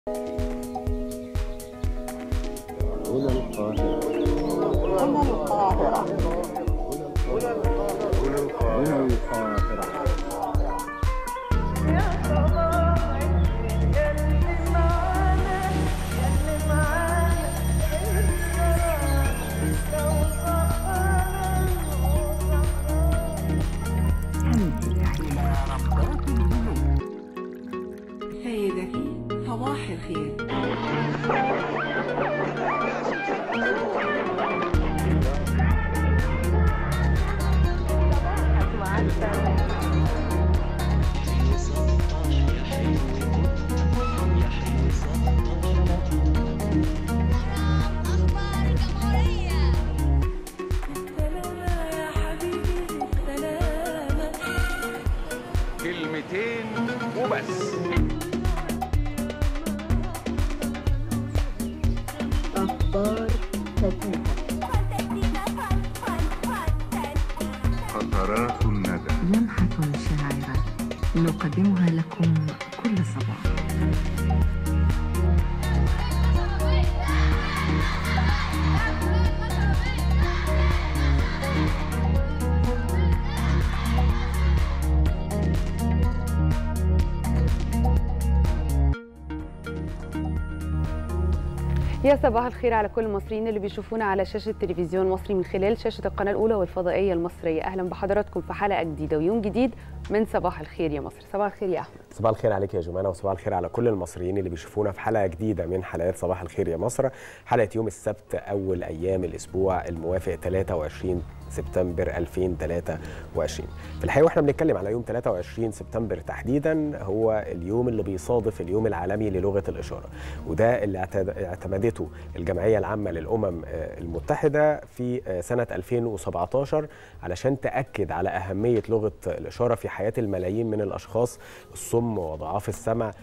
هنا القاهرة هنا القاهرة هنا القاهرة سيدتي صباح الخير أخبار الجمهورية سلامة يا حبيبي سلامة كلمتين وبس قطرات الندى لمحة شاعرة نقدمها لكم كل صباح يا صباح الخير على كل المصريين اللي بيشوفونا على شاشة تلفزيون مصري من خلال شاشة القناة الأولى والفضائية المصرية أهلا بحضراتكم في حلقة جديدة ويوم جديد من صباح الخير يا مصر صباح الخير يا أحمد صباح الخير عليك يا جمانة وصباح الخير على كل المصريين اللي بيشوفونا في حلقة جديدة من حلقات صباح الخير يا مصر حلقة يوم السبت أول أيام الأسبوع الموافق 23 سبتمبر 2023 في الحقيقة واحنا بنتكلم على يوم 23 سبتمبر تحديدا هو اليوم اللي بيصادف اليوم العالمي للغة الإشارة وده اللي اعتد- اعتمدته الجمعية العامة للأمم آه، المتحدة في آه، سنة 2017 علشان تأكد على أهمية لغة الإشارة في حياة الملايين من الأشخاص الصم وضعاف السمع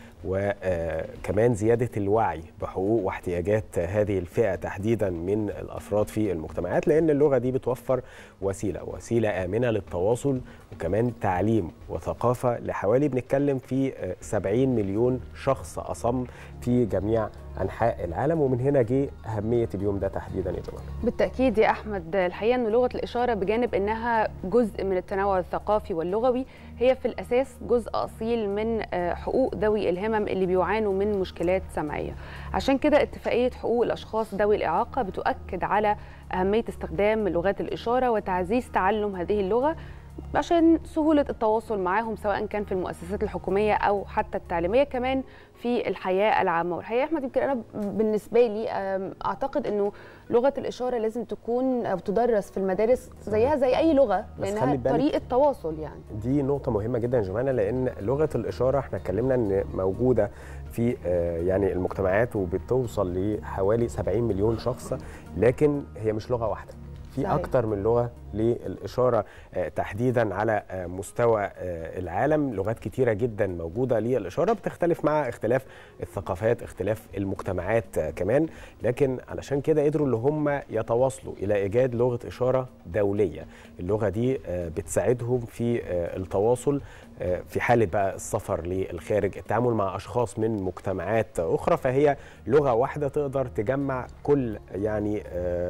وكمان زيادة الوعي بحقوق واحتياجات هذه الفئة تحديدا من الأفراد في المجتمعات لأن اللغة دي بتوفر وسيلة وسيلة آمنة للتواصل وكمان تعليم وثقافة لحوالي بنتكلم في آه، 70 مليون شخص أصم في جميع أنحاء العالم ومن هنا جه أهمية اليوم ده تحديدا يا جماعة بالتأكيد يا أحمد الحقيقة أن لغة الإشارة بجانب أنها جزء من التنوع الثقافي واللغوي هي في الأساس جزء أصيل من آه، حقوق ذوي الهمم اللي بيعانوا من مشكلات سمعية عشان كده اتفاقية حقوق الأشخاص ذوي الإعاقة بتؤكد على أهمية استخدام لغات الإشارة وتعزيز تعلم هذه اللغة عشان سهولة التواصل معاهم سواء كان في المؤسسات الحكومية أو حتى التعليمية كمان في الحياة العامة والحقيقة يا أحمد يمكن أنا بالنسبة لي أم، أعتقد أنه لغة الإشارة لازم تكون أو تدرس في المدارس زيها زي أي لغة بس لأنها خلي بالك- طريقة تواصل يعني دي نقطة مهمة جدا يا جماعة لأن لغة الإشارة احنا اتكلمنا إن موجودة في آه، يعني المجتمعات وبتوصل لحوالي 70 مليون شخص لكن هي مش لغة واحدة في صحيح. أكتر من لغة للإشارة آه، تحديدا على آه، مستوى آه، العالم لغات كتيرة جدا موجودة للإشارة بتختلف مع اختلاف الثقافات اختلاف المجتمعات آه، كمان لكن علشان كده قدروا اللي هم يتواصلوا إلى إيجاد لغة إشارة دولية اللغة دي آه، بتساعدهم في آه، التواصل آه، في حالة بقى السفر للخارج التعامل مع أشخاص من مجتمعات أخرى فهي لغة واحدة تقدر تجمع كل يعني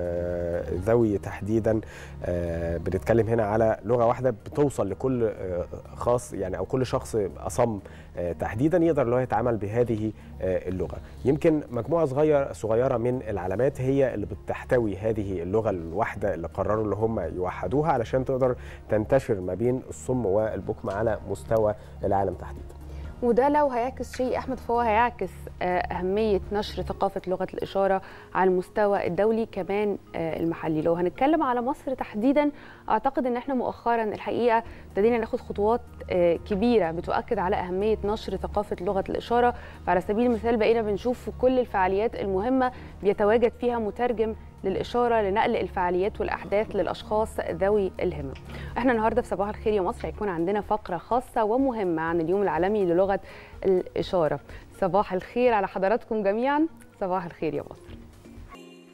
آه، ذوي تحديدا آه، بنتكلم هنا على لغة واحدة بتوصل لكل آه، خاص يعني أو كل شخص أصم آه، تحديدا يقدر اللي هو يتعامل بهذه آه، اللغة يمكن مجموعة صغيرة صغيرة من العلامات هي اللي بتحتوي هذه اللغة الواحدة اللي قرروا اللي هم يوحدوها علشان تقدر تنتشر ما بين الصم والبكم على مستوى العالم تحديدا وده لو هيعكس شيء احمد فهو هيعكس آه، اهميه نشر ثقافه لغه الاشاره على المستوى الدولي كمان آه، المحلي لو هنتكلم على مصر تحديدا اعتقد ان احنا مؤخرا الحقيقه ابتدينا ناخد خطوات آه، كبيره بتؤكد على اهميه نشر ثقافه لغه الاشاره فعلى سبيل المثال بقينا بنشوف في كل الفعاليات المهمه بيتواجد فيها مترجم للإشارة لنقل الفعاليات والأحداث للأشخاص ذوي الهمم احنا النهاردة في صباح الخير يا مصر هيكون عندنا فقرة خاصة ومهمة عن اليوم العالمي للغة الإشارة صباح الخير على حضراتكم جميعا صباح الخير يا مصر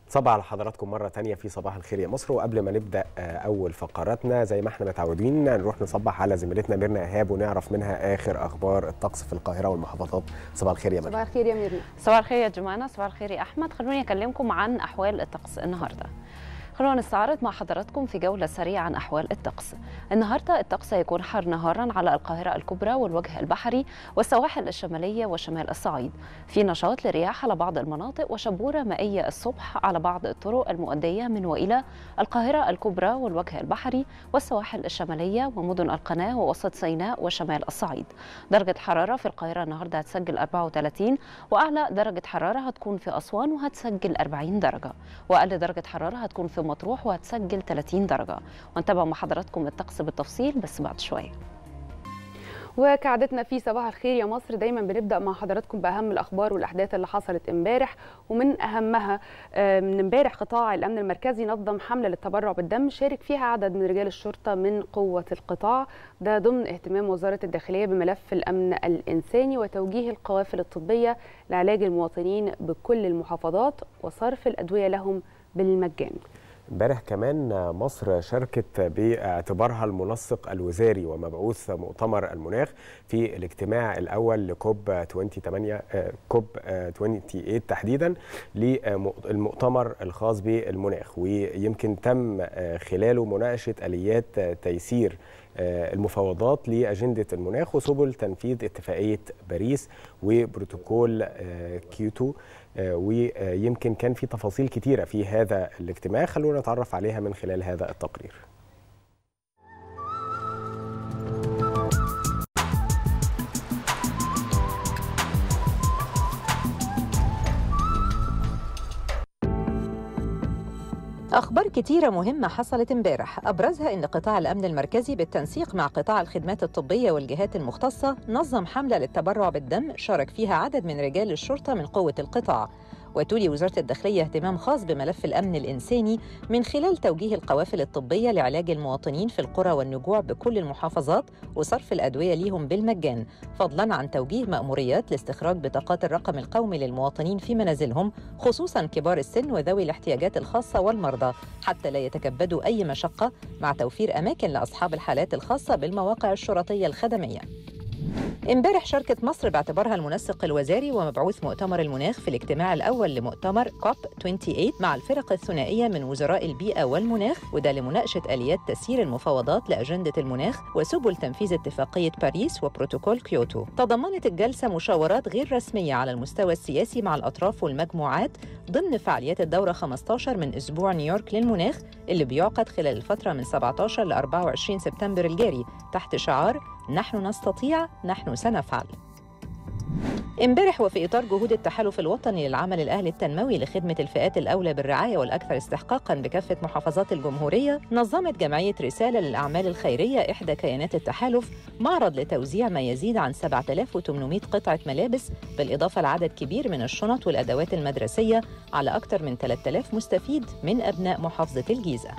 صباح على حضراتكم مرة تانية في صباح الخير يا مصر وقبل ما نبدأ آه، أول فقراتنا زي ما احنا متعودين نروح نصبح على زميلتنا ميرنا إيهاب ونعرف منها آخر أخبار الطقس في القاهرة والمحافظات صباح الخير يا ميرنا صباح الخير يا ميرنا صباح الخير يا جمانة صباح الخير يا أحمد خلوني أكلمكم عن أحوال الطقس النهاردة خلونا نستعرض مع حضراتكم في جولة سريعة عن أحوال الطقس النهاردة الطقس هيكون حار نهارا على القاهرة الكبرى والوجه البحري والسواحل الشمالية وشمال الصعيد في نشاط لرياح على بعض المناطق وشبورة مائية الصبح على بعض الطرق المؤدية من وإلى القاهرة الكبرى والوجه البحري والسواحل الشمالية ومدن القناة ووسط سيناء وشمال الصعيد درجة حرارة في القاهرة النهاردة هتسجل 34 وأعلى درجة حرارة هتكون في أسوان وهتسجل 40 درجة وأقل درجة حرارة هتكون في مطروح وهتسجل 30 درجة ونتابع مع حضراتكم الطقس بالتفصيل بس بعد شوية وكعادتنا في صباح الخير يا مصر دايما بنبدا مع حضراتكم باهم الاخبار والاحداث اللي حصلت امبارح ومن اهمها آه، من امبارح قطاع الامن المركزي نظم حمله للتبرع بالدم شارك فيها عدد من رجال الشرطه من قوه القطاع ده ضمن اهتمام وزاره الداخليه بملف الامن الانساني وتوجيه القوافل الطبيه لعلاج المواطنين بكل المحافظات وصرف الادويه لهم بالمجان امبارح كمان مصر شاركت باعتبارها المنسق الوزاري ومبعوث مؤتمر المناخ في الاجتماع الاول لكوب 28 آه، كوب آه، 28 تحديدا للمؤتمر الخاص بالمناخ ويمكن تم آه، خلاله مناقشه اليات آه، تيسير آه، المفاوضات لاجنده المناخ وسبل تنفيذ اتفاقيه باريس وبروتوكول آه، كيوتو آه، ويمكن كان في تفاصيل كتيره في هذا الاجتماع خلونا نتعرف عليها من خلال هذا التقرير أخبار كتيرة مهمة حصلت امبارح أبرزها أن قطاع الأمن المركزي بالتنسيق مع قطاع الخدمات الطبية والجهات المختصة نظم حملة للتبرع بالدم شارك فيها عدد من رجال الشرطة من قوة القطاع وتولي وزارة الداخلية اهتمام خاص بملف الأمن الإنساني من خلال توجيه القوافل الطبية لعلاج المواطنين في القرى والنجوع بكل المحافظات وصرف الأدوية ليهم بالمجان فضلا عن توجيه مأموريات لاستخراج بطاقات الرقم القومي للمواطنين في منازلهم خصوصا كبار السن وذوي الاحتياجات الخاصة والمرضى حتى لا يتكبدوا أي مشقة مع توفير أماكن لأصحاب الحالات الخاصة بالمواقع الشرطية الخدمية امبارح شاركت مصر باعتبارها المنسق الوزاري ومبعوث مؤتمر المناخ في الاجتماع الأول لمؤتمر كوب 28 مع الفرق الثنائية من وزراء البيئة والمناخ وده لمناقشة آليات تسيير المفاوضات لأجندة المناخ وسبل تنفيذ اتفاقية باريس وبروتوكول كيوتو تضمنت الجلسة مشاورات غير رسمية على المستوى السياسي مع الأطراف والمجموعات ضمن فعاليات الدورة 15 من أسبوع نيويورك للمناخ اللي بيعقد خلال الفترة من 17 ل 24 سبتمبر الجاري تحت شعار نحن نستطيع نحن سنفعل امبارح وفي اطار جهود التحالف الوطني للعمل الاهلي التنموي لخدمه الفئات الاولى بالرعايه والاكثر استحقاقا بكافه محافظات الجمهوريه نظمت جمعيه رساله للاعمال الخيريه احدى كيانات التحالف معرض لتوزيع ما يزيد عن 7800 قطعه ملابس بالاضافه لعدد كبير من الشنط والادوات المدرسيه على اكثر من 3000 مستفيد من ابناء محافظه الجيزه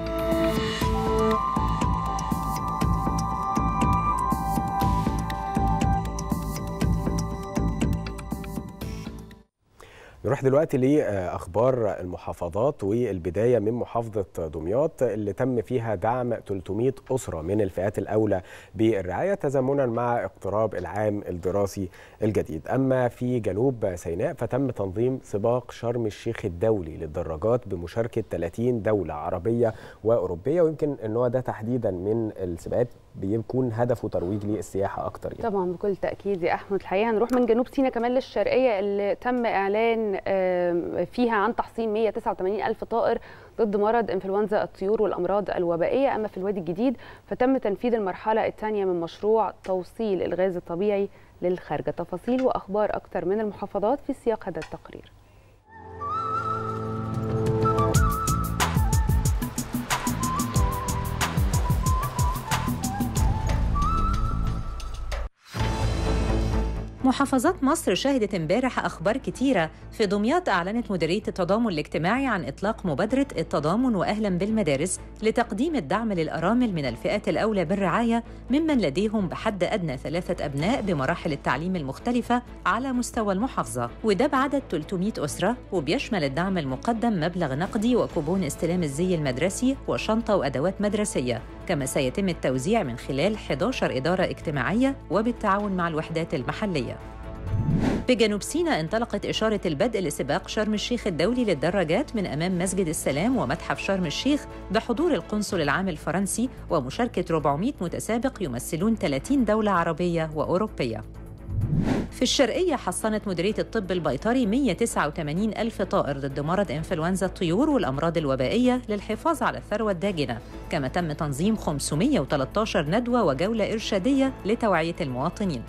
نروح دلوقتي لاخبار المحافظات والبدايه من محافظه دمياط اللي تم فيها دعم 300 اسره من الفئات الاولى بالرعايه تزامنا مع اقتراب العام الدراسي الجديد اما في جنوب سيناء فتم تنظيم سباق شرم الشيخ الدولي للدراجات بمشاركه 30 دوله عربيه واوروبيه ويمكن ان هو ده تحديدا من السباقات بيكون هدفه ترويج للسياحه اكتر يعني. طبعا بكل تاكيد يا احمد الحقيقه هنروح من جنوب سيناء كمان للشرقيه اللي تم اعلان آم، فيها عن تحصين 189 الف طائر ضد مرض انفلونزا الطيور والامراض الوبائيه اما في الوادي الجديد فتم تنفيذ المرحله الثانيه من مشروع توصيل الغاز الطبيعي للخارجه تفاصيل واخبار اكتر من المحافظات في سياق هذا التقرير محافظات مصر شهدت امبارح أخبار كتيرة في دمياط أعلنت مديرية التضامن الاجتماعي عن إطلاق مبادرة التضامن وأهلا بالمدارس لتقديم الدعم للأرامل من الفئات الأولى بالرعاية ممن لديهم بحد أدنى ثلاثة أبناء بمراحل التعليم المختلفة على مستوى المحافظة وده بعدد 300 أسرة وبيشمل الدعم المقدم مبلغ نقدي وكوبون استلام الزي المدرسي وشنطة وأدوات مدرسية كما سيتم التوزيع من خلال 11 إدارة اجتماعية وبالتعاون مع الوحدات المحلية بجنوب سيناء انطلقت إشارة البدء لسباق شرم الشيخ الدولي للدراجات من أمام مسجد السلام ومتحف شرم الشيخ بحضور القنصل العام الفرنسي ومشاركة 400 متسابق يمثلون 30 دولة عربية وأوروبية في الشرقية حصنت مديرية الطب البيطري 189 ألف طائر ضد مرض إنفلونزا الطيور والأمراض الوبائية للحفاظ على الثروة الداجنة كما تم تنظيم 513 ندوة وجولة إرشادية لتوعية المواطنين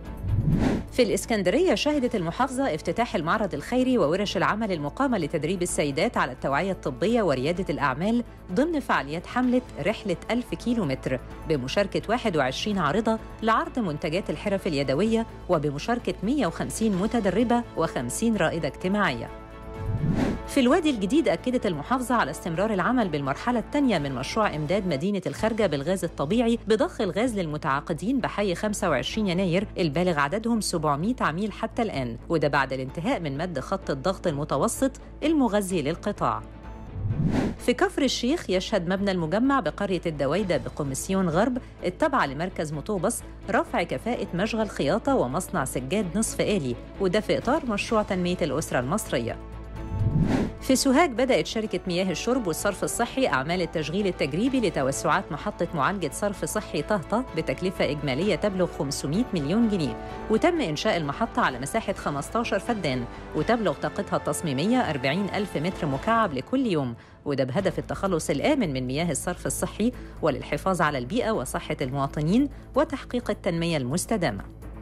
في الإسكندرية شهدت المحافظة افتتاح المعرض الخيري وورش العمل المقامة لتدريب السيدات على التوعية الطبية وريادة الأعمال ضمن فعاليات حملة رحلة ألف كيلو متر بمشاركة 21 عارضة لعرض منتجات الحرف اليدوية وبمشاركة 150 متدربة و50 رائدة اجتماعية في الوادي الجديد أكدت المحافظة على استمرار العمل بالمرحلة الثانية من مشروع إمداد مدينة الخارجة بالغاز الطبيعي بضخ الغاز للمتعاقدين بحي 25 يناير البالغ عددهم 700 عميل حتى الآن وده بعد الانتهاء من مد خط الضغط المتوسط المغذي للقطاع في كفر الشيخ يشهد مبنى المجمع بقرية الدويدة بقمسيون غرب التابعة لمركز مطوبس رفع كفاءة مشغل خياطة ومصنع سجاد نصف آلي وده في إطار مشروع تنمية الأسرة المصرية في سوهاج بدأت شركة مياه الشرب والصرف الصحي أعمال التشغيل التجريبي لتوسعات محطة معالجة صرف صحي طهطة بتكلفة إجمالية تبلغ 500 مليون جنيه وتم إنشاء المحطة على مساحة 15 فدان وتبلغ طاقتها التصميمية 40 ألف متر مكعب لكل يوم وده بهدف التخلص الآمن من مياه الصرف الصحي وللحفاظ على البيئة وصحة المواطنين وتحقيق التنمية المستدامة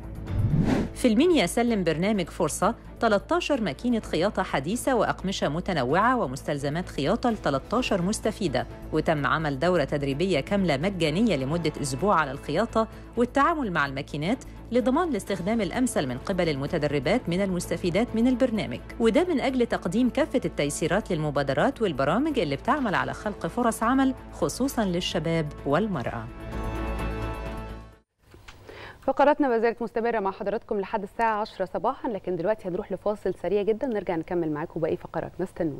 في المنيا سلم برنامج فرصة 13 ماكينة خياطة حديثة وأقمشة متنوعة ومستلزمات خياطة ل 13 مستفيدة وتم عمل دورة تدريبية كاملة مجانية لمدة أسبوع على الخياطة والتعامل مع الماكينات لضمان الاستخدام الأمثل من قبل المتدربات من المستفيدات من البرنامج وده من أجل تقديم كافة التيسيرات للمبادرات والبرامج اللي بتعمل على خلق فرص عمل خصوصاً للشباب والمرأة فقراتنا ما زالت مستمره مع حضراتكم لحد الساعه 10 صباحا لكن دلوقتي هنروح لفاصل سريع جدا نرجع نكمل معاكم باقي فقراتنا استنونا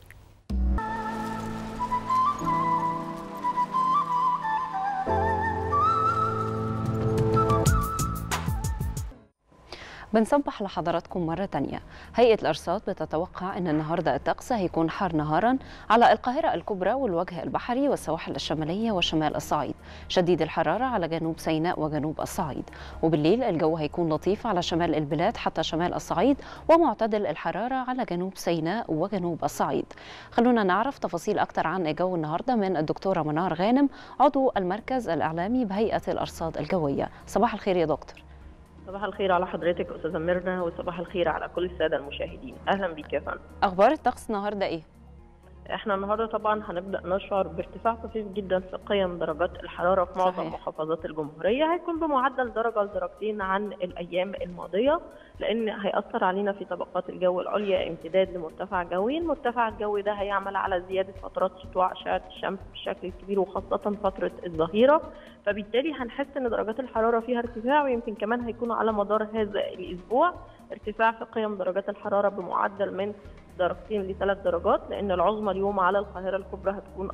بنصبح لحضراتكم مرة تانية هيئة الأرصاد بتتوقع أن النهاردة الطقس هيكون حار نهارا على القاهرة الكبرى والوجه البحري والسواحل الشمالية وشمال الصعيد شديد الحرارة على جنوب سيناء وجنوب الصعيد وبالليل الجو هيكون لطيف على شمال البلاد حتى شمال الصعيد ومعتدل الحرارة على جنوب سيناء وجنوب الصعيد خلونا نعرف تفاصيل أكتر عن الجو النهاردة من الدكتورة منار غانم عضو المركز الإعلامي بهيئة الأرصاد الجوية صباح الخير يا دكتور صباح الخير على حضرتك استاذه ميرنا وصباح الخير على كل الساده المشاهدين اهلا بيك يا فندم أخبار الطقس النهاردة إيه؟ احنا النهارده طبعا هنبدا نشعر بارتفاع طفيف جدا في قيم درجات الحراره في معظم صحيح. محافظات الجمهوريه هيكون بمعدل درجه لدرجتين عن الايام الماضيه لان هياثر علينا في طبقات الجو العليا امتداد لمرتفع جوي المرتفع الجوي ده هيعمل على زياده فترات سطوع اشعه الشمس بشكل كبير وخاصه فتره الظهيره فبالتالي هنحس ان درجات الحراره فيها ارتفاع ويمكن كمان هيكون على مدار هذا الاسبوع ارتفاع في قيم درجات الحراره بمعدل من درجتين لثلاث درجات لان العظمى اليوم على القاهره الكبرى هتكون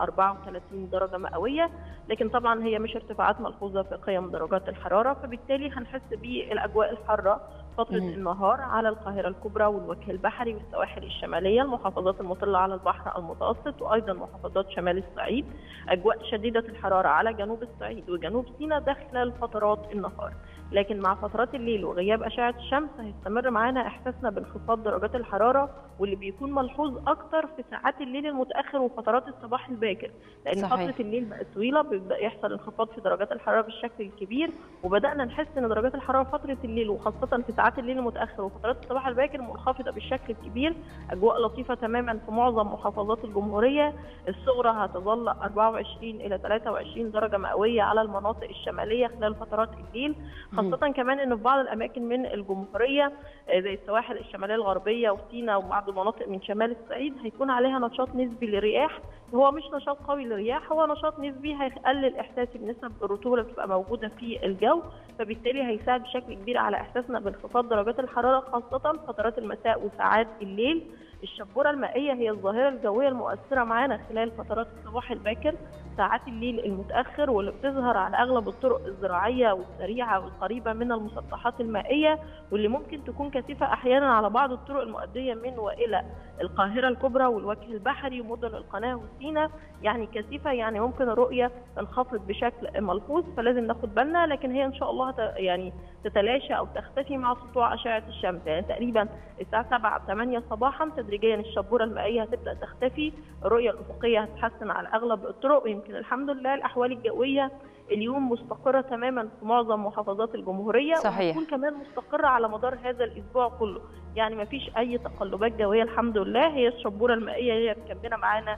34 درجه مئويه لكن طبعا هي مش ارتفاعات ملحوظه في قيم درجات الحراره فبالتالي هنحس بالاجواء الحاره فتره مم. النهار على القاهره الكبرى والوجه البحري والسواحل الشماليه المحافظات المطله على البحر المتوسط وايضا محافظات شمال الصعيد اجواء شديده الحراره على جنوب الصعيد وجنوب سيناء ده خلال فترات النهار لكن مع فترات الليل وغياب اشعه الشمس هيستمر معانا احساسنا بانخفاض درجات الحراره واللي بيكون ملحوظ اكتر في ساعات الليل المتاخر وفترات الصباح الباكر لان صحيح. فتره الليل بقت طويله بيبدا يحصل انخفاض في درجات الحراره بالشكل الكبير وبدانا نحس ان درجات الحراره فتره الليل وخاصه في ساعات الليل المتاخر وفترات الصباح الباكر منخفضه بالشكل الكبير اجواء لطيفه تماما في معظم محافظات الجمهوريه الصغرى هتظل 24 الى 23 درجه مئويه على المناطق الشماليه خلال فترات الليل خاصة كمان إن في بعض الأماكن من الجمهورية آه، زي السواحل الشمالية الغربية وسيناء وبعض مناطق من شمال الصعيد هيكون عليها نشاط نسبي للرياح هو مش نشاط قوي للرياح هو نشاط نسبي هيقلل إحساسي بنسب الرطوبة اللي بتبقى موجودة في الجو فبالتالي هيساعد بشكل كبير على إحساسنا بانخفاض درجات الحرارة خاصة فترات المساء وساعات الليل الشبورة المائية هي الظاهرة الجوية المؤثرة معانا خلال فترات الصباح الباكر ساعات الليل المتأخر واللي بتظهر على أغلب الطرق الزراعية والسريعة والقريبة من المسطحات المائية واللي ممكن تكون كثيفة أحيانا على بعض الطرق المؤدية من وإلى القاهرة الكبرى والوجه البحري ومدن القناة وسيناء يعني كثيفة يعني ممكن الرؤية تنخفض بشكل ملحوظ فلازم ناخد بالنا لكن هي إن شاء الله هت- يعني تتلاشى أو تختفي مع سطوع أشعة الشمس يعني تقريبا الساعة 7 8 صباحا تدريجيا الشبورة المائية هتبدأ تختفي الرؤية الأفقية هتتحسن على أغلب الطرق ويمكن الحمد لله الأحوال الجوية اليوم مستقرة تماما في معظم محافظات الجمهورية صحيح. وهتكون كمان مستقرة على مدار هذا الأسبوع كله يعني ما فيش أي تقلبات جوية الحمد لله هي الشبورة المائية هي مكملة معانا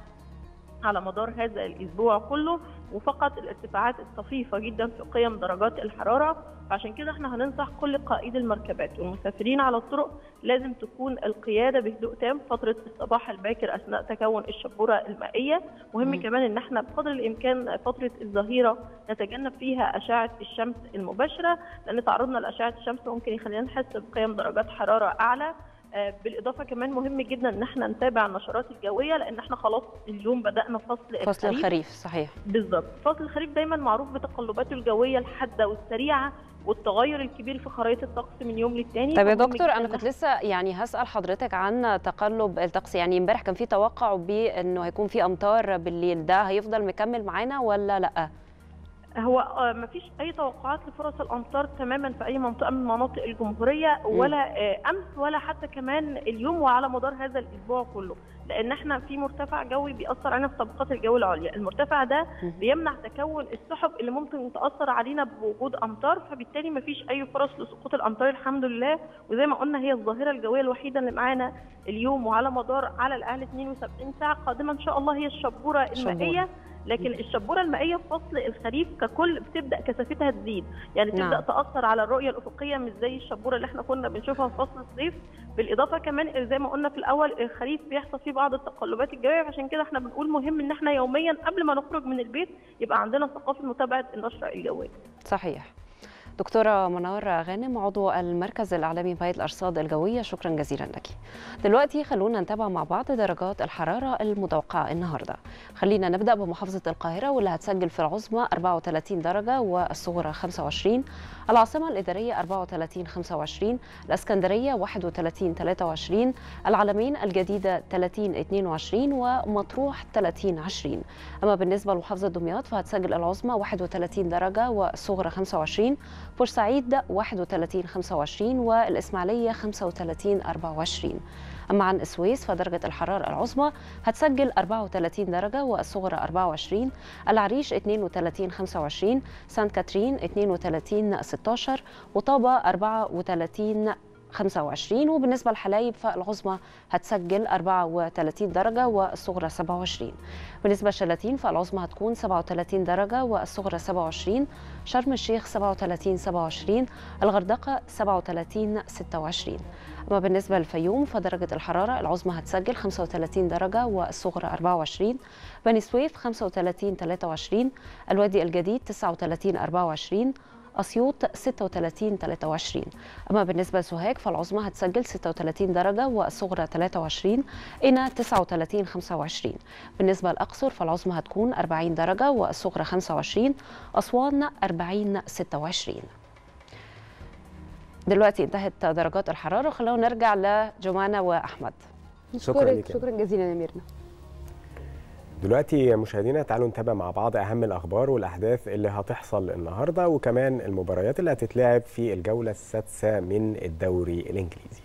على مدار هذا الأسبوع كله وفقط الارتفاعات الطفيفة جدا في قيم درجات الحرارة فعشان كده احنا هننصح كل قائد المركبات والمسافرين على الطرق لازم تكون القيادة بهدوء تام فترة الصباح الباكر أثناء تكون الشبورة المائية مهم مم. كمان ان احنا بقدر الإمكان فترة الظهيرة نتجنب فيها أشعة الشمس المباشرة لأن تعرضنا لأشعة الشمس ممكن يخلينا نحس بقيم درجات حرارة أعلى آه، بالإضافة كمان مهم جدا إن احنا نتابع النشرات الجوية لأن احنا خلاص اليوم بدأنا فصل فصل الخريف الخريف صحيح بالظبط فصل الخريف دايما معروف بتقلباته الجويه الحاده والسريعه والتغير الكبير في خرائط الطقس من يوم للتاني طب يا فمهم دكتور جداً انا إن كنت لسه يعني هسال حضرتك عن تقلب الطقس يعني امبارح كان في توقع بانه هيكون في امطار بالليل ده هيفضل مكمل معانا ولا لا هو آه، مفيش اي توقعات لفرص الامطار تماما في اي منطقه من مناطق الجمهوريه ولا آه، امس ولا حتى كمان اليوم وعلى مدار هذا الاسبوع كله لان احنا في مرتفع جوي بيأثر علينا في طبقات الجو العليا المرتفع ده مم. بيمنع تكون السحب اللي ممكن تأثر علينا بوجود امطار فبالتالي مفيش اي فرص لسقوط الامطار الحمد لله وزي ما قلنا هي الظاهره الجويه الوحيده اللي معانا اليوم وعلى مدار على الاقل 72 ساعه قادمه ان شاء الله هي الشبوره الشبورة. المائيه لكن الشبوره المائيه في فصل الخريف ككل بتبدا كثافتها تزيد يعني تبدا نعم. تاثر على الرؤيه الافقيه مش زي الشبوره اللي احنا كنا بنشوفها في فصل الصيف بالاضافه كمان زي ما قلنا في الاول الخريف بيحصل فيه بعض التقلبات الجويه عشان كده احنا بنقول مهم ان احنا يوميا قبل ما نخرج من البيت يبقى عندنا ثقافه متابعه النشره الجويه صحيح دكتورة منار غانم عضو المركز الإعلامي بهيئة الأرصاد الجوية شكرا جزيلا لك دلوقتي خلونا نتابع مع بعض درجات الحرارة المتوقعة النهاردة خلينا نبدأ بمحافظة القاهرة واللي هتسجل في العظمى 34 درجة والصغرى 25 العاصمة الإدارية 34 25 الإسكندرية 31 23 العلمين الجديدة 30 22 ومطروح 30 20 أما بالنسبة لمحافظة دمياط فهتسجل العظمى 31 درجة والصغرى 25 بورسعيد 31 25 والإسماعيلية 35 24 أما عن السويس فدرجة الحرارة العظمى هتسجل 34 درجة والصغرى 24 العريش 32 25 سانت كاترين 32 16 وطابة 34 25 وبالنسبة للحلايب فالعظمى هتسجل 34 درجة والصغرى 27 بالنسبة لشلاتين فالعظمى هتكون 37 درجة والصغرى 27 شرم الشيخ 37 27 الغردقة 37 26 أما بالنسبة للفيوم فدرجة الحرارة العظمى هتسجل 35 درجة والصغرى 24 بني سويف 35 23 الوادي الجديد 39 24 أسيوط 36 23 أما بالنسبة لسوهاج فالعظمى هتسجل 36 درجة والصغرى 23 قنا 39 25 بالنسبة لأقصر فالعظمى هتكون 40 درجة والصغرى 25 أسوان 40 26 دلوقتي انتهت درجات الحرارة خلونا نرجع لجمانة وأحمد شكراً نشكرك لك. شكرا جزيلا يا ميرنا دلوقتي مشاهدينا تعالوا نتابع مع بعض اهم الاخبار والاحداث اللي هتحصل النهارده وكمان المباريات اللي هتتلعب في الجوله السادسه من الدوري الانجليزي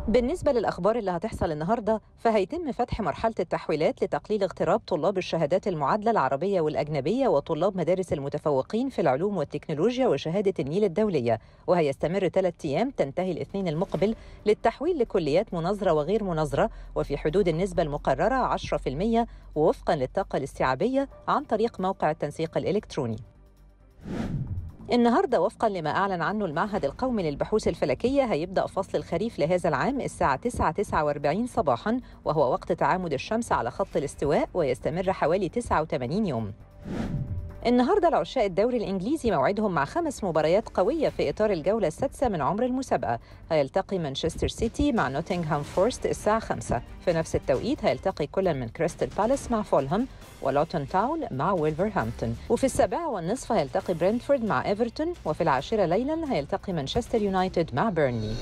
بالنسبة للأخبار اللي هتحصل النهاردة فهيتم فتح مرحلة التحويلات لتقليل اغتراب طلاب الشهادات المعادلة العربية والأجنبية وطلاب مدارس المتفوقين في العلوم والتكنولوجيا وشهادة النيل الدولية وهيستمر ثلاثة أيام تنتهي الاثنين المقبل للتحويل لكليات مناظرة وغير مناظرة وفي حدود النسبة المقررة 10% ووفقا للطاقة الاستيعابية عن طريق موقع التنسيق الإلكتروني النهارده وفقا لما اعلن عنه المعهد القومي للبحوث الفلكيه هيبدا فصل الخريف لهذا العام الساعه 9:49 صباحا وهو وقت تعامد الشمس على خط الاستواء ويستمر حوالي 89 يوم. النهارده العشاء الدوري الانجليزي موعدهم مع خمس مباريات قويه في اطار الجوله السادسه من عمر المسابقه هيلتقي مانشستر سيتي مع نوتنغهام فورست الساعه 5 في نفس التوقيت هيلتقي كل من كريستال بالاس مع فولهام ولوتون تاون مع ويلفرهامبتون وفي السابعه والنصف هيلتقي برينتفورد مع ايفرتون وفي العاشره ليلا هيلتقي مانشستر يونايتد مع بيرنلي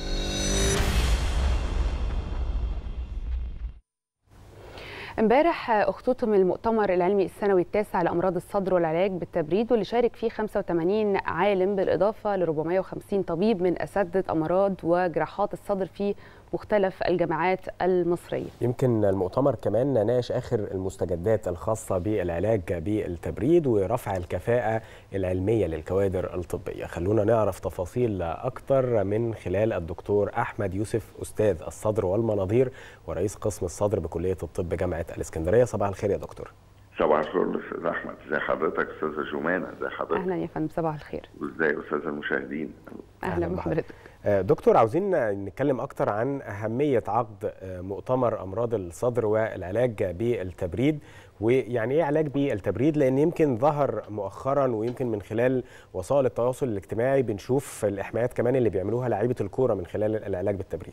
امبارح اختتم المؤتمر العلمي السنوي التاسع لامراض الصدر والعلاج بالتبريد واللي شارك فيه 85 عالم بالاضافه ل 450 طبيب من اساتذه امراض وجراحات الصدر في مختلف الجامعات المصريه. يمكن المؤتمر كمان ناقش اخر المستجدات الخاصه بالعلاج بالتبريد ورفع الكفاءه العلميه للكوادر الطبيه. خلونا نعرف تفاصيل اكتر من خلال الدكتور احمد يوسف استاذ الصدر والمناظير ورئيس قسم الصدر بكليه الطب جامعه الاسكندريه. صباح الخير يا دكتور. صباح الخير استاذ احمد ازي حضرتك استاذه جمانه ازي حضرتك اهلا يا فندم صباح الخير. وازاي استاذ المشاهدين اهلا بحضرتك. دكتور عاوزين نتكلم اكتر عن اهميه عقد مؤتمر امراض الصدر والعلاج بالتبريد ويعني ايه علاج بالتبريد لان يمكن ظهر مؤخرا ويمكن من خلال وسائل التواصل الاجتماعي بنشوف الاحماءات كمان اللي بيعملوها لعيبه الكوره من خلال العلاج بالتبريد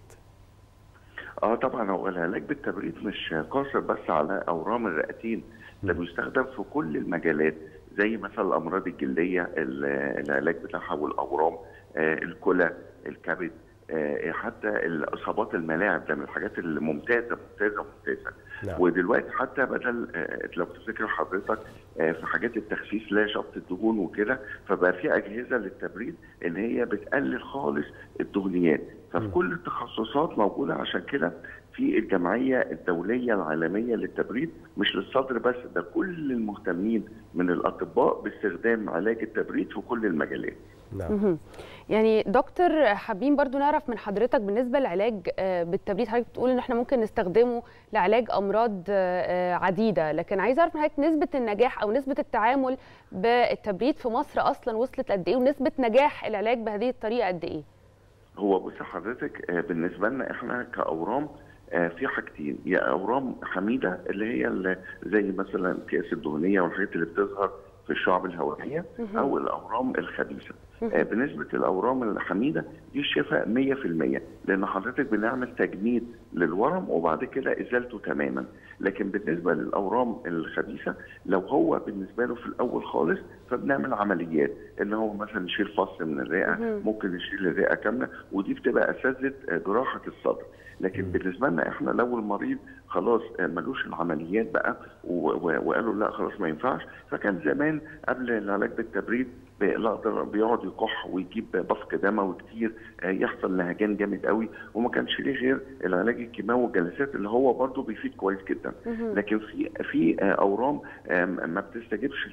اه طبعا هو العلاج بالتبريد مش قاصر بس على اورام الرئتين ده بيستخدم في كل المجالات زي مثلا الامراض الجلديه العلاج بتاعها والاورام آه الكلى الكبد آه حتى اصابات الملاعب ده من الحاجات الممتازه ممتازه ممتازه نعم. ودلوقتي حتى بدل آه لو تفتكر حضرتك في حاجات التخسيس لا شفط الدهون وكده فبقى في اجهزه للتبريد ان هي بتقلل خالص الدهنيات ففي كل التخصصات موجوده عشان كده في الجمعيه الدوليه العالميه للتبريد مش للصدر بس ده كل المهتمين من الاطباء باستخدام علاج التبريد في كل المجالات. نعم. يعني دكتور حابين برضو نعرف من حضرتك بالنسبه للعلاج بالتبريد حضرتك بتقول ان احنا ممكن نستخدمه لعلاج امراض عديده لكن عايز اعرف من حضرتك نسبه النجاح او نسبه التعامل بالتبريد في مصر اصلا وصلت قد ايه ونسبه نجاح العلاج بهذه الطريقه قد ايه؟ هو بص حضرتك بالنسبه لنا احنا كاورام في حاجتين يا اورام حميده اللي هي اللي زي مثلا الكياس الدهنيه والحاجات اللي بتظهر في الشعب الهوائيه او الاورام الخبيثه بنسبه الاورام الحميده دي الشفاء 100% لان حضرتك بنعمل تجميد للورم وبعد كده ازالته تماما لكن بالنسبه للاورام الخبيثه لو هو بالنسبه له في الاول خالص فبنعمل عمليات ان هو مثلا نشيل فصل من الرئه ممكن نشيل الرئه كامله ودي بتبقى اساتذه جراحه الصدر لكن بالنسبه لنا احنا لو المريض خلاص ملوش العمليات بقى وقالوا لا خلاص ما ينفعش فكان زمان قبل العلاج بالتبريد الاقدر بيقعد يكح ويجيب بصق دموي كتير يحصل نهجان جامد قوي وما كانش ليه غير العلاج الكيماوي والجلسات اللي هو برضه بيفيد كويس جدا لكن في في اورام ما بتستجيبش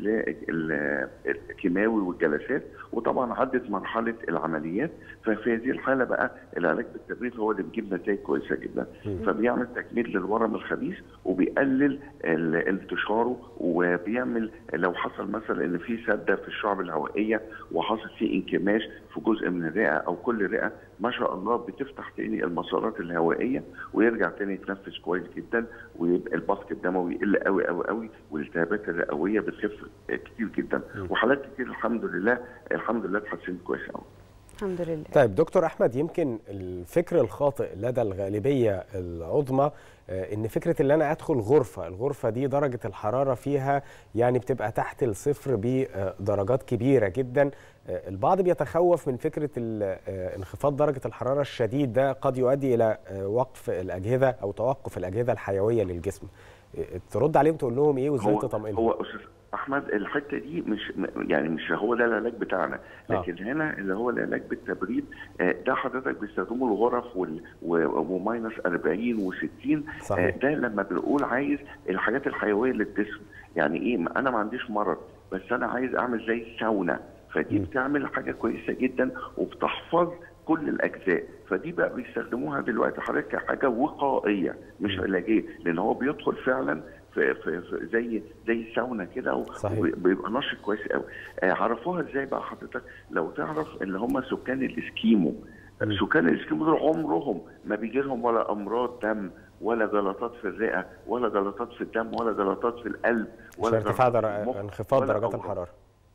للكيماوي والجلسات وطبعا عدت مرحله العمليات ففي هذه الحاله بقى العلاج بالتبريد هو اللي بيجيب نتائج كويسه جدا فبيعمل تجميد للورم الخبيث وبيقلل انتشاره وبيعمل لو حصل مثلا ان في سده في الشعب الهوائيه وحصل فيه انكماش في جزء من الرئه او كل رئه ما شاء الله بتفتح تاني المسارات الهوائيه ويرجع تاني يتنفس كويس جدا ويبقى البصق الدموي يقل قوي قوي قوي والالتهابات الرئويه بتخف كتير جدا وحالات كتير الحمد لله الحمد لله اتحسنت كويس قوي الحمد لله طيب دكتور احمد يمكن الفكر الخاطئ لدى الغالبيه العظمى ان فكره ان انا ادخل غرفه الغرفه دي درجه الحراره فيها يعني بتبقى تحت الصفر بدرجات كبيره جدا البعض بيتخوف من فكره انخفاض درجه الحراره الشديد ده قد يؤدي الى وقف الاجهزه او توقف الاجهزه الحيويه للجسم ترد عليهم تقول لهم ايه وازاي تطمئنهم هو استاذ احمد الحته دي مش م- يعني مش هو ده العلاج بتاعنا آه. لكن هنا اللي هو العلاج بالتبريد آه، ده حضرتك بيستخدموا الغرف وال- و- وماينس 40 و60 صحيح. ده لما بنقول عايز الحاجات الحيويه للجسم يعني ايه ما انا ما عنديش مرض بس انا عايز اعمل زي الساونا فدي م. بتعمل حاجه كويسه جدا وبتحفظ كل الاجزاء فدي بقى بيستخدموها دلوقتي حضرتك كحاجه وقائيه مش علاجيه لان هو بيدخل فعلا في, في, في زي زي الساونا كده و- صحيح. وبيبقى نشط كويس قوي آه عرفوها ازاي بقى حضرتك لو تعرف اللي هم سكان الاسكيمو مم. سكان الاسكيمو دول عمرهم ما بيجي لهم ولا امراض دم ولا جلطات في الرئه ولا جلطات في الدم ولا جلطات في القلب عشان ولا ارتفاع جلطات في در... المخ انخفاض ولا درجات أمراض. الحراره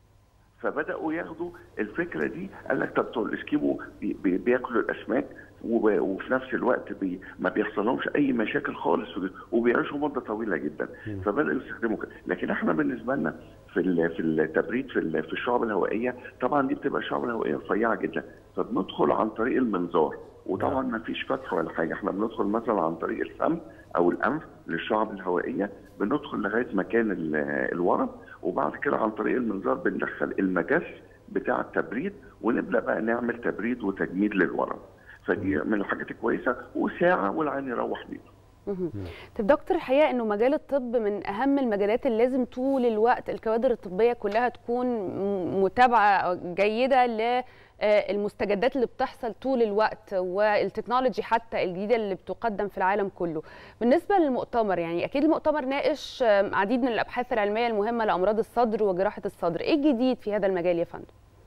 فبداوا ياخدوا الفكره دي قال لك طب بتوع الاسكيمو بي بي بياكلوا الاسماك وب- وفي نفس الوقت بي ما بيحصلهمش اي مشاكل خالص وب- وبيعيشوا مده طويله جدا مم. فبداوا يستخدموا كده لكن احنا بالنسبه لنا في ال- في التبريد في ال- في الشعب الهوائيه طبعا دي بتبقى الشعب الهوائيه رفيعه جدا فبندخل عن طريق المنظار وطبعا ما فيش فتح ولا حاجه احنا بندخل مثلا عن طريق الفم او الانف للشعب الهوائيه بندخل لغايه مكان ال- الورم وبعد كده عن طريق المنظار بندخل المجس بتاع التبريد ونبدا بقى نعمل تبريد وتجميد للورم فدي من الحاجات الكويسه وساعه والعين يروح بيته مهم. طب دكتور الحقيقه انه مجال الطب من اهم المجالات اللي لازم طول الوقت الكوادر الطبيه كلها تكون م- متابعه جيده للمستجدات اللي بتحصل طول الوقت والتكنولوجي حتى الجديده اللي بتقدم في العالم كله. بالنسبه للمؤتمر يعني اكيد المؤتمر ناقش آم، عديد من الابحاث العلميه المهمه لامراض الصدر وجراحه الصدر، ايه الجديد في هذا المجال يا فندم؟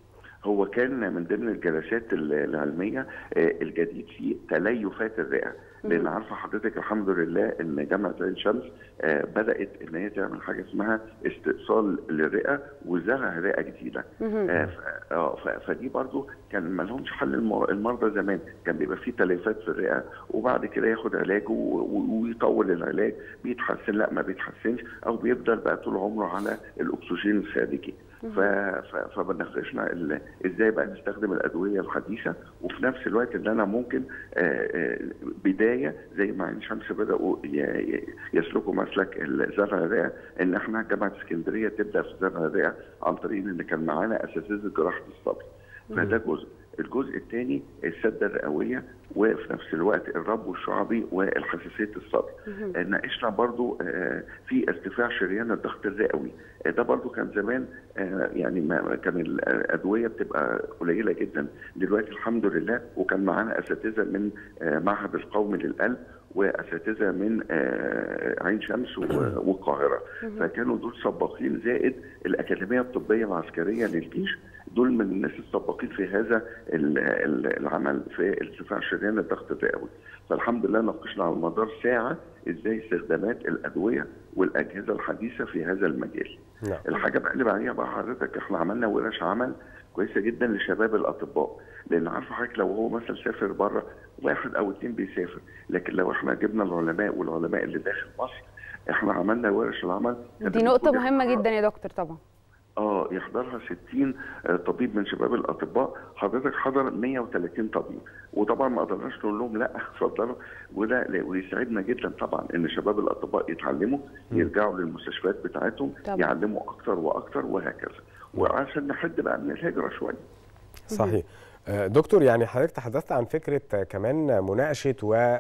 هو كان من ضمن الجلسات ال- العلميه آه، الجديد في تليفات الرئه لان عارفه حضرتك الحمد لله ان جامعه عين شمس آه، بدات ان هي تعمل حاجه اسمها استئصال للرئه وزرع رئه جديده مهم. آه، ف- آه، ف- فدي برضو كان ما لهمش حل الم- المرضى زمان كان بيبقى فيه تليفات في الرئه وبعد كده ياخد علاجه و- و- ويطول العلاج بيتحسن لا ما بيتحسنش او بيفضل بقى طول عمره على الاكسجين الخارجي ف- ف- فبناقشنا ال- ازاي بقى نستخدم الادويه الحديثه وفي نفس الوقت ان انا ممكن آه، آه، بدايه زي ما عين شمس بداوا ي- ي- يسلكوا مسلك زرع الرئه ان احنا جامعه اسكندريه تبدا في زرع الرئه عن طريق ان كان معانا اساتذه جراحه الصدر فده جزء الجزء الثاني السده الرئويه وفي نفس الوقت الربو الشعبي والحساسيه الصدر آه، ناقشنا برضو آه، في ارتفاع شريان الضغط الرئوي آه، ده برضو كان زمان آه، يعني ما كان الادويه بتبقى قليله جدا دلوقتي الحمد لله وكان معانا اساتذه من آه، معهد القومي للقلب واساتذه من آه، عين شمس و- والقاهره فكانوا دول سباقين زائد الاكاديميه الطبيه العسكريه للجيش دول من الناس السباقين في هذا ال- ال- العمل في ارتفاع شريان الضغط الرئوي فالحمد لله ناقشنا على مدار ساعه ازاي استخدامات الادويه والاجهزه الحديثه في هذا المجال نعم الحاجه بقى اللي بعديها بقى حضرتك احنا عملنا ورش عمل كويسه جدا لشباب الاطباء لان عارفه حضرتك لو هو مثلا سافر بره واحد او اتنين بيسافر لكن لو احنا جبنا العلماء والعلماء اللي داخل مصر احنا عملنا ورش العمل كانت دي نقطه المفروض مهمه يحضرها- جدا يا دكتور طبعا. اه يحضرها 60 آه، طبيب من شباب الاطباء حضرتك حضر 130 طبيب وطبعا ما قدرناش نقول لهم لا اتفضلوا وده لا- ويسعدنا جدا طبعا ان شباب الاطباء يتعلموا يرجعوا للمستشفيات بتاعتهم طبعا. يعلموا اكتر واكتر وهكذا وعشان نحد بقى من الهجره شويه صحيح آه، دكتور يعني حضرتك تحدثت عن فكرة آه، كمان مناقشة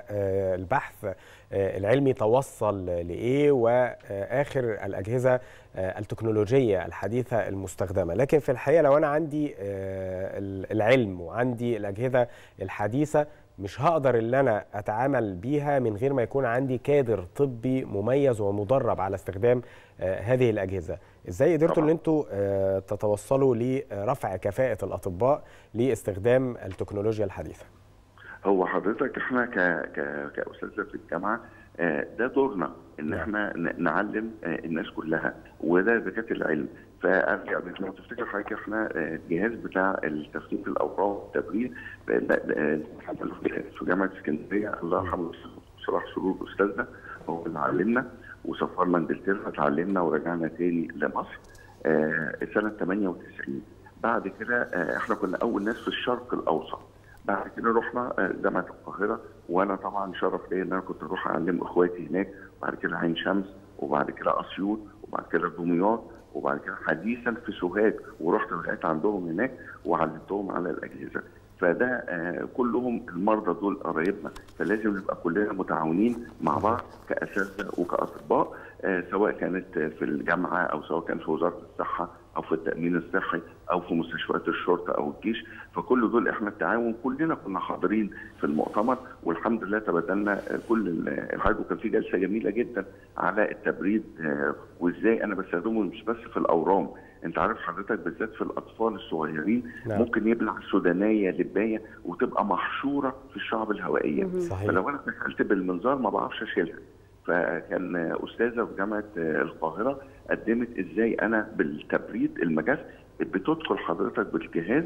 والبحث العلمي توصل لإيه وآخر الأجهزة آه، التكنولوجية الحديثة المستخدمة لكن في الحقيقة لو أنا عندي آه، العلم وعندي الأجهزة الحديثة مش هقدر ان انا اتعامل بيها من غير ما يكون عندي كادر طبي مميز ومدرب على استخدام آه، هذه الاجهزه ازاي قدرتوا ان طبعاً. انتوا آه، تتوصلوا لرفع كفاءه الاطباء لاستخدام التكنولوجيا الحديثه هو حضرتك احنا ك... ك... كاساتذه في الجامعه آه، ده دورنا ان نعم. احنا ن- نعلم آه، الناس كلها وده زكاه العلم فارجع بك لو تفتكر حضرتك احنا آه، الجهاز بتاع التخطيط الاوراق والتبريد آه، ده- ده- آه، في جامعه اسكندريه الله يرحمه صلاح سرور استاذنا هو اللي علمنا وسافرنا انجلترا اتعلمنا ورجعنا تاني لمصر آه، سنه 98 بعد كده آه، احنا كنا اول ناس في الشرق الاوسط بعد كده رحنا آه، جامعه القاهره وانا طبعا شرف ليا ان انا كنت اروح اعلم اخواتي هناك وبعد كده عين شمس وبعد كده اسيوط وبعد كده دمياط وبعد كده حديثا في سوهاج ورحت لغايه عندهم هناك وعلمتهم على الاجهزه فده آه، كلهم المرضى دول قرايبنا فلازم نبقى كلنا متعاونين مع بعض كاساتذه وكاطباء آه، سواء كانت في الجامعه او سواء كان في وزاره الصحه او في التامين الصحي او في مستشفيات الشرطه او الجيش فكل دول احنا التعاون كلنا كنا حاضرين في المؤتمر والحمد لله تبادلنا آه، كل ال- الحاجات وكان في جلسه جميله جدا على التبريد آه، وازاي انا بستخدمه مش بس في الاورام انت عارف حضرتك بالذات في الاطفال الصغيرين نعم. ممكن يبلع سودانيه لبايه وتبقى محشوره في الشعب الهوائيه صحيح. فلو انا دخلت بالمنظار ما بعرفش اشيلها فكان استاذه في جامعه القاهره قدمت ازاي انا بالتبريد المجاز بتدخل حضرتك بالجهاز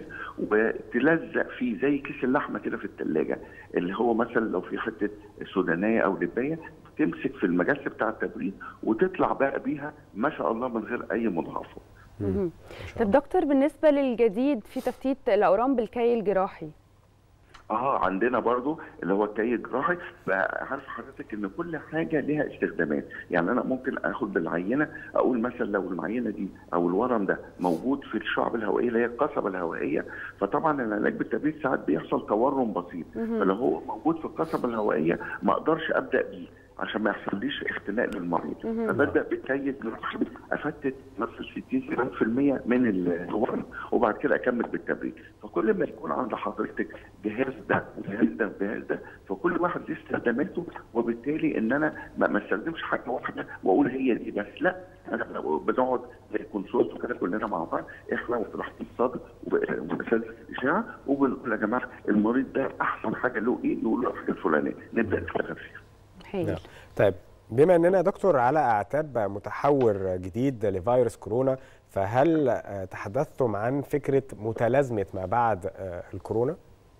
وتلزق فيه زي كيس اللحمه كده في الثلاجه اللي هو مثلا لو في حته سودانيه او لبايه تمسك في المجس بتاع التبريد وتطلع بقى بيها ما شاء الله من غير اي مضاعفه مهم. طب دكتور بالنسبه للجديد في تفتيت الاورام بالكي الجراحي اه عندنا برضو اللي هو الكي الجراحي بقى عارف حضرتك ان كل حاجه ليها استخدامات يعني انا ممكن اخد بالعينه اقول مثلا لو العينه دي او الورم ده موجود في الشعب الهوائيه اللي هي القصبه الهوائيه فطبعا العلاج بالتبريد ساعات بيحصل تورم بسيط فلو هو موجود في القصبه الهوائيه ما اقدرش ابدا بيه عشان ما يحصليش اختناق للمريض فببدا بالكي الجراحي افتت مثلا 60 70% من الورم وبعد كده اكمل بالتبريد فكل ما يكون عند حضرتك جهاز ده وجهاز ده وجهاز ده فكل واحد ليه استخداماته وبالتالي ان انا ما ما استخدمش حاجه واحده واقول هي دي بس لا انا لو بنقعد زي كونسولت وكده كلنا مع بعض احنا وفي الصدر واساتذه الاشعه وبنقول يا جماعه المريض ده احسن حاجه له ايه؟ نقول له الحاجه الفلانيه نبدا نشتغل فيها هايل نعم. طيب بما اننا يا دكتور على اعتاب متحور جديد لفيروس كورونا فهل آه، تحدثتم عن فكره متلازمه ما بعد آه، الكورونا؟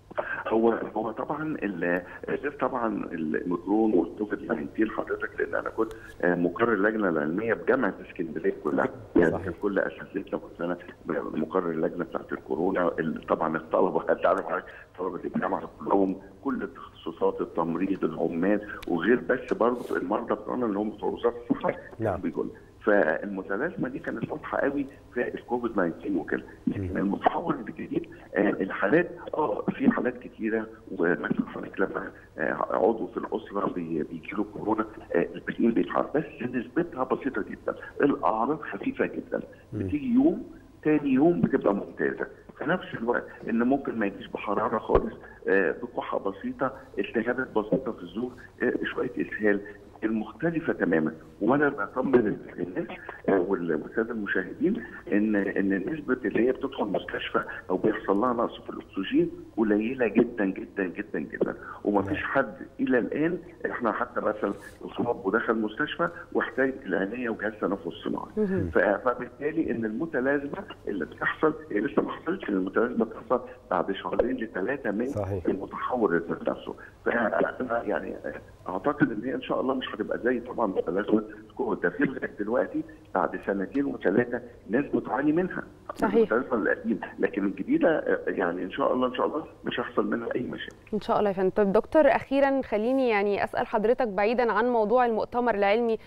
هو هو طبعا ال- غير طبعا الميكرون والكوفيد 19 حضرتك لان انا كنت آه، مقرر اللجنه العلميه بجامعه اسكندريه كلها يعني صحيح. كان كل اساتذتنا كلنا مقرر اللجنه بتاعت الكورونا ال- طبعا الطلبه انت عارف حضرتك طلبه الجامعه كلهم كل التخصصات التمريض العمال وغير بس برضه المرضى بتوعنا اللي هم بتوع وزاره الصحه نعم. بيقول فالمتلازمه دي كانت واضحه قوي في الكوفيد 19 وكده لكن المتحول الجديد آه، الحالات اه في حالات كتيره ومثلا حضرتك لما آه، عضو في الاسره بي- بيجي له كورونا آه، الباقيين بيتحرك بس نسبتها بسيطه جدا الاعراض خفيفه جدا بتيجي يوم تاني يوم بتبقى ممتازه في نفس الوقت ان ممكن ما يجيش بحراره خالص آه، بكحه بسيطه التهابات بسيطه في الزور آه، شويه اسهال المختلفه تماما وانا بطمن الناس آه، وال- والساده المشاهدين ان ان نسبه اللي هي بتدخل مستشفى او بيحصل لها نقص في الاكسجين قليله جدا جدا جدا جدا ومفيش حد الى الان احنا حتى مثلا اصاب ودخل مستشفى واحتاج العنايه وجهاز تنفس صناعي ف- فبالتالي ان المتلازمه اللي بتحصل هي لسه ما حصلتش إن المتلازمه بتحصل بعد شهرين لثلاثه من صحيح. المتحور ذات نفسه فانا يعني اعتقد ان هي ان شاء الله مش هتبقى زي طبعا متلازمه كوفيد ده في لغايه دلوقتي بعد سنتين وثلاثه ناس بتعاني منها صحيح. المتلازمه القديمه لكن الجديده آه، يعني ان شاء الله ان شاء الله مش هيحصل منها اي مشاكل ان شاء الله يا فندم طب دكتور اخيرا خليني يعني اسال حضرتك بعيدا عن موضوع المؤتمر العلمي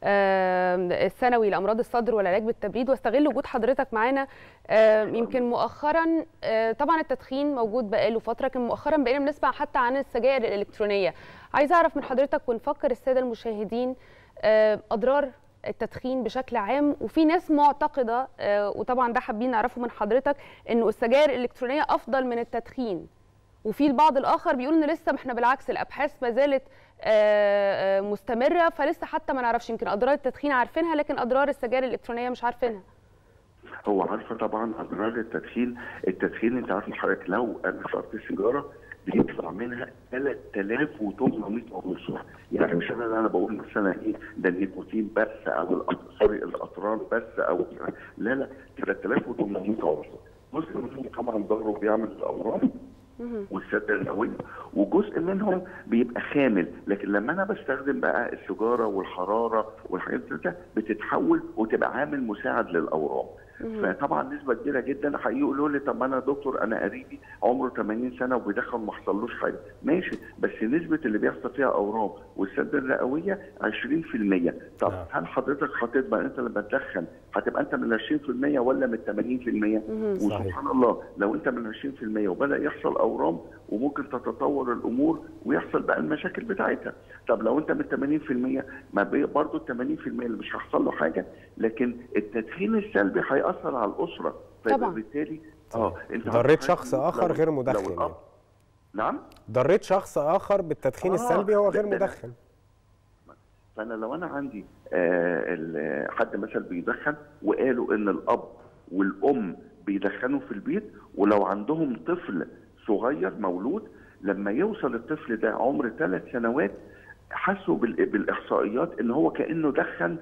آه، السنوي لامراض الصدر والعلاج بالتبريد واستغل وجود حضرتك معانا آه، يمكن مؤخرا آه، طبعا التدخين موجود بقاله فتره لكن مؤخرا بقينا بنسمع حتى عن السجائر الالكترونيه عايزه اعرف من حضرتك ونفكر الساده المشاهدين آه، اضرار التدخين بشكل عام وفي ناس معتقده آه، وطبعا ده حابين نعرفه من حضرتك انه السجائر الالكترونيه افضل من التدخين وفي البعض الاخر بيقول ان لسه ما احنا بالعكس الابحاث ما زالت آه، آه، مستمره فلسه حتى ما نعرفش يمكن اضرار التدخين عارفينها لكن اضرار السجائر الالكترونيه مش عارفينها هو عارفه طبعا اضرار التدخين التدخين انت عارف حضرتك لو انا شربت سيجاره بيطلع منها 3800 عنصر يعني مش انا انا بقول مثلا ايه ده النيكوتين بس او الأط- سوري الاطران بس او لا لا 3800 عنصر جزء منهم طبعا ضره بيعمل الاورام والسده الهويه وجزء منهم بيبقى خامل لكن لما انا بستخدم بقى السيجاره والحراره والحاجات دي بتتحول وتبقى عامل مساعد للاورام فطبعا نسبه كبيره جدا هيقولوا لي طب ما انا دكتور انا قريبي عمره 80 سنه وبيدخن وما حصلوش حاجه ماشي بس نسبه اللي بيحصل فيها اورام والسد الرئويه 20% طب نعم. هل حضرتك هتبقى انت لما تدخن هتبقى انت من 20% ولا من 80% صحيح. وسبحان الله لو انت من 20% وبدا يحصل اورام وممكن تتطور الامور ويحصل بقى المشاكل بتاعتها طب لو انت من 80% ما بي- برضه ال 80% اللي مش هيحصل له حاجه لكن التدخين السلبي هياثر على الاسره طبعاً. فبالتالي اه انت ضريت هتحس شخص لو- آخر غير مدخن لو الأب- يعني. نعم ضريت شخص اخر بالتدخين آه، السلبي هو غير ده- ده- مدخن فانا لو انا عندي آه ال- حد مثلا بيدخن وقالوا ان الاب والام بيدخنوا في البيت ولو عندهم طفل صغير مولود لما يوصل الطفل ده عمر ثلاث سنوات حسوا بال- بالاحصائيات ان هو كانه دخن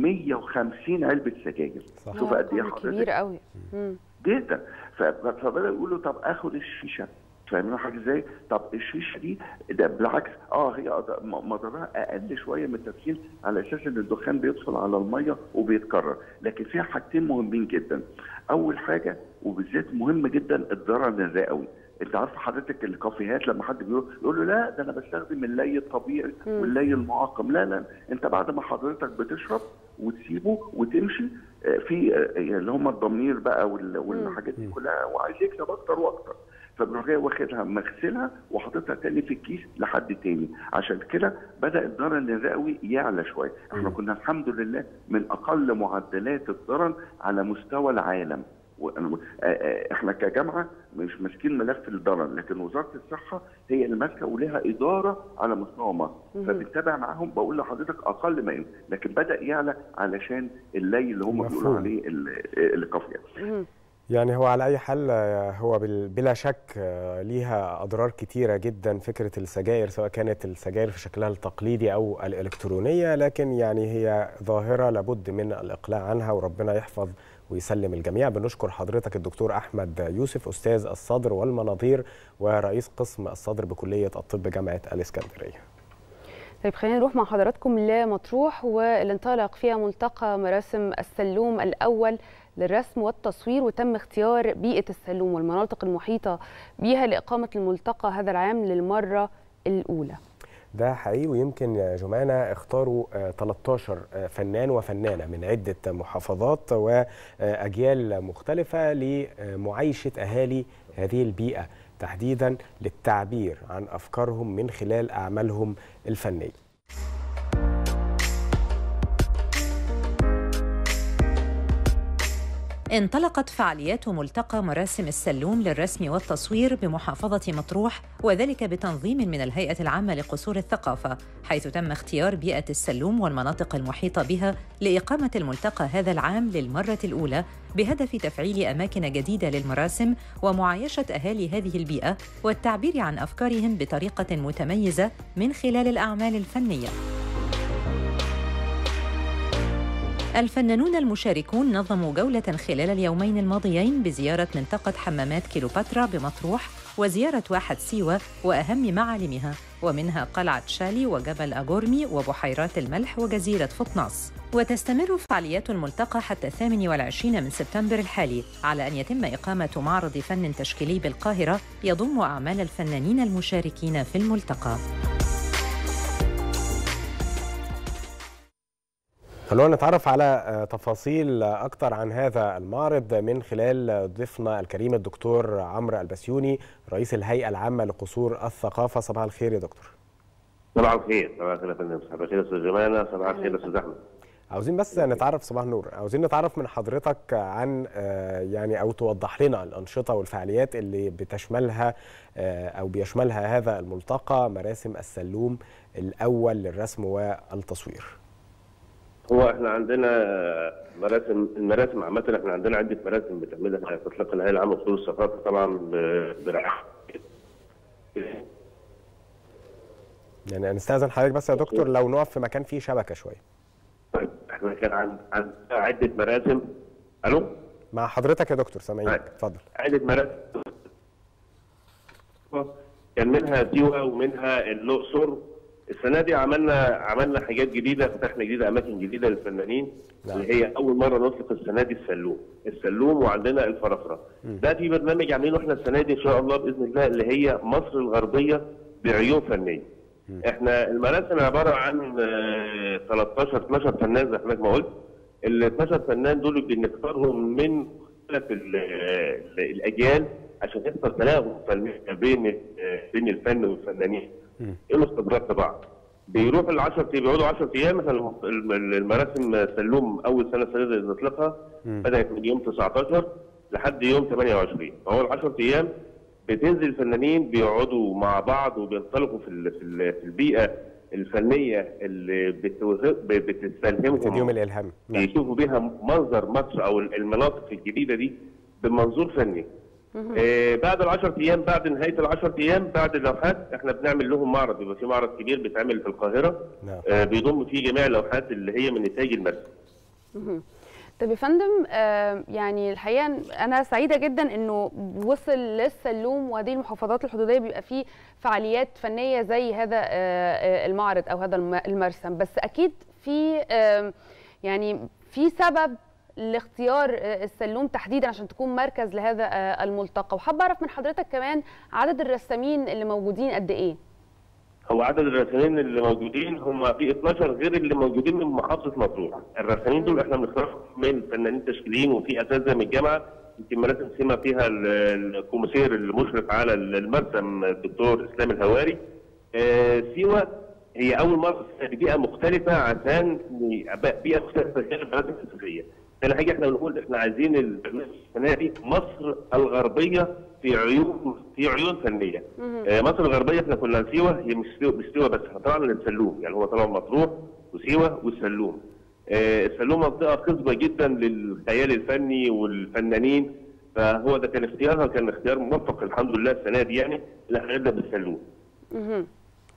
150 علبه سجاير صح. شوف قد ايه رقم حضرتك كبير قوي مم. جدا ف- فبداوا يقولوا طب اخد الشيشه فاهمين حاجه ازاي؟ طب الشيشه دي ده بالعكس اه هي أض- م- مضرها اقل شويه من التدخين على اساس ان الدخان بيدخل على الميه وبيتكرر، لكن فيها حاجتين مهمين جدا. اول حاجه وبالذات مهم جدا الضرر الرئوي. انت عارف حضرتك الكافيهات لما حد بيقول يقول له لا ده انا بستخدم اللي الطبيعي واللي المعقم، لا لا انت بعد ما حضرتك بتشرب وتسيبه وتمشي آه، في آه، اللي هم الضمير بقى وال- والحاجات دي كلها وعايز يكسب اكتر واكتر فبيروح جاي واخدها مغسلها وحاططها تاني في الكيس لحد تاني عشان كده بدا الضرر الرئوي يعلى شويه احنا كنا الحمد لله من اقل معدلات الضرر على مستوى العالم و- آه، آه، احنا كجامعه مش ماسكين ملف الضرر لكن وزاره الصحه هي اللي ماسكه ولها اداره على مستوى مصر فبنتابع معاهم بقول لحضرتك اقل ما يمكن لكن بدا يعلى علشان اللي اللي هم مفهوم. بيقولوا عليه ال- القافيه يعني هو على اي حال آه، هو بال- بلا شك آه، ليها اضرار كتيره جدا فكره السجاير سواء كانت السجاير في شكلها التقليدي او الالكترونيه لكن يعني هي ظاهره لابد من الاقلاع عنها وربنا يحفظ ويسلم الجميع بنشكر حضرتك الدكتور احمد يوسف استاذ الصدر والمناظير ورئيس قسم الصدر بكليه الطب جامعه الاسكندريه طيب خلينا نروح مع حضراتكم لمطروح واللي انطلق فيها ملتقى مراسم السلوم الأول للرسم والتصوير وتم اختيار بيئة السلوم والمناطق المحيطة بيها لإقامة الملتقى هذا العام للمرة الأولى ده حقيقي ويمكن يا جمانة اختاروا آه، 13 آه، فنان وفنانة من عدة محافظات وأجيال مختلفة لمعايشة أهالي هذه البيئة تحديدا للتعبير عن أفكارهم من خلال أعمالهم الفنية انطلقت فعاليات ملتقى مراسم السلوم للرسم والتصوير بمحافظة مطروح وذلك بتنظيم من الهيئة العامة لقصور الثقافة حيث تم اختيار بيئة السلوم والمناطق المحيطة بها لإقامة الملتقى هذا العام للمرة الأولى بهدف تفعيل أماكن جديدة للمراسم ومعايشة أهالي هذه البيئة والتعبير عن أفكارهم بطريقة متميزة من خلال الأعمال الفنية الفنانون المشاركون نظموا جولة خلال اليومين الماضيين بزيارة منطقة حمامات كيلوباترا بمطروح وزيارة واحة سيوة وأهم معالمها ومنها قلعة شالي وجبل أجورمي وبحيرات الملح وجزيرة فطناس وتستمر فعاليات الملتقى حتى 28 من سبتمبر الحالي على أن يتم إقامة معرض فن تشكيلي بالقاهرة يضم أعمال الفنانين المشاركين في الملتقى خلونا نتعرف على آه، تفاصيل أكثر عن هذا المعرض من خلال ضيفنا الكريم الدكتور عمرو البسيوني رئيس الهيئة العامة لقصور الثقافة صباح الخير يا دكتور صباح الخير صباح الخير يا فندم صباح الخير يا استاذ جمانه صباح الخير يا استاذ احمد عاوزين بس نتعرف صباح النور عاوزين نتعرف من حضرتك عن آه، يعني او توضح لنا الانشطه والفعاليات اللي بتشملها آه، او بيشملها هذا الملتقى مراسم السلوم الاول للرسم والتصوير هو احنا عندنا مراسم المراسم عامه احنا عندنا عده مراسم بتعملها تطلق الهيئه العامه لقصور الثقافه طبعا ب- برعايه يعني نستاذن حضرتك بس يا دكتور لو نقف في مكان فيه شبكه شويه طيب احنا كان عن- عندنا عده مراسم الو مع حضرتك يا دكتور سامعينك اتفضل عده مراسم كان منها سيوه ومنها الاقصر السنه دي عملنا عملنا حاجات جديده فتحنا جديده اماكن جديده للفنانين نعم. اللي هي اول مره نطلق السنه دي السلوم السلوم وعندنا الفرافره ده في برنامج عاملينه احنا السنه دي ان شاء الله باذن الله اللي هي مصر الغربيه بعيون فنيه احنا المراسم عباره عن آه، 13 12 فنان زي حضرتك ما قلت ال 12 فنان دول بنختارهم من مختلف ال- ال- الاجيال عشان يحصل تناغم فني بين آه، بين الفن والفنانين يقولوا خبرات لبعض بيروحوا ال 10 بيقعدوا 10 ايام مثلا الم- المراسم سلوم اول سنه سنه نطلقها بدات من يوم 19 لحد يوم 28 فهو ال 10 ايام بتنزل الفنانين بيقعدوا مع بعض وبينطلقوا في ال- في ال- في البيئه الفنيه اللي بتوه- ب- بتستلهمهم تديهم الالهام نعم. يشوفوا بيها منظر مصر او المناطق الجديده دي بمنظور فني. آه بعد ال 10 ايام بعد نهايه ال 10 ايام بعد اللوحات احنا بنعمل لهم معرض بيبقى في معرض كبير بيتعمل في القاهره نعم. آه بيضم فيه جميع اللوحات اللي هي من نتاج المرسم. مهم. طب يا فندم آه، يعني الحقيقه انا سعيده جدا انه وصل للسلوم وهذه المحافظات الحدوديه بيبقى فيه فعاليات فنيه زي هذا آه، آه، المعرض او هذا الم- المرسم بس اكيد في آه، يعني في سبب لاختيار آه، السلوم تحديدا عشان تكون مركز لهذا آه، الملتقى وحابه اعرف من حضرتك كمان عدد الرسامين اللي موجودين قد ايه هو عدد الرسامين اللي موجودين هم في 12 غير اللي موجودين من محافظه مطروح. الرسامين دول احنا بنختارهم من فنانين تشكيليين وفي اساتذه من الجامعه يمكن مراسم سيما فيها ال- الكوميسير المشرف على المرسم الدكتور اسلام الهواري. آه، سيوه هي اول مره في بيئه مختلفه عشان يبقى بيئه مختلفه غير المراسم الاساسيه. ثاني حاجه احنا بنقول احنا عايزين البرنامج السنه دي مصر الغربيه في عيون في عيون فنيه. آه، مصر الغربيه احنا كنا سيوه هي مش سيوه مش سيوه بس احنا طلعنا للسلوم يعني هو طبعا مطروح وسيوه والسلوم. آه، السلوم منطقه خصبه جدا للخيال الفني والفنانين فهو ده كان اختيارها كان اختيار موفق الحمد لله السنه دي يعني اللي احنا نبدا بالسلوم. مهم.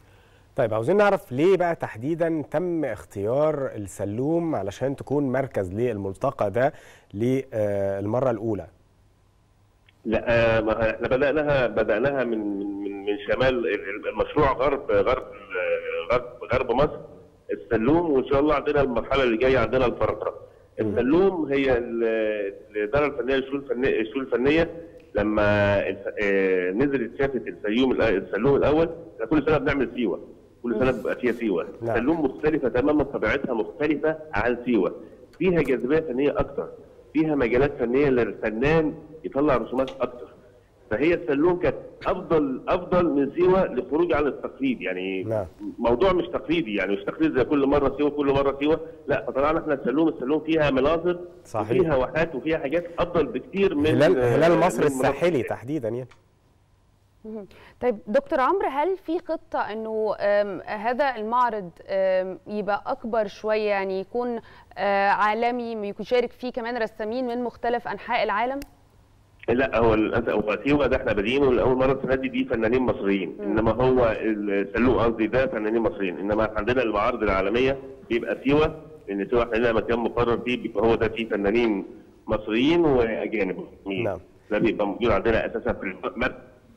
طيب عاوزين نعرف ليه بقى تحديدا تم اختيار السلوم علشان تكون مركز للملتقى ده للمره الاولى لا آه، ما احنا بدأناها بدأناها من من من, من شمال المشروع غرب غرب غرب غرب مصر السلوم وان شاء الله عندنا المرحله اللي جايه عندنا الفرقره. السلوم هي ال- الاداره الفنيه للشؤون الفنيه الشؤون الفنيه لما الف- آه، نزلت شافت السيوم الأ- السلوم الاول احنا كل سنه بنعمل سيوه كل سنه بيبقى فيها سيوه نعم. السلوم مختلفه تماما طبيعتها مختلفه عن سيوه فيها جاذبيه فنيه اكتر فيها مجالات فنيه للفنان يطلع رسومات اكتر فهي السلوم كانت افضل افضل من سيوه للخروج عن التقليد يعني نعم. موضوع مش تقليدي يعني مش تقليد زي كل مره سيوه كل مره سيوه لا فطلعنا احنا السلوم السلوم فيها مناظر صحيح. وفيها واحات وفيها حاجات افضل بكتير من هلال هلال من مصر مناطق الساحلي تانية. تحديدا يعني مهم. طيب دكتور عمرو هل في خطة انه آم، هذا المعرض آم، يبقى اكبر شوية يعني يكون آه، عالمي يشارك فيه كمان رسامين من مختلف انحاء العالم؟ لا هو للاسف هو سيوه ده احنا بادئينه لاول مره السنه دي دي فنانين مصريين انما هو السلوم قصدي ده فنانين مصريين انما عندنا المعارض العالميه بيبقى سيوه لان سيوه احنا لنا مكان مقرر فيه بيبقى هو ده فيه فنانين مصريين واجانب نعم. ده بيبقى موجود عندنا اساسا في المركز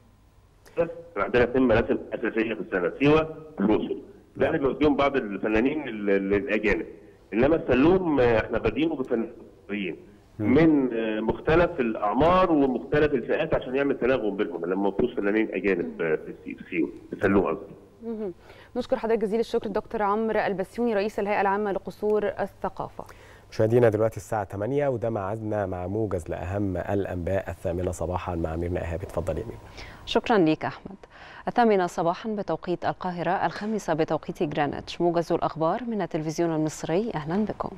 عندنا اثنين مراسم اساسيه في السنه سيوه والاقصر ده احنا بيبقى فيهم بعض الفنانين ال- ال- الاجانب انما السلوم آه، احنا بادئينه بفنانين مصريين من آه، مختلف الاعمار ومختلف الفئات عشان يعمل تناغم بينهم لما ما فيهوش فنانين اجانب آه، في سي- في سيوه في السلوم قصدي مهم. نشكر حضرتك جزيل الشكر دكتور عمرو البسيوني رئيس الهيئة العامة لقصور الثقافة مشاهدينا دلوقتي الساعة 8 وده ميعادنا مع موجز لأهم الأنباء الثامنة صباحا مع ميرنا إيهاب اتفضل يا ميرنا شكرا لك أحمد الثامنة صباحا بتوقيت القاهرة الخامسة بتوقيت جرينتش موجز الأخبار من التلفزيون المصري أهلا بكم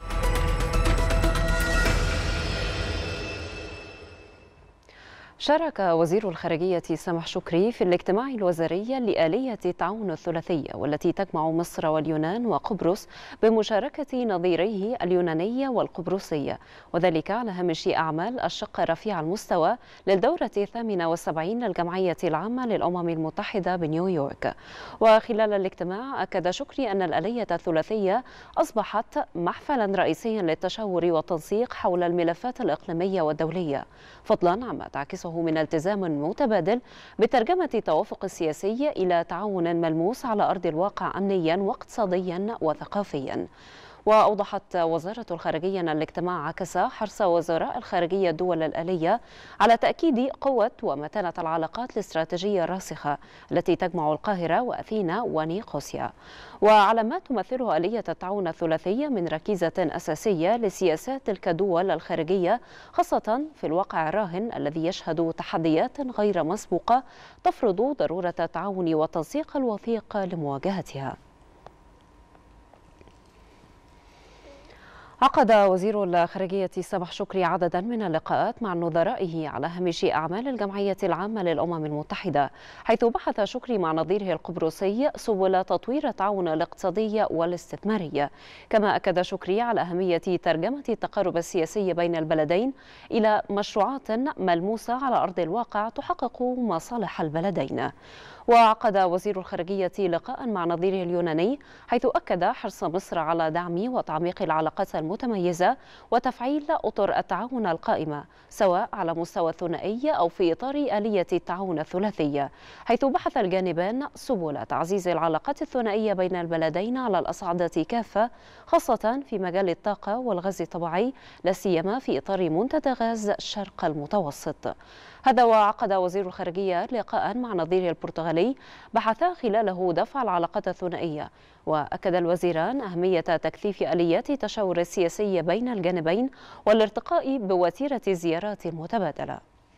شارك وزير الخارجية سامح شكري في الاجتماع الوزاري لآلية التعاون الثلاثية والتي تجمع مصر واليونان وقبرص بمشاركة نظيريه اليوناني والقبرصي وذلك على هامش أعمال الشق رفيع المستوى للدورة الثامنة والسبعين للجمعية العامة للأمم المتحدة بنيويورك وخلال الاجتماع أكد شكري أن الآلية الثلاثية أصبحت محفلا رئيسيا للتشاور والتنسيق حول الملفات الإقليمية والدولية فضلا عما تعكسه هدفه من التزام متبادل بترجمة التوافق السياسي إلى تعاون ملموس على أرض الواقع أمنيا واقتصاديا وثقافيا وأوضحت وزارة الخارجية أن الاجتماع عكس حرص وزراء الخارجية الدول الآلية على تأكيد قوة ومتانة العلاقات الاستراتيجية الراسخة التي تجمع القاهرة وأثينا ونيقوسيا وعلى ما تمثله آلية التعاون الثلاثية من ركيزة أساسية لسياسات تلك الدول الخارجية خاصة في الواقع الراهن الذي يشهد تحديات غير مسبوقة تفرض ضرورة التعاون والتنسيق الوثيق لمواجهتها عقد وزير الخارجية سمح شكري عددا من اللقاءات مع نظرائه على هامش أعمال الجمعية العامة للأمم المتحدة حيث بحث شكري مع نظيره القبرصي سبل تطوير التعاون الاقتصادي والاستثماري كما أكد شكري على أهمية ترجمة التقارب السياسي بين البلدين إلى مشروعات ملموسة على أرض الواقع تحقق مصالح البلدين وعقد وزير الخارجية لقاء مع نظيره اليوناني حيث أكد حرص مصر على دعم وتعميق العلاقات المتميزة وتفعيل أطر التعاون القائمة سواء على مستوى الثنائي أو في إطار آلية التعاون الثلاثي حيث بحث الجانبان سبل تعزيز العلاقات الثنائية بين البلدين على الأصعدة كافة خاصة في مجال الطاقة والغاز الطبيعي لا سيما في إطار منتدى غاز الشرق المتوسط هذا وعقد وزير الخارجية لقاء مع نظيره البرتغالي بحث خلاله دفع العلاقات الثنائية وأكد الوزيران أهمية تكثيف آليات التشاور السياسي بين الجانبين والارتقاء بوتيرة الزيارات المتبادلة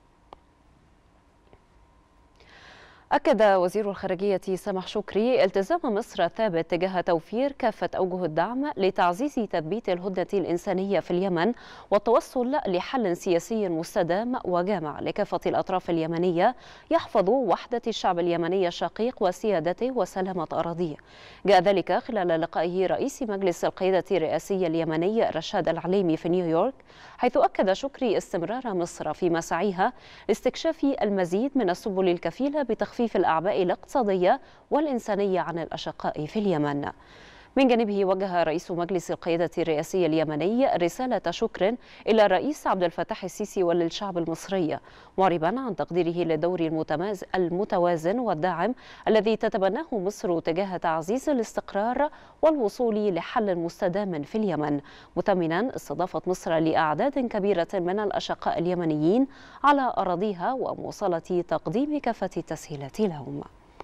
أكد وزير الخارجية سمح شكري التزام مصر الثابت تجاه توفير كافة أوجه الدعم لتعزيز تثبيت الهدنة الإنسانية في اليمن والتوصل لحل سياسي مستدام وجامع لكافة الأطراف اليمنية يحفظ وحدة الشعب اليمني الشقيق وسيادته وسلامة أراضيه جاء ذلك خلال لقائه رئيس مجلس القيادة الرئاسي اليمني رشاد العليمي في نيويورك حيث أكد شكري استمرار مصر في مساعيها لاستكشاف المزيد من السبل الكفيلة بتخفيف الأعباء الاقتصادية والإنسانية عن الأشقاء في اليمن من جانبه وجه رئيس مجلس القيادة الرئاسي اليمني رسالة شكر إلى الرئيس عبد الفتاح السيسي وللشعب المصري معربا عن تقديره للدور المتماز المتوازن والداعم الذي تتبناه مصر تجاه تعزيز الاستقرار والوصول لحل مستدام في اليمن مثمنا استضافة مصر لأعداد كبيرة من الأشقاء اليمنيين على أراضيها ومواصلة تقديم كافة التسهيلات لهم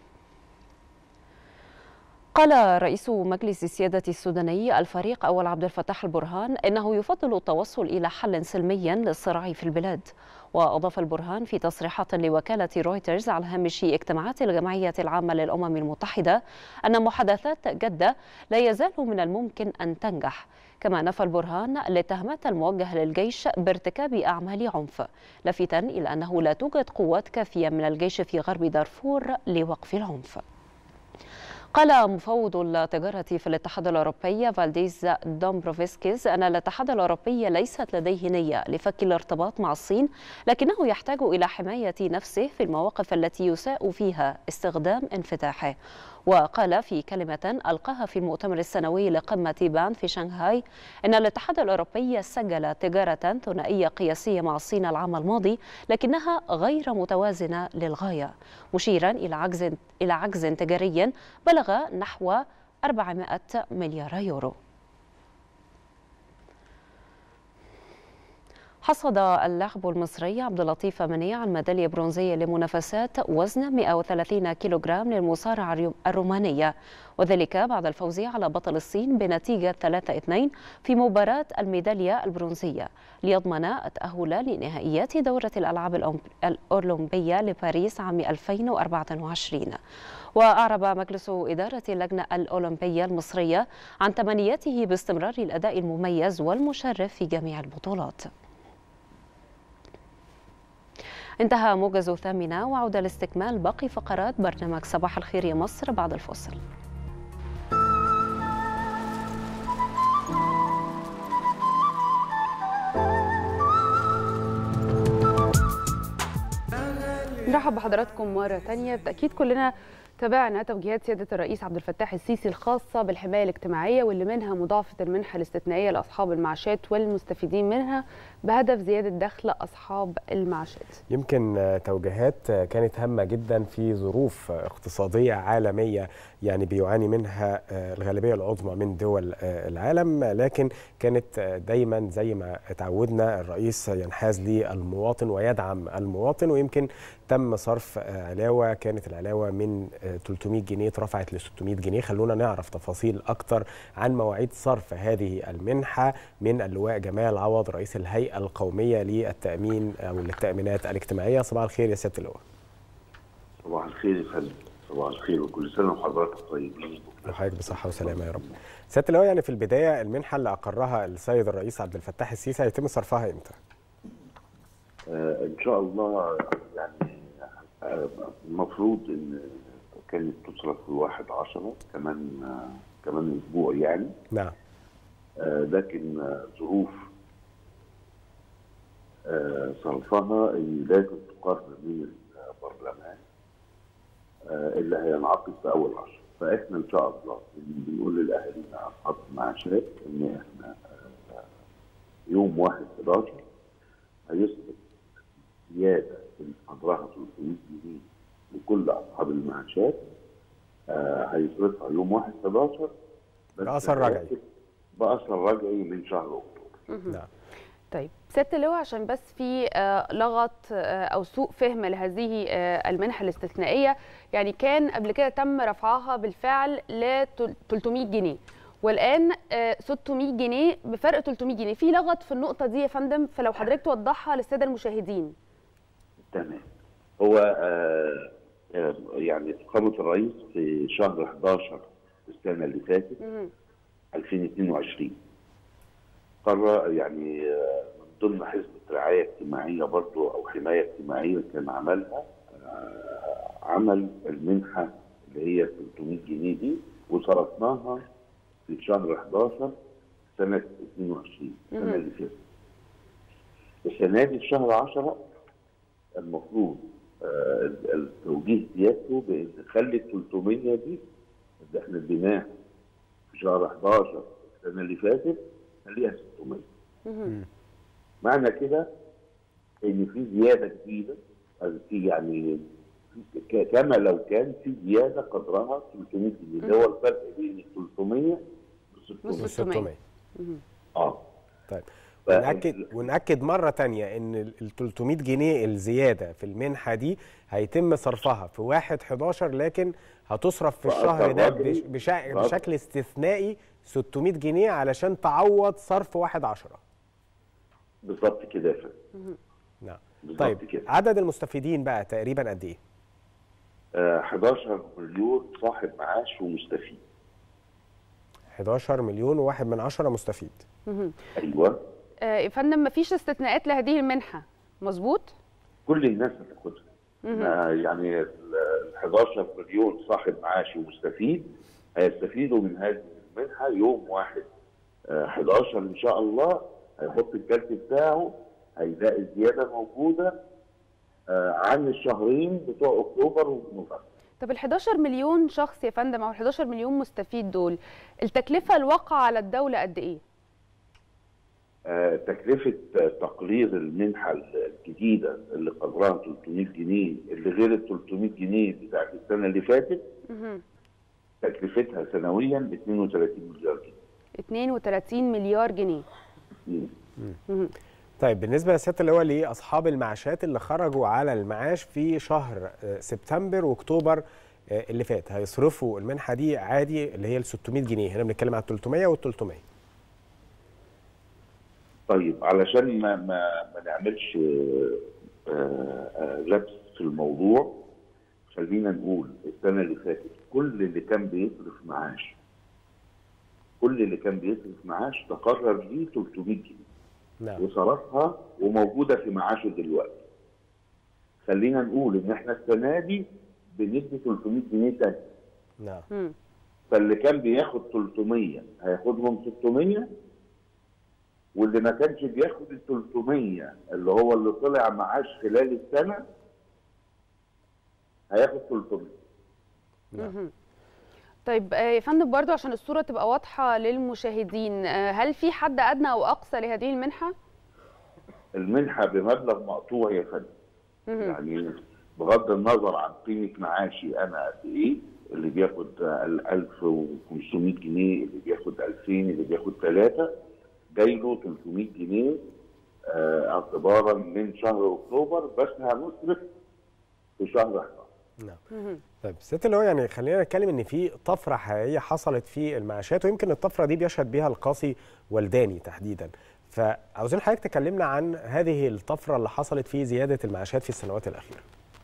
قال رئيس مجلس السيادة السوداني الفريق أول عبد الفتاح البرهان إنه يفضل التوصل إلى حل سلمي للصراع في البلاد وأضاف البرهان في تصريحات لوكالة رويترز على هامش اجتماعات الجمعية العامة للأمم المتحدة أن محادثات جدة لا يزال من الممكن أن تنجح كما نفى البرهان الاتهامات الموجهة للجيش بارتكاب أعمال عنف لافتا إلى أنه لا توجد قوات كافية من الجيش في غرب دارفور لوقف العنف قال مفوض التجارة في الاتحاد الأوروبي فالديز دومبروفسكيز أن الاتحاد الأوروبي ليست لديه نية لفك الارتباط مع الصين لكنه يحتاج إلى حماية نفسه في المواقف التي يساء فيها استخدام انفتاحه وقال في كلمة ألقاها في المؤتمر السنوي لقمة بان في شنغهاي إن الاتحاد الأوروبي سجل تجارة ثنائية قياسية مع الصين العام الماضي لكنها غير متوازنة للغاية مشيرا إلى عجز إلى عجز تجاري بلغ نحو 400 مليار يورو حصد اللاعب المصري عبد اللطيف منيع الميدالية برونزية لمنافسات وزن 130 كيلوغرام للمصارعة الرومانية وذلك بعد الفوز على بطل الصين بنتيجة 3-2 في مباراة الميدالية البرونزية ليضمن التأهل لنهائيات دورة الألعاب الأولمبية لباريس عام 2024 وأعرب مجلس إدارة اللجنة الأولمبية المصرية عن تمنياته باستمرار الأداء المميز والمشرف في جميع البطولات انتهى موجز الثامنة وعودة لاستكمال باقي فقرات برنامج صباح الخير يا مصر بعد الفصل نرحب بحضراتكم مرة تانية بالتأكيد كلنا تابعنا توجيهات سيادة الرئيس عبد الفتاح السيسي الخاصة بالحماية الاجتماعية واللي منها مضاعفة المنحة الاستثنائية لأصحاب المعاشات والمستفيدين منها بهدف زيادة دخل أصحاب المعاشات يمكن آه، توجيهات آه، كانت هامة جدا في ظروف آه، اقتصادية عالمية يعني بيعاني منها آه، الغالبية العظمى من دول آه، العالم آه، لكن كانت آه، دايما زي ما اتعودنا الرئيس ينحاز للمواطن ويدعم المواطن ويمكن تم صرف آه، علاوة كانت العلاوة من آه، 300 جنيه اترفعت ل 600 جنيه خلونا نعرف تفاصيل أكتر عن مواعيد صرف هذه المنحة من اللواء جمال عوض رئيس الهيئة القومية للتأمين أو للتأمينات الاجتماعية صباح الخير يا سيادة اللواء صباح الخير يا فندم صباح الخير وكل سنه وحضرتك طيبين وحضرتك بصحة وسلامة يا رب سيادة اللواء يعني في البداية المنحة اللي أقرها السيد الرئيس عبد الفتاح السيسي هيتم صرفها إمتى؟ آه ان شاء الله يعني آه، المفروض ان كانت تصرف في الواحد عشرة كمان آه كمان اسبوع يعني نعم آه لكن آه ظروف آه صرفها ان لازم تقرر من البرلمان آه اللي هينعقد في اول عشر فاحنا ان شاء الله بنقول لاهالينا اصحاب المعاشات ان احنا آه يوم 1 11 هيصرف زياده اللي قدرها 300 جنيه لكل اصحاب المعاشات آه هيصرفها يوم 1 11 بس بأثر رجعي. باثر رجعي من شهر اكتوبر نعم طيب سيادة اللواء عشان بس في آه، لغط آه، او سوء فهم لهذه آه، المنحه الاستثنائيه يعني كان قبل كده تم رفعها بالفعل ل 300 جنيه والان آه، 600 جنيه بفرق 300 جنيه في لغط في النقطه دي يا فندم فلو حضرتك توضحها للساده المشاهدين تمام هو آه آه يعني فخامه الرئيس في شهر 11 السنه اللي فاتت مهم. 2022 قرر يعني آه، من ضمن حزب رعايه اجتماعيه برضو او حمايه اجتماعيه كان عملها آه، عمل المنحه اللي هي 300 جنيه دي وصرفناها في شهر 11 سنه 22 السنه مهم. اللي فاتت السنه دي في شهر 10 المفروض آه، التوجيه سيادته بان نخلي ال 300 دي اللي احنا اديناها في شهر 11 السنه اللي فاتت خليها 600 مهم. معنى كده ان في زياده جديده أو في يعني في- ك- كما لو كان في زياده قدرها 300 جنيه اللي هو الفرق بين ال 300 و 600 600 مهم. اه طيب ف- ونأكد ونأكد مرة تانية إن ال 300 جنيه الزيادة في المنحة دي هيتم صرفها في 1 11 لكن هتصرف في في الشهر أثر ده رجعي. بش- بشا- رجعي. بشكل استثنائي 600 جنيه علشان تعوض صرف 1 10 بالظبط كده يا فندم نعم بالظبط طيب كده عدد المستفيدين بقى تقريبا قد إيه؟ آه 11 مليون صاحب معاش ومستفيد 11 مليون وواحد من عشرة مستفيد مهم. ايوه آه، يا فندم مفيش استثناءات لهذه المنحه مظبوط كل الناس هتاخدها مهم. آه، يعني ال 11 مليون صاحب معاش ومستفيد هيستفيدوا من هذه المنحه يوم واحد آه، 11 ان شاء الله هيحط الكارت بتاعه هيلاقي الزياده موجوده آه، عن الشهرين بتوع اكتوبر ونوفمبر طب ال 11 مليون شخص يا فندم او ال 11 مليون مستفيد دول التكلفه الواقعه على الدوله قد ايه؟ آه، تكلفه آه، تقرير المنحه الجديده اللي قدرها 300 جنيه اللي غير ال 300 جنيه بتاعت السنه اللي فاتت مهم. تكلفتها سنويا 32 مليار جنيه 32 مليار جنيه مهم. طيب بالنسبة لسيادة اللواء لأصحاب المعاشات اللي خرجوا على المعاش في شهر آه، سبتمبر وأكتوبر آه، اللي فات هيصرفوا المنحة دي عادي اللي هي ال 600 جنيه هنا بنتكلم على 300 وال 300 طيب علشان ما ما ما نعملش آه، آه، لبس في الموضوع خلينا نقول السنه اللي فاتت كل اللي كان بيصرف معاش كل اللي كان بيصرف معاش تقرر ليه 300 جنيه نعم وصرفها وموجوده في معاشه دلوقتي خلينا نقول ان احنا السنه دي بندي 300 جنيه تاني نعم مم. فاللي كان بياخد 300 هياخدهم 600 واللي ما كانش بياخد ال 300 اللي هو اللي طلع معاش خلال السنه هياخد 300 مهم. طيب آه، يا فندم برضو عشان الصورة تبقى واضحة للمشاهدين آه، هل في حد أدنى أو أقصى لهذه المنحة؟ المنحه بمبلغ مقطوع يا فندم مهم. يعني بغض النظر عن قيمه معاشي انا قد ايه اللي بياخد ال 1500 جنيه اللي بياخد 2000 اللي بياخد 3 جاي له 300 جنيه آه، اعتبارا من شهر اكتوبر بس هنصرف في شهر 11 نعم طيب ست اللي هو يعني خلينا نتكلم ان في طفره حقيقيه حصلت في المعاشات ويمكن الطفره دي بيشهد بها القاصي والداني تحديدا فعاوزين حضرتك تكلمنا عن هذه الطفره اللي حصلت في زياده المعاشات في السنوات الاخيره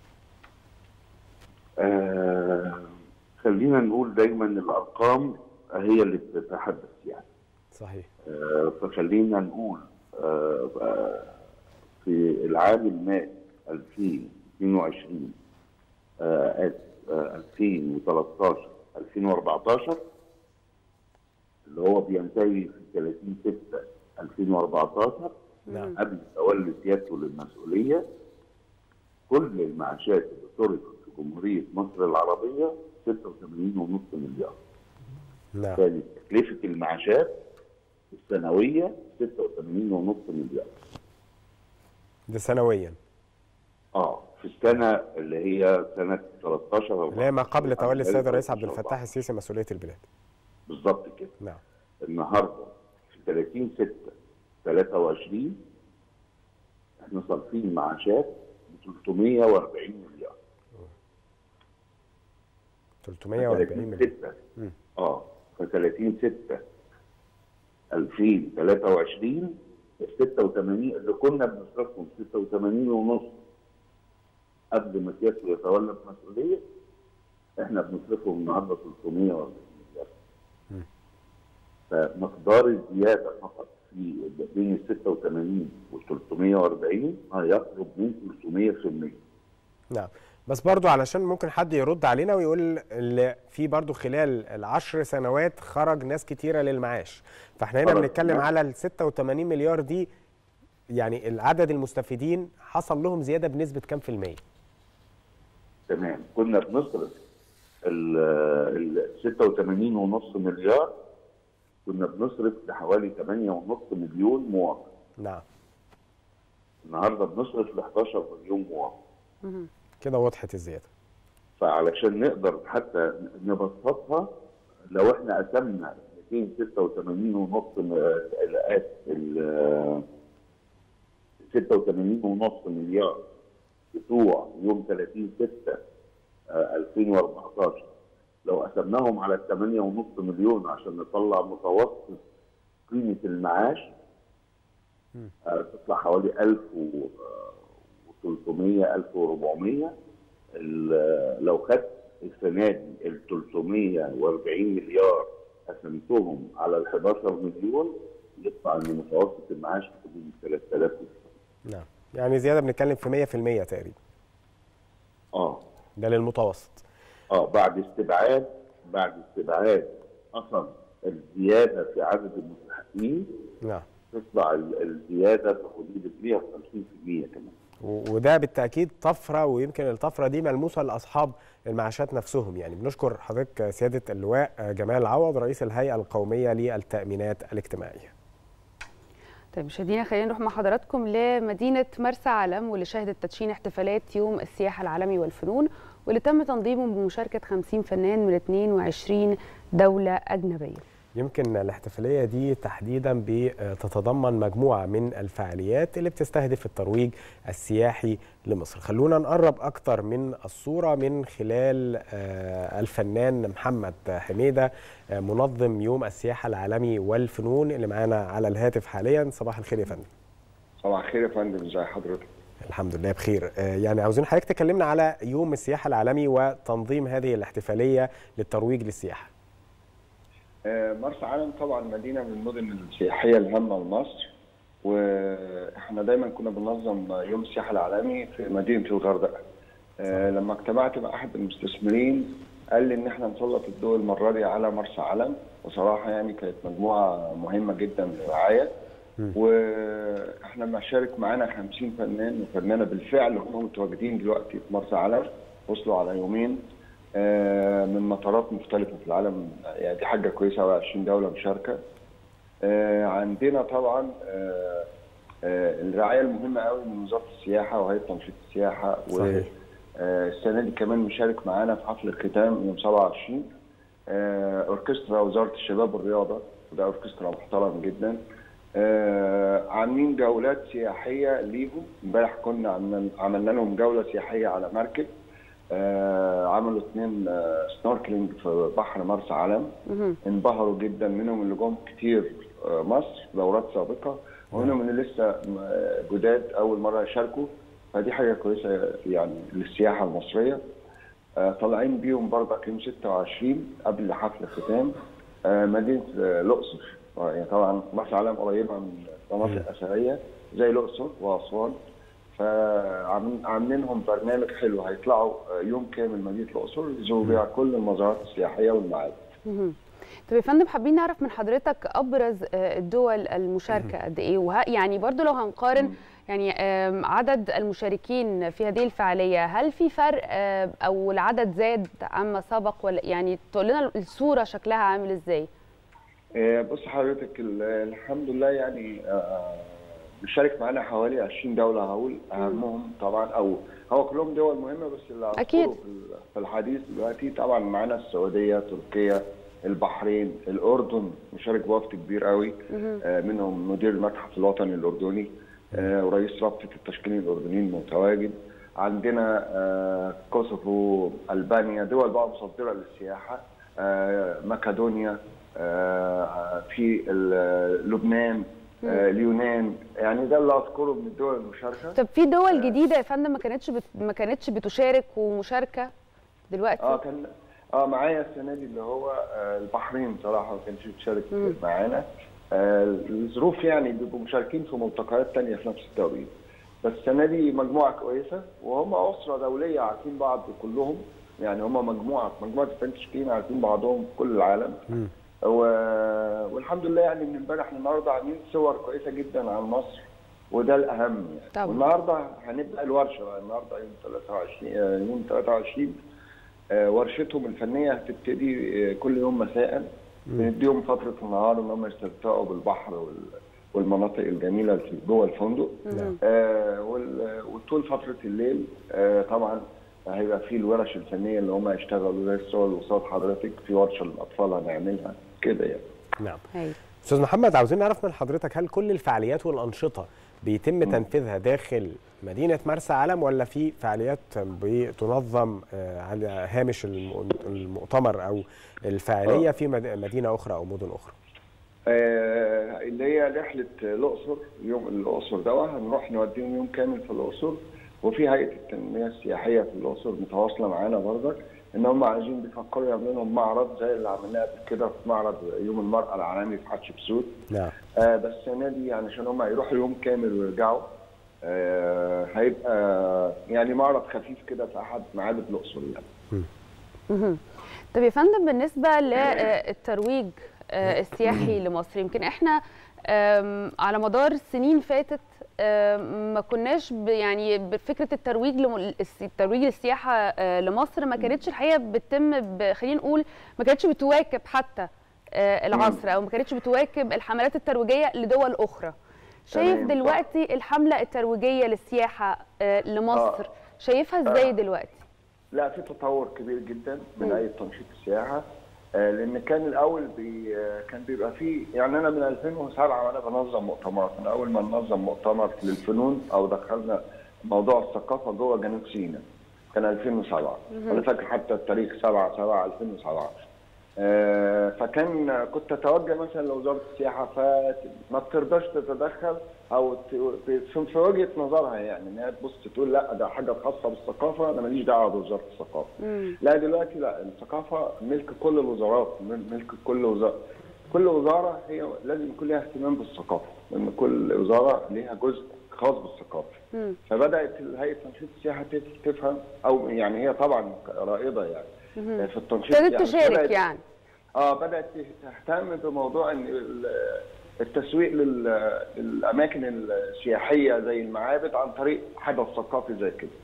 آه خلينا نقول دايما الارقام هي اللي بتتحدث يعني صحيح آه فخلينا نقول آه آه، في العام المالي 2022 آه آسف، آه 2013 2014 اللي هو بينتهي في 30 6 2014 نعم. قبل تولي سيادته للمسؤوليه كل المعاشات اللي صرفت في جمهوريه مصر العربيه 86.5 مليار نعم كانت تكلفه المعاشات السنويه 86.5 مليار ده سنويا اه في السنه اللي هي سنه 13 اللي هي ما قبل تولي السيد الرئيس عبد 14. الفتاح السيسي مسؤوليه البلاد بالظبط كده نعم النهارده في 30 6 23 احنا صارفين معاشات ب 340 مليار 340 مليون 6 مم. اه في 30 6 2023 ال 86 اللي كنا بنصرفهم 86 ونص قبل ما سيادته يتولى المسؤوليه احنا بنصرفهم النهارده 340 مليار مم. فمقدار الزياده فقط في بين ال 86 وال 340 ما يقرب من 300% نعم بس برضو علشان ممكن حد يرد علينا ويقول اللي في برضو خلال العشر سنوات خرج ناس كتيرة للمعاش فاحنا هنا خرج بنتكلم ناس. على ال 86 مليار دي يعني العدد المستفيدين حصل لهم زيادة بنسبة كام في المية؟ تمام كنا بنصرف ال ال 86 ونص مليار كنا بنصرف لحوالي 8 ونص مليون مواطن نعم النهارده بنصرف ل 11 مليون مواطن مهم. كده وضحت الزيادة فعلشان نقدر حتى نبسطها لو احنا قسمنا 286 ونص م- ال- ال 86 ونص مليار بتوع يوم 30 6 آه، 2014 لو قسمناهم على ال 8 ونص مليون عشان نطلع متوسط قيمة المعاش مم. آه، تطلع حوالي 1300 1400 ال- لو خدت السنه دي ال 340 مليار قسمتهم على ال 11 مليون يطلع ان متوسط المعاش في حدود 3000 نعم يعني زيادة بنتكلم في 100% تقريبا اه ده للمتوسط اه بعد استبعاد بعد استبعاد اصلا الزياده في عدد المستحقين نعم تطلع ال- الزياده في حدود 150% كمان و- وده بالتاكيد طفره ويمكن الطفره دي ملموسه لاصحاب المعاشات نفسهم يعني بنشكر حضرتك سياده اللواء جمال العوض رئيس الهيئه القوميه للتامينات الاجتماعيه طيب مشاهدينا خلينا نروح مع حضراتكم لمدينة مرسى علم واللي شهدت تدشين احتفالات يوم السياحة العالمي والفنون واللي تم تنظيمه بمشاركة 50 فنان من 22 دولة أجنبية يمكن الاحتفاليه دي تحديدا بتتضمن مجموعه من الفعاليات اللي بتستهدف الترويج السياحي لمصر خلونا نقرب اكتر من الصوره من خلال آه، الفنان محمد حميده آه، منظم يوم السياحه العالمي والفنون اللي معانا على الهاتف حاليا صباح الخير يا فندم صباح الخير يا فندم ازي حضرتك الحمد لله بخير آه، يعني عاوزين حضرتك تكلمنا على يوم السياحه العالمي وتنظيم هذه الاحتفاليه للترويج للسياحه آه، مرسى علم طبعا مدينه من المدن السياحيه الهامه لمصر واحنا دايما كنا بننظم يوم السياحه العالمي في مدينه الغردقه آه، لما اجتمعت مع احد المستثمرين قال لي ان احنا نسلط الضوء المره دي على مرسى علم وصراحه يعني كانت مجموعه مهمه جدا للرعايه واحنا مشارك معانا 50 فنان وفنانه بالفعل هم متواجدين دلوقتي في مرسى علم وصلوا على يومين آه، من مطارات مختلفه في العالم يعني دي حاجه كويسه قوي 20 دوله مشاركه آه، عندنا طبعا آه، آه، الرعايه المهمه قوي من وزاره السياحه وهيئه تنشيط السياحه صحيح. والسنه دي كمان مشارك معانا في حفل الختام يوم 27 آه، اوركسترا وزاره الشباب والرياضه وده اوركسترا محترم جدا آه، عاملين جولات سياحيه ليهم امبارح كنا عملنا عملنا لهم جوله سياحيه على مركب آه، عملوا اثنين سنوركلينج في بحر مرسى علم انبهروا جدا منهم اللي جم كتير آه، مصر دورات سابقه ومنهم اللي لسه آه، جداد اول مره يشاركوا فدي حاجه كويسه يعني للسياحه المصريه آه، طالعين بيهم برضك يوم 26 قبل حفل الختام آه، مدينه آه، الاقصر آه، يعني طبعا مرسى علم قريبه من مناطق اثريه زي الاقصر واسوان فعاملينهم برنامج حلو هيطلعوا آه، يوم كامل مدينه الاقصر يزوروا بيها كل المزارات السياحيه والمعابد مهم. طب يا فندم حابين نعرف من حضرتك ابرز آه، الدول المشاركه قد ايه وه... يعني برضو لو هنقارن يعني آم، عدد المشاركين في هذه الفعاليه هل في فرق آه، او العدد زاد عما سبق ولا يعني تقول لنا الصوره شكلها عامل ازاي آه، بص حضرتك ال- الحمد لله يعني آه، بيشارك معانا حوالي 20 دوله هقول اهمهم طبعا او هو كلهم دول مهمه بس اللي هذكره أكيد. في ال- في الحديث دلوقتي طبعا معانا السعوديه تركيا البحرين الاردن مشارك بوفد كبير قوي آه، منهم مدير المتحف الوطني الاردني آه، ورئيس رابطه التشكيلين الاردنيين متواجد عندنا آه، كوسوفو البانيا دول بقى مصدره للسياحه آه، مقدونيا آه، في ال- لبنان آه، اليونان يعني ده اللي اذكره من الدول المشاركه طب في دول جديده يا فندم ما كانتش بت... ما كانتش بتشارك ومشاركه دلوقتي اه كان اه معايا السنه دي اللي هو آه البحرين بصراحه ما كانش بتشارك معانا آه الظروف يعني بيبقوا مشاركين في ملتقيات تانية في نفس التوقيت بس السنه دي مجموعه كويسه وهم اسره دوليه عارفين بعض كلهم يعني هم مجموعه مجموعه الفرنسيين عارفين بعضهم في كل العالم و... والحمد لله يعني من امبارح للنهارده عاملين صور كويسه جدا عن مصر وده الاهم يعني طبعا. والنهارده هنبدا الورشه بقى النهارده يوم 23 آه، يوم 23 آه، ورشتهم الفنيه هتبتدي آه، كل يوم مساء بنديهم فتره النهار ان هم يستمتعوا بالبحر وال- والمناطق الجميله اللي في جوه الفندق آه، وال- وطول فتره الليل آه، طبعا هيبقى في الورش الفنيه اللي هم هيشتغلوا زي الصور اللي قصاد حضرتك في ورشه للاطفال هنعملها كده يعني نعم هاي. استاذ محمد عاوزين نعرف من حضرتك هل كل الفعاليات والانشطه بيتم تنفيذها داخل مدينه مرسى علم ولا في فعاليات بتنظم آه، على هامش الم- المؤتمر او الفاعليه في مد- مدينه اخرى او مدن اخرى آه، اللي هي رحله الاقصر يوم الاقصر ده هنروح نوديهم يوم كامل في الاقصر وفي هيئه التنميه السياحيه في الاقصر متواصله معانا برضك ان هم عايزين بيفكروا يعملوا لهم معرض زي اللي عملناه قبل كده في معرض يوم المراه العالمي في حتشبسوت نعم آه بس السنه دي يعني عشان هم يروحوا يوم كامل ويرجعوا آه هيبقى يعني معرض خفيف كده في احد معابد الاقصر يعني مهم. طب يا فندم بالنسبه للترويج السياحي لمصر يمكن احنا آم، على مدار السنين فاتت آم، ما كناش ب- يعني بفكره الترويج لم- الس- الترويج للسياحه آه، لمصر ما كانتش الحقيقه بتتم ب- خلينا نقول ما كانتش بتواكب حتى آه، العصر او ما كانتش بتواكب الحملات الترويجيه لدول اخرى شايف تمام، صح. دلوقتي الحمله الترويجيه للسياحه آه، لمصر شايفها ازاي دلوقتي لا في تطور كبير جدا من هيئه تنشيط السياحه آه، لان كان الاول بي آه، كان بيبقى فيه يعني انا من 2007 وانا بنظم مؤتمرات من اول ما ننظم مؤتمر للفنون او دخلنا موضوع الثقافه جوه جنوب سيناء كان 2007 انا فاكر حتى التاريخ 7 7 2007 آه، فكان كنت اتوجه مثلا لوزاره السياحه فما بترضاش تتدخل او ت- في في وجهه نظرها يعني ان هي تبص تقول لا ده حاجه خاصه بالثقافه انا ماليش دعوه بوزاره الثقافه. لا دلوقتي لا الثقافه ملك كل الوزارات مل- ملك كل وزاره كل وزاره هي لازم يكون لها اهتمام بالثقافه لان كل وزاره ليها جزء خاص بالثقافه. فبدات هيئه تنشيط السياحه تف- تفهم او يعني هي طبعا رائده يعني في التنشيط ابتدت يعني تشارك بدأت- يعني اه بدات تهتم بموضوع ان ال- التسويق لل- للاماكن السياحيه زي المعابد عن طريق حدث ثقافي زي كده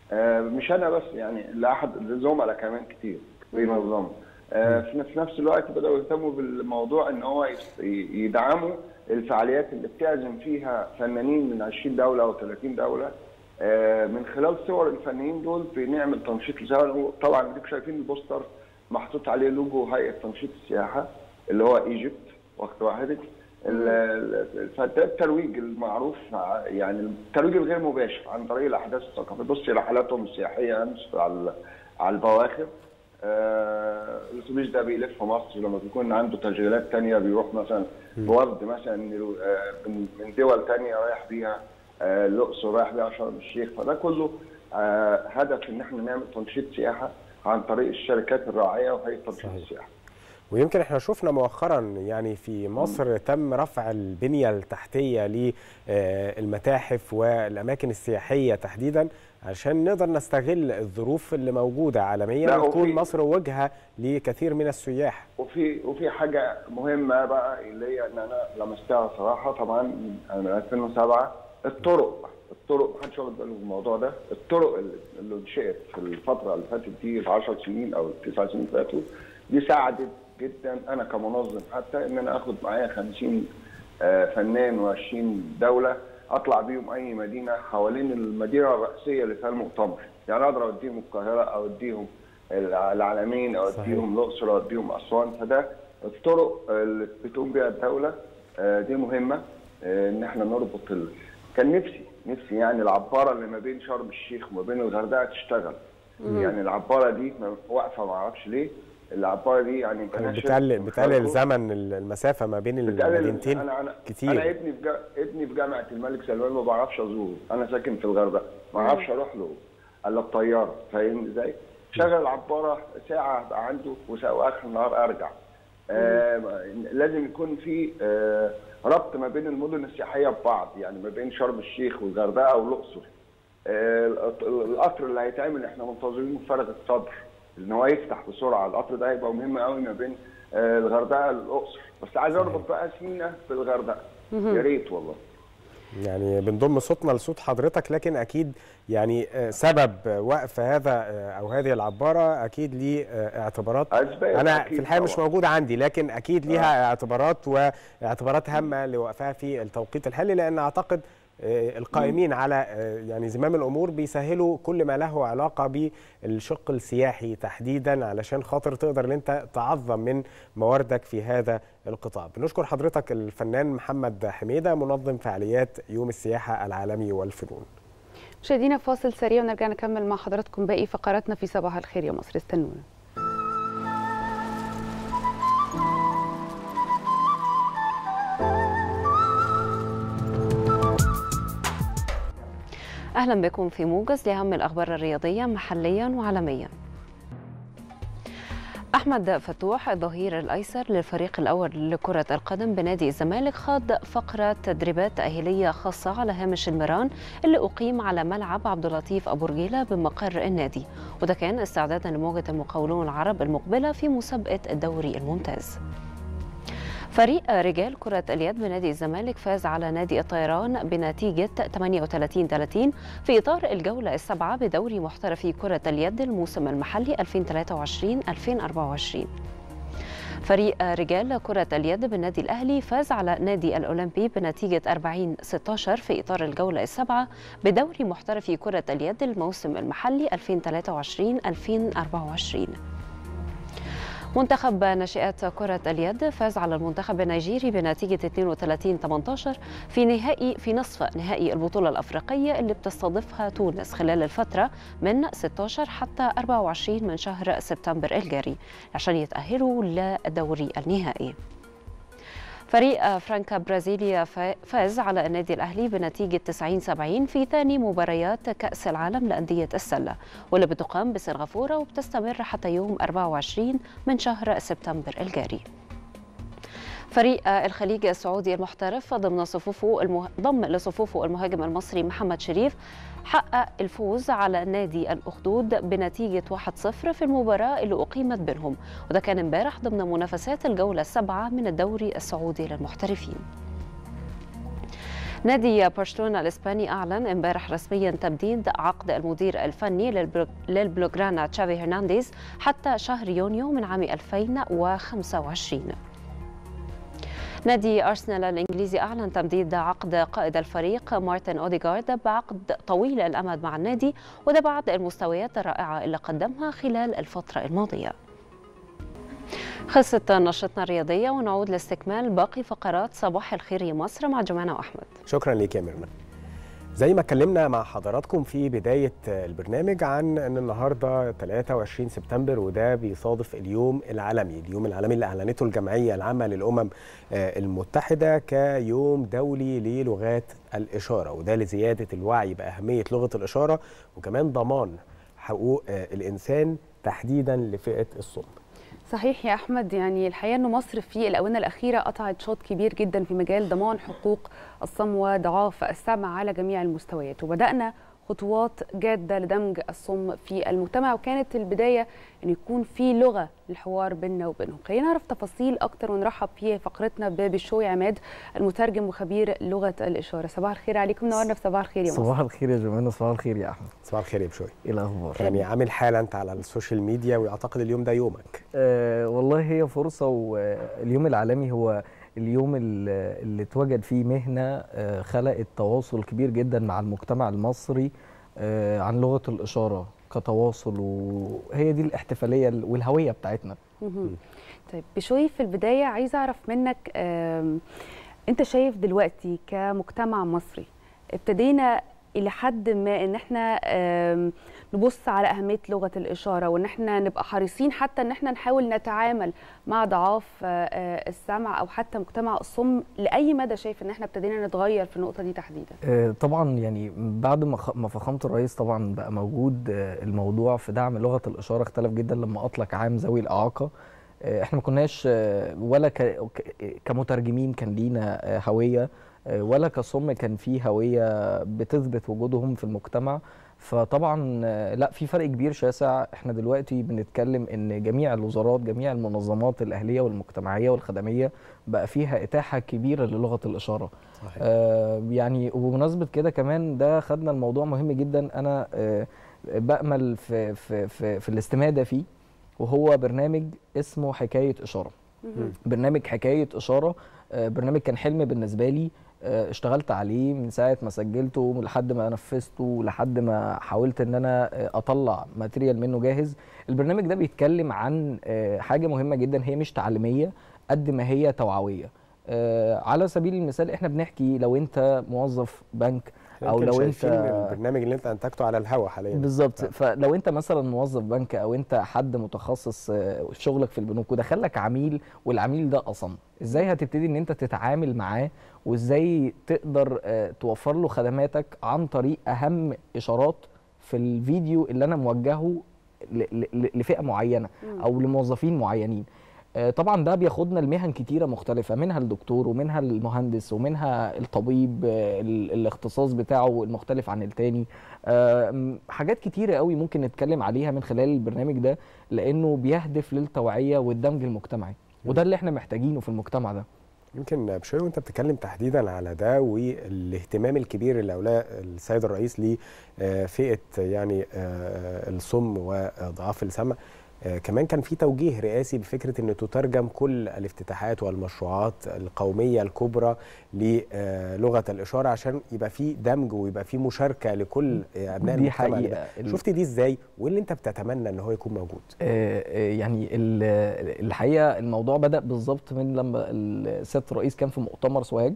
آه، مش انا بس يعني لاحد الزملاء كمان كتير بينظموا آه، في نفس- في نفس الوقت بداوا يهتموا بالموضوع ان هو يس- ي- يدعموا الفعاليات اللي بتعزم فيها فنانين من 20 دوله او 30 دوله آه، من خلال صور الفنانين دول بنعمل تنشيط لسواء طبعا انتوا شايفين البوستر محطوط عليه لوجو هيئه تنشيط السياحه اللي هو ايجيبت واخد واحد ال- ال- فده الترويج المعروف ع- يعني الترويج الغير مباشر عن طريق الاحداث الثقافيه بصي رحلاتهم السياحيه امس على على البواخر آه، الاتوبيس ده بيلف في مصر لما بيكون عنده تشغيلات تانية بيروح مثلا بورد مثلا آه، من من دول تانية رايح بيها آه، الاقصر رايح بيها شرم الشيخ فده كله آه، هدف ان احنا نعمل تنشيط سياحه عن طريق الشركات الراعيه وهيئه تنشيط السياحه ويمكن احنا شفنا مؤخرا يعني في مصر تم رفع البنية التحتية للمتاحف والأماكن السياحية تحديدا عشان نقدر نستغل الظروف اللي موجودة عالميا لا، وتكون وفي- مصر وجهة لكثير من السياح وفي وفي حاجه مهمه بقى اللي هي ان انا لمستها صراحه طبعا من 2007 الطرق الطرق محدش واخد باله من الموضوع ده الطرق اللي اللي انشئت في الفتره اللي فاتت دي في 10 سنين او 9 سنين فاتوا دي ساعدت جدا انا كمنظم حتى ان انا اخد معايا 50 آه، فنان و20 دوله اطلع بيهم اي مدينه حوالين المدينه الرئيسيه اللي فيها المؤتمر يعني اقدر اوديهم القاهره او اوديهم العالمين او صحيح. اديهم الاقصر او اديهم اسوان فده الطرق اللي بتقوم بها الدوله آه، دي مهمه آه، ان احنا نربط ال... كان نفسي نفسي يعني العباره اللي ما بين شرم الشيخ وما بين الغردقه تشتغل مم. يعني العباره دي ما- واقفه ما اعرفش ليه العباره دي يعني كانت شايف بتقلل من بتقلل خلالكم زمن المسافة ما بين بتقلل المدينتين انا انا كتير انا ابني في جا... ابني في جامعه الملك سلمان ما بعرفش ازوره انا ساكن في الغردقه ما اعرفش اروح له الا بطياره فاهم ازاي؟ شغل العباره ساعه ابقى عنده وساعه واخر النهار ارجع آه لازم يكون في آه ربط ما بين المدن السياحيه ببعض يعني ما بين شرم الشيخ والغردقه والاقصر آه القط- القطر اللي هيتعمل احنا منتظرينه بفارغ الصبر ان هو يفتح بسرعه القطر ده هيبقى مهم قوي ما بين آه الغردقه للاقصر بس عايز اربط بقى سينا بالغردقه مهم. يا ريت والله يعني بنضم صوتنا لصوت حضرتك لكن اكيد يعني آه، سبب وقف هذا آه، او هذه العباره اكيد ليه آه، اعتبارات أسباب انا أكيد في الحقيقه مش طبعاً. موجوده عندي لكن اكيد ليها اعتبارات واعتبارات هامه لوقفها في التوقيت الحالي لان اعتقد آه، القائمين على آه، يعني زمام الامور بيسهلوا كل ما له علاقه بالشق السياحي تحديدا علشان خاطر تقدر ان انت تعظم من مواردك في هذا القطاع بنشكر حضرتك الفنان محمد حميده منظم فعاليات يوم السياحه العالمي والفنون مشاهدينا فاصل سريع ونرجع نكمل مع حضراتكم باقي فقراتنا في صباح الخير يا مصر استنونا أهلا بكم في موجز لأهم الأخبار الرياضية محليا وعالميا أحمد فتوح الظهير الأيسر للفريق الأول لكرة القدم بنادي الزمالك خاض فقرة تدريبات تأهيلية خاصة على هامش الميران اللي أقيم على ملعب عبد اللطيف أبو رجيلة بمقر النادي وده كان استعدادا لمواجهة المقاولون العرب المقبلة في مسابقة الدوري الممتاز فريق رجال كرة اليد بنادي الزمالك فاز على نادي الطيران بنتيجة 38-30 في إطار الجولة السابعة بدوري محترفي كرة اليد الموسم المحلي 2023-2024 فريق رجال كرة اليد بالنادي الأهلي فاز على نادي الأولمبي بنتيجة 40-16 في إطار الجولة السابعة بدوري محترفي كرة اليد الموسم المحلي 2023-2024 منتخب ناشئات كرة اليد فاز على المنتخب النيجيري بنتيجة 32-18 في نهائي في نصف نهائي البطولة الأفريقية اللي بتستضيفها تونس خلال الفترة من 16 حتى 24 من شهر سبتمبر الجاري عشان يتأهلوا للدوري النهائي. فريق فرانكا برازيليا فاز على النادي الأهلي بنتيجة 90-70 في ثاني مباريات كأس العالم لأندية السلة واللي بتقام بسنغافورة وبتستمر حتى يوم 24 من شهر سبتمبر الجاري فريق الخليج السعودي المحترف ضمن صفوفه المه... ضم لصفوفه المهاجم المصري محمد شريف حقق الفوز على نادي الأخدود بنتيجة 1-0 في المباراة اللي أقيمت بينهم وده كان امبارح ضمن منافسات الجولة السابعة من الدوري السعودي للمحترفين نادي برشلونة الإسباني أعلن امبارح رسميا تمديد عقد المدير الفني للبلو- للبلوغرانا تشافي هرنانديز حتى شهر يونيو من عام 2025 نادي أرسنال الإنجليزي أعلن تمديد عقد قائد الفريق مارتن أوديغارد بعقد طويل الأمد مع النادي وده بعد المستويات الرائعة اللي قدمها خلال الفترة الماضية خلصت نشرتنا الرياضية ونعود لاستكمال باقي فقرات صباح الخير يا مصر مع جمانة وأحمد شكرا ليك يا ميرنا زي ما اتكلمنا مع حضراتكم في بداية البرنامج عن أن النهاردة 23 سبتمبر وده بيصادف اليوم العالمي اليوم العالمي اللي أعلنته الجمعية العامة للأمم آه، المتحدة كيوم دولي للغات الإشارة وده لزيادة الوعي بأهمية لغة الإشارة وكمان ضمان حقوق آه، الإنسان تحديدا لفئة الصم صحيح يا احمد يعني الحقيقه ان مصر في الاونه الاخيره قطعت شوط كبير جدا في مجال ضمان حقوق الصم وضعاف السمع على جميع المستويات وبدانا خطوات جاده لدمج الصم في المجتمع وكانت البدايه ان يكون في لغه للحوار بيننا وبينهم خلينا نعرف تفاصيل اكتر ونرحب في فقرتنا ببشوي عماد المترجم وخبير لغه الاشاره صباح الخير عليكم نورنا في صباح الخير يا مصر صباح الخير يا جماعه وصباح الخير يا احمد صباح الخير يا بشوي ايه الاخبار يعني عامل حالة أنت على السوشيال ميديا وأعتقد اليوم ده يومك آه والله هي فرصه واليوم العالمي هو اليوم ال- اللي اتوجد فيه مهنه آه خلقت تواصل كبير جدا مع المجتمع المصري آه عن لغه الاشاره كتواصل وهي دي الاحتفاليه والهويه بتاعتنا مهم. طيب بشوي في البداية عايزة أعرف منك آم، أنت شايف دلوقتي كمجتمع مصري ابتدينا إلى حد ما إن إحنا آم، نبص على أهمية لغة الإشارة وإن إحنا نبقى حريصين حتى إن إحنا نحاول نتعامل مع ضعاف آه، آه، السمع أو حتى مجتمع الصم لأي مدى شايف إن إحنا ابتدينا نتغير في النقطة دي تحديدا آه، طبعا يعني بعد ما خ- ما فخامه الرئيس طبعا بقى موجود آه، الموضوع في دعم لغه الاشاره اختلف جدا لما اطلق عام ذوي الاعاقه آه، احنا ما كناش آه، ولا ك- ك- كمترجمين كان لينا آه، هويه آه، ولا كصم كان في هويه بتثبت وجودهم في المجتمع فطبعا آه، لا في فرق كبير شاسع احنا دلوقتي بنتكلم ان جميع الوزارات جميع المنظمات الاهليه والمجتمعيه والخدميه بقى فيها اتاحه كبيره للغه الاشاره صحيح. آه يعني وبمناسبه كده كمان ده خدنا الموضوع مهم جدا انا آه بامل في في في, في الاستماده فيه وهو برنامج اسمه حكايه اشاره مهم. برنامج حكايه اشاره آه، برنامج كان حلم بالنسبه لي آه، اشتغلت عليه من ساعه ما سجلته لحد ما نفذته لحد ما حاولت ان انا آه، اطلع ماتيريال منه جاهز البرنامج ده بيتكلم عن آه، حاجه مهمه جدا هي مش تعليميه قد ما هي توعويه آه، على سبيل المثال احنا بنحكي لو انت موظف بنك او يمكن لو شايفين انت البرنامج اللي أنت أنتجته على الهوا حاليا بالظبط فلو انت مثلا موظف بنك او انت حد متخصص آه، في شغلك في البنوك ودخل لك عميل والعميل ده اصم ازاي هتبتدي ان انت تتعامل معاه وازاي تقدر آه، توفر له خدماتك عن طريق اهم اشارات في الفيديو اللي انا موجهه ل- ل- لفئه معينه مم. او لموظفين معينين آه، طبعا ده بياخدنا لمهن كتيره مختلفه منها الدكتور ومنها المهندس ومنها الطبيب آه، ال- الاختصاص بتاعه المختلف عن التاني آه، م- حاجات كتيره قوي ممكن نتكلم عليها من خلال البرنامج ده لانه بيهدف للتوعيه والدمج المجتمعي وده اللي احنا محتاجينه في المجتمع ده يمكن بشوي وانت بتتكلم تحديدا على ده والاهتمام الكبير اللي اولاه السيد الرئيس لفئه يعني آه، الصم وضعاف السمع آه، كمان كان في توجيه رئاسي بفكره ان تترجم كل الافتتاحات والمشروعات القوميه الكبرى للغه الاشاره عشان يبقى في دمج ويبقى في مشاركه لكل آه، ابناء دي المجتمع اللي حقيقة. بقى. شفت دي ازاي وايه اللي انت بتتمنى ان هو يكون موجود آه، آه، يعني ال- الحقيقه الموضوع بدا بالظبط من لما ال- سياده الرئيس كان في مؤتمر سوهاج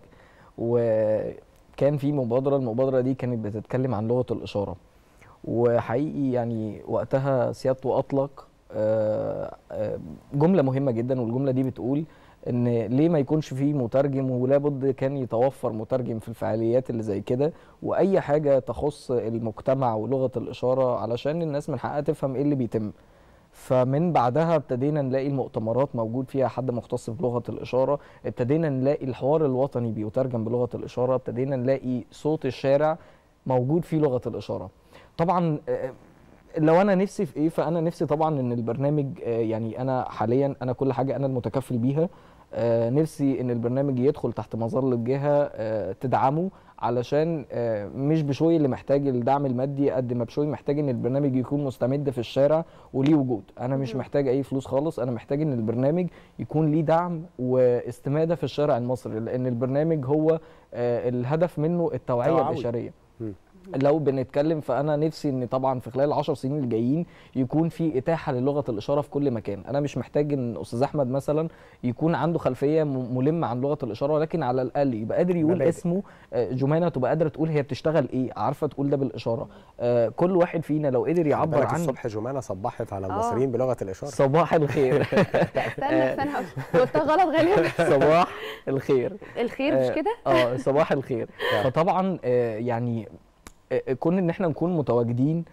وكان في مبادره المبادره دي كانت بتتكلم عن لغه الاشاره وحقيقي يعني وقتها سيادته اطلق آه، آه، جمله مهمه جدا والجمله دي بتقول ان ليه ما يكونش فيه مترجم ولابد كان يتوفر مترجم في الفعاليات اللي زي كده واي حاجه تخص المجتمع ولغه الاشاره علشان الناس من حقها تفهم ايه اللي بيتم فمن بعدها ابتدينا نلاقي المؤتمرات موجود فيها حد مختص بلغه الاشاره ابتدينا نلاقي الحوار الوطني بيترجم بلغه الاشاره ابتدينا نلاقي صوت الشارع موجود فيه لغه الاشاره طبعا آه، لو انا نفسي في ايه فانا نفسي طبعا ان البرنامج آه، يعني انا حاليا انا كل حاجه انا المتكفل بيها آه، نفسي ان البرنامج يدخل تحت مظله جهه آه، تدعمه علشان آه، مش بشوي اللي محتاج الدعم المادي قد ما بشوي محتاج ان البرنامج يكون مستمد في الشارع وليه وجود انا مش محتاج اي فلوس خالص انا محتاج ان البرنامج يكون ليه دعم واستماده في الشارع المصري لان البرنامج هو آه، الهدف منه التوعيه توعوي. الاشاريه لو بنتكلم فانا نفسي ان طبعا في خلال العشر سنين الجايين يكون في اتاحه للغه الاشاره في كل مكان انا مش محتاج ان استاذ احمد مثلا يكون عنده خلفيه م- ملمه عن لغه الاشاره ولكن على الاقل يبقى قادر يقول مبادئ. اسمه آه، جمانه تبقى قادره تقول هي بتشتغل ايه عارفه تقول ده بالاشاره آه، كل واحد فينا لو قدر خلي يعبر بالك عن الصبح جمانه صبحت على آه. المصريين بلغه الاشاره صباح الخير استنى استنى قلت غلط غالبا صباح الخير الخير مش آه، كده اه صباح الخير فطبعا آه، يعني آه، كون ان احنا نكون متواجدين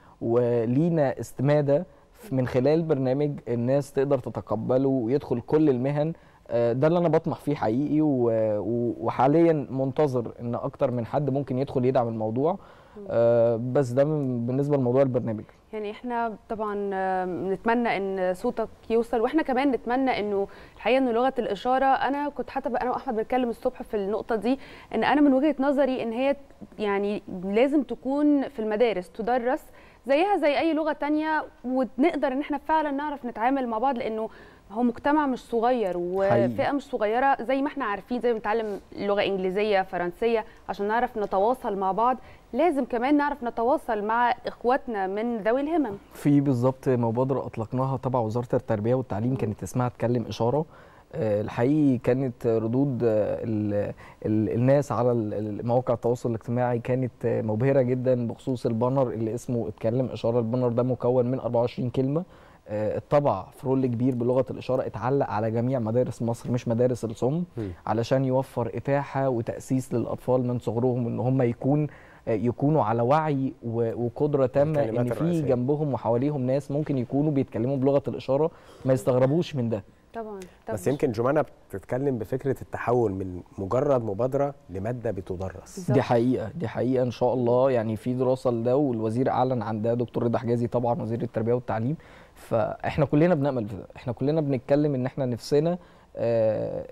ولينا استماده من خلال برنامج الناس تقدر تتقبله ويدخل كل المهن آه، ده اللي انا بطمح فيه حقيقي و- و- وحاليا منتظر ان اكتر من حد ممكن يدخل يدعم الموضوع آه، بس ده من- بالنسبه لموضوع البرنامج يعني احنا طبعا آه، نتمنى ان صوتك يوصل واحنا كمان نتمنى انه الحقيقه انه لغه الاشاره انا كنت حتى انا واحمد بنتكلم الصبح في النقطه دي ان انا من وجهه نظري ان هي يعني لازم تكون في المدارس تدرس زيها زي اي لغه تانية ونقدر ان احنا فعلا نعرف نتعامل مع بعض لانه هو مجتمع مش صغير وفئه مش صغيره زي ما احنا عارفين زي ما بنتعلم لغه انجليزيه فرنسيه عشان نعرف نتواصل مع بعض لازم كمان نعرف نتواصل مع اخواتنا من ذوي الهمم في بالظبط مبادرة أطلقناها تبع وزارة التربية والتعليم كانت اسمها اتكلم إشارة آه، الحقيقي كانت ردود آه، ال- ال- الناس على ال- ال- مواقع التواصل الاجتماعي كانت آه، مبهرة جدا بخصوص البانر اللي اسمه اتكلم إشارة البانر ده مكون من 24 كلمة آه، اتطبع في رول كبير بلغة الإشارة اتعلق على جميع مدارس مصر مش مدارس الصم علشان يوفر إتاحة وتأسيس للأطفال من صغرهم إن هم يكون آه، يكونوا على وعي و- وقدرة تامة الكلمات إن في الرئيسية. جنبهم وحواليهم ناس ممكن يكونوا بيتكلموا بلغة الإشارة ما يستغربوش من ده طبعا بس يمكن جمانه بتتكلم بفكره التحول من مجرد مبادره لماده بتدرس دي حقيقة دي حقيقة إن شاء الله يعني في دراسة لده والوزير أعلن عن ده دكتور رضا حجازي طبعا وزير التربية والتعليم فإحنا كلنا بنأمل في ده إحنا كلنا بنتكلم إن إحنا نفسنا آه،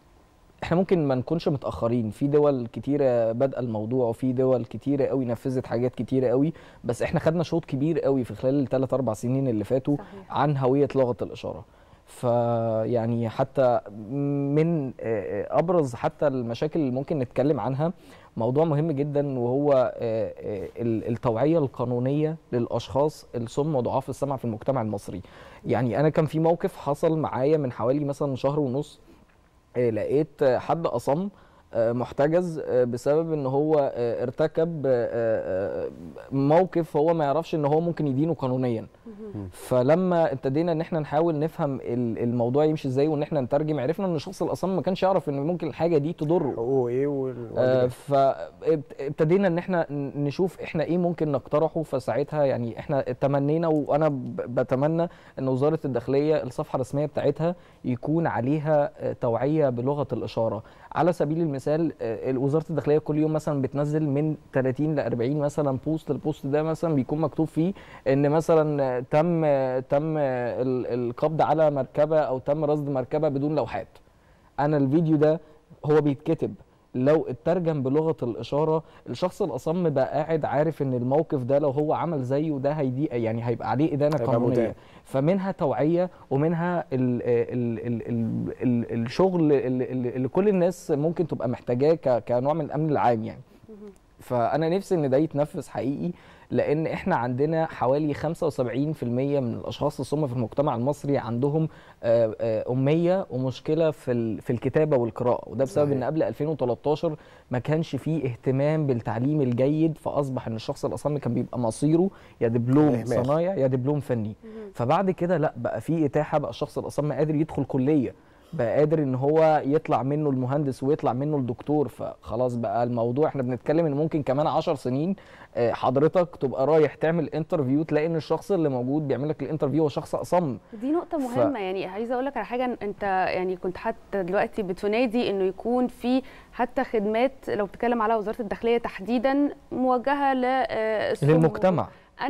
احنا ممكن ما نكونش متاخرين في دول كتيره بادئه الموضوع وفي دول كتيره قوي نفذت حاجات كتيره قوي بس احنا خدنا شوط كبير قوي في خلال الثلاث اربع سنين اللي فاتوا صحيح. عن هويه لغه الاشاره فيعني حتى من آه، آه، ابرز حتى المشاكل اللي ممكن نتكلم عنها موضوع مهم جدا وهو آه، آه، ال- التوعيه القانونيه للاشخاص الصم وضعاف السمع في المجتمع المصري يعني انا كان في موقف حصل معايا من حوالي مثلا شهر ونص آه، لقيت آه، حد اصم آه، محتجز آه، بسبب ان هو آه، ارتكب آه، آه، موقف هو ما يعرفش ان هو ممكن يدينه قانونيا فلما ابتدينا ان احنا نحاول نفهم ال- الموضوع يمشي ازاي وان احنا نترجم عرفنا ان الشخص الاصم ما كانش يعرف ان ممكن الحاجه دي تضره حقوقه ايه آه فابتدينا ان احنا ن- نشوف احنا ايه ممكن نقترحه فساعتها يعني احنا تمنينا وانا ب- بتمنى ان وزاره الداخليه الصفحه الرسميه بتاعتها يكون عليها آه، توعيه بلغه الاشاره على سبيل المثال آه، وزاره الداخليه كل يوم مثلا بتنزل من 30 ل 40 مثلا بوست البوست ده مثلا بيكون مكتوب فيه ان مثلا آه، تم آه، تم آه، ال- القبض على مركبه او تم رصد مركبه بدون لوحات انا الفيديو ده هو بيتكتب لو اترجم بلغه الاشاره الشخص الاصم بقى قاعد عارف ان الموقف ده لو هو عمل زيه ده هيدي يعني هيبقى عليه ادانه هيبقى مدان. قانونيه فمنها توعيه ومنها ال ال ال ال ال الشغل اللي, اللي كل الناس ممكن تبقى محتاجاه ك- كنوع من الامن العام يعني فانا نفسي ان ده يتنفذ حقيقي لان احنا عندنا حوالي 75% من الاشخاص الصم في المجتمع المصري عندهم آه، آه، اميه ومشكله في ال- في الكتابه والقراءه وده بسبب صحيح. ان قبل 2013 ما كانش فيه اهتمام بالتعليم الجيد فاصبح ان الشخص الاصم كان بيبقى مصيره يا دبلوم الإهمال. صنايع يا دبلوم فني فبعد كده لا بقى في اتاحه بقى الشخص الاصم قادر يدخل كليه بقى قادر ان هو يطلع منه المهندس ويطلع منه الدكتور فخلاص بقى الموضوع احنا بنتكلم ان ممكن كمان عشر سنين آه، حضرتك تبقى رايح تعمل انترفيو تلاقي ان الشخص اللي موجود بيعمل لك الانترفيو هو شخص اصم دي نقطة ف- مهمة يعني عايزة أقول لك على حاجة أنت يعني كنت حتى دلوقتي بتنادي إنه يكون في حتى خدمات لو بتتكلم على وزارة الداخلية تحديدا موجهة للصم للمجتمع أنا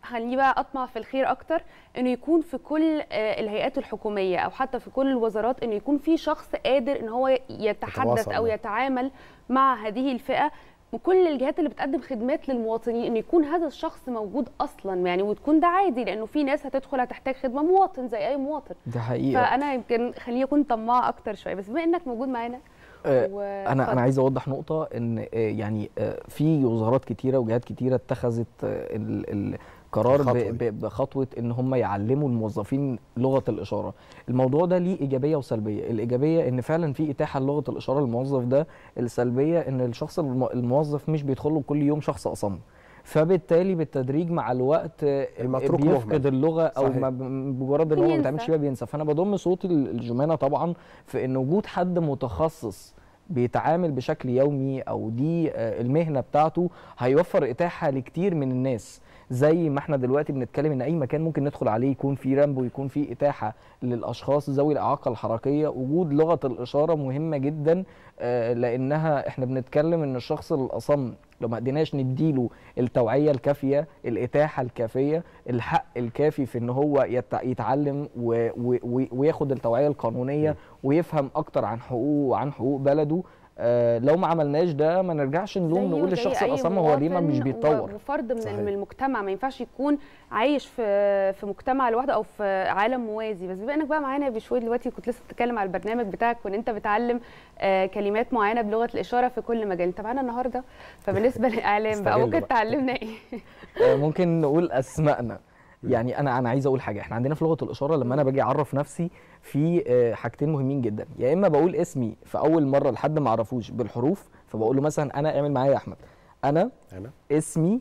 خليني بقى اطمع في الخير اكتر انه يكون في كل آه، الهيئات الحكوميه او حتى في كل الوزارات انه يكون في شخص قادر ان هو يتحدث يتواصل او معه. يتعامل مع هذه الفئه وكل الجهات اللي بتقدم خدمات للمواطنين ان يكون هذا الشخص موجود اصلا يعني وتكون ده عادي لانه في ناس هتدخل هتحتاج خدمه مواطن زي اي مواطن دي حقيقه فانا يمكن خليني اكون طماعه اكتر شويه بس بما انك موجود معانا آه، و- انا اتفضل. انا عايز اوضح نقطه ان آه، يعني آه، في وزارات كتيره وجهات كتيره اتخذت آه، ال- القرار ب- الخطوة دي. ب- بخطوه ان هم يعلموا الموظفين لغه الاشاره الموضوع ده ليه ايجابيه وسلبيه الايجابيه ان فعلا في اتاحه لغه الاشاره للموظف ده السلبيه ان الشخص الم- الموظف مش بيدخل له كل يوم شخص اصم فبالتالي بالتدريج مع الوقت آه، المتروك بيفقد مهمل. اللغه او صحيح. ما ب- بمجرد ان هو ما بينسى. بيتعاملش بيها بينسى فانا بضم صوت ال- الجمانه طبعا في ان وجود حد متخصص بيتعامل بشكل يومي او دي آه، المهنه بتاعته هيوفر اتاحه لكتير من الناس زي ما احنا دلوقتي بنتكلم ان اي مكان ممكن ندخل عليه يكون فيه رامبو يكون فيه اتاحه للاشخاص ذوي الاعاقه الحركيه وجود لغه الاشاره مهمه جدا آه، لانها احنا بنتكلم ان الشخص الاصم لو ما قدرناش نديله التوعيه الكافيه الاتاحه الكافيه الحق الكافي في ان هو يت- يتعلم و- و- و- وياخد التوعيه القانونيه ويفهم اكتر عن حقوقه وعن حقوق بلده آه لو ما عملناش ده ما نرجعش نلوم زيه نقول زي الشخص أي الاصم هو ليه ما مواطن مش و- بيتطور وفرد من صحيح. من المجتمع ما ينفعش يكون عايش في في مجتمع لوحده او في عالم موازي بس بما انك بقى معانا بشوي دلوقتي كنت لسه بتتكلم على البرنامج بتاعك وان انت بتعلم آه كلمات معينه بلغه الاشاره في كل مجال انت معانا النهارده فبالنسبه للاعلام بقى استغل ممكن بقى. تعلمنا ايه آه، ممكن نقول اسمائنا يعني انا انا عايز اقول حاجه احنا عندنا في لغه الاشاره لما انا باجي اعرف نفسي في آه، حاجتين مهمين جدا يا اما بقول اسمي في اول مره لحد ما اعرفوش بالحروف فبقول له مثلا انا اعمل معايا يا احمد انا انا اسمي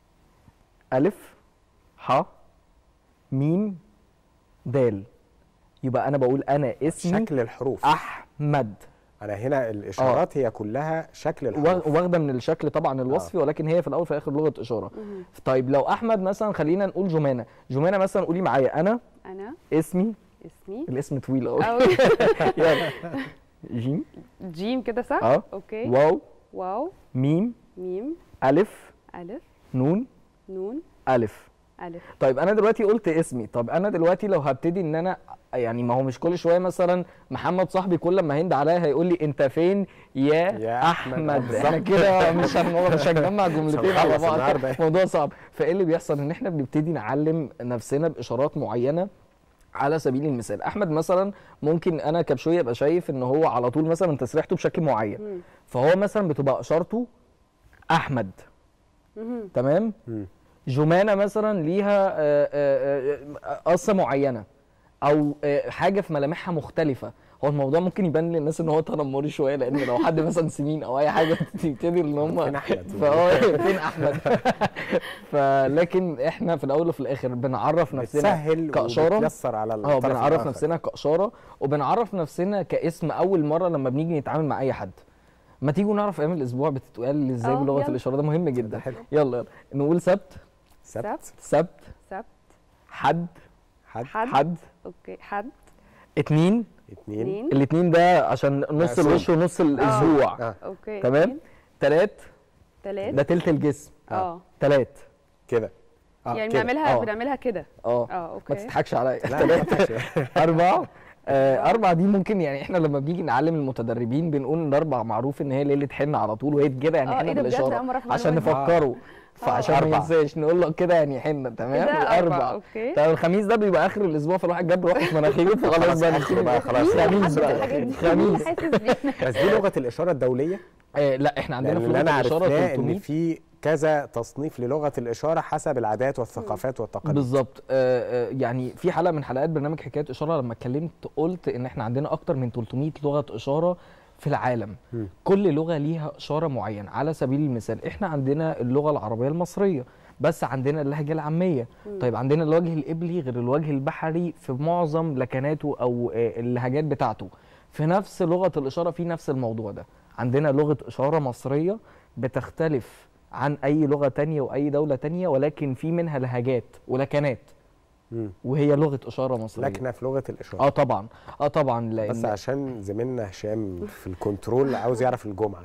الف ح ميم دال يبقى انا بقول انا اسمي شكل الحروف احمد انا هنا الاشارات هي كلها شكل الحروف وا- واخده من الشكل طبعا الوصفي ولكن هي في الاول وفي الاخر لغه اشاره طيب لو احمد مثلا خلينا نقول جمانه جمانه مثلا قولي معايا انا انا اسمي اسمي الاسم طويل قوي أو يلا جيم جيم كده صح اه اوكي واو واو ميم ميم الف الف نون نون الف الف طيب انا دلوقتي قلت اسمي طب انا دلوقتي لو هبتدي ان انا يعني ما هو مش كل شويه مثلا محمد صاحبي كل لما هيند عليا هيقول لي انت فين يا, يا أحمد. احمد احنا كده مش هن- مش هنجمع جملتين على هنخلص بعض النهاردة. موضوع صعب فايه اللي بيحصل ان احنا بنبتدي نعلم نفسنا باشارات معينه على سبيل المثال احمد مثلا ممكن انا كبشويه ابقى شايف ان هو على طول مثلا تسريحته بشكل معين مم. فهو مثلا بتبقى اشارته احمد مهم. تمام مم. جمانه مثلا ليها آه، آه، آه، قصه معينه او آه، حاجه في ملامحها مختلفه هو الموضوع ممكن يبان للناس ان هو تنمري شويه لان لو حد مثلا سمين او اي حاجه تبتدي ان هم فين أحمد؟ فهو فين احمد فلكن احنا في الاول وفي الاخر بنعرف نفسنا بتسهل كاشاره وبتيسر على اه الطرف بنعرف الآخر. نفسنا كاشاره وبنعرف نفسنا كاسم اول مره لما بنيجي نتعامل مع اي حد ما تيجوا نعرف ايام الاسبوع بتتقال ازاي اه، بلغه يلا. الاشاره ده مهم جدا حلو. يلا يلا نقول سبت سبت سبت سبت حد حد حد حد اوكي حد اتنين اتنين اتنين الاتنين ده عشان نص مقسوم. الوش ونص الاسبوع اه اوكي تمام تلات ثلاث ده تلت الجسم اه تلات كده اه يعني كده. بنعملها اه. بنعملها كده اه اه ما اوكي تضحكش عليا لا ما ينفعش. أربعة آه أربعة دي ممكن يعني إحنا لما بنيجي نعلم المتدربين بنقول إن أربع معروف إن هي ليلة حنة على طول وهي كده يعني اه، حنة ايه ده بجد؟ بالإشارة أول مرة أعرف عشان المعلومة دي. نفكره فعشان ما أربعة. ينساش نقول له كده يعني حنة تمام كده أربعة، وأربعة اوكي طب الخميس ده بيبقى آخر الأسبوع فالواحد جاب روحه في مناخيره فخلاص بقى آخره بقى، خلاص. خميس حاسس بالحاجات بقى دي. خميس حاسس بينا بس دي لغه الاشاره الدوليه آه لا إحنا عندنا لان في اللي لغة انا الإشارة عرفناه 300 ان في كذا تصنيف للغه الاشاره حسب العادات والثقافات والتقاليد بالظبط آه، آه، يعني في حلقه من حلقات برنامج حكايه اشاره لما اتكلمت قلت ان احنا عندنا اكتر من 300 لغه اشاره في العالم مم. كل لغه ليها اشاره معينه على سبيل المثال احنا عندنا اللغه العربيه المصريه بس عندنا اللهجه العاميه طيب عندنا الوجه القبلي غير الوجه البحري في معظم لكناته او آه، اللهجات بتاعته في نفس لغه الاشاره في نفس الموضوع ده عندنا لغه اشاره مصريه بتختلف عن اي لغه تانية واي دوله تانية ولكن في منها لهجات ولكنات مم. وهي لغه اشاره مصريه لكنه في لغه الاشاره اه طبعا اه طبعا لان بس عشان زميلنا هشام في الكنترول عاوز يعرف الجمعه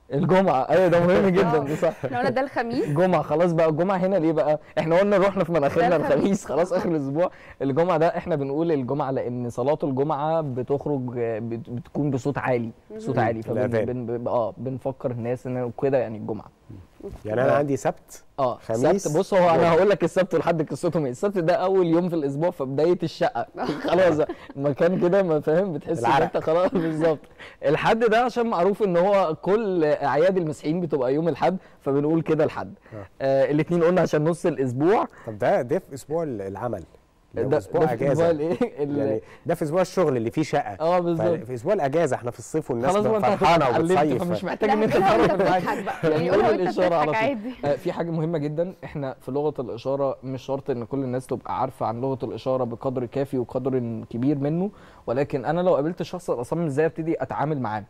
الجمعه ايوه ده مهم جدا ده صح احنا قلنا ده الخميس الجمعه خلاص بقى الجمعه هنا ليه بقى احنا قلنا رحنا في مناخيرنا ده الخميس. الخميس خلاص اخر الاسبوع الجمعه ده احنا بنقول الجمعه لان صلاه الجمعه بتخرج آه، بت- بتكون بصوت عالي صوت مم. عالي فبن الأذان. بن ب- اه بنفكر الناس ان كده يعني الجمعه يعني انا عندي سبت اه خميس سبت بص هو انا هقول لك السبت لحد قصتهم ايه السبت ده اول يوم في الاسبوع في بدايه الشقه خلاص المكان كده ما فاهم بتحس ان العرق. انت خلاص بالظبط الحد ده عشان معروف ان هو كل اعياد المسيحيين بتبقى يوم الحد فبنقول كده الحد آه الاثنين قلنا عشان نص الاسبوع طب ده ده في اسبوع العمل لو ده- اسبوع ده في اجازه أسبوع الإيه؟ ال- يعني ده في اسبوع الشغل اللي فيه شقه اه بالظبط. في اسبوع الاجازه احنا في الصيف والناس خلاص بقى انت فرحانه هتبقى اتعلمت وبتصيف فمش محتاج ان لا، انت قولها وانت تعرف معاك. بتضحك بقى. يعني قولها قول وانت الاشاره على بتضحك طول عادي. آه، في حاجه مهمه جدا احنا في لغه الاشاره مش شرط ان كل الناس تبقى عارفه عن لغه الاشاره بقدر كافي وقدر كبير منه ولكن انا لو قابلت شخص الاصم ازاي ابتدي اتعامل معاه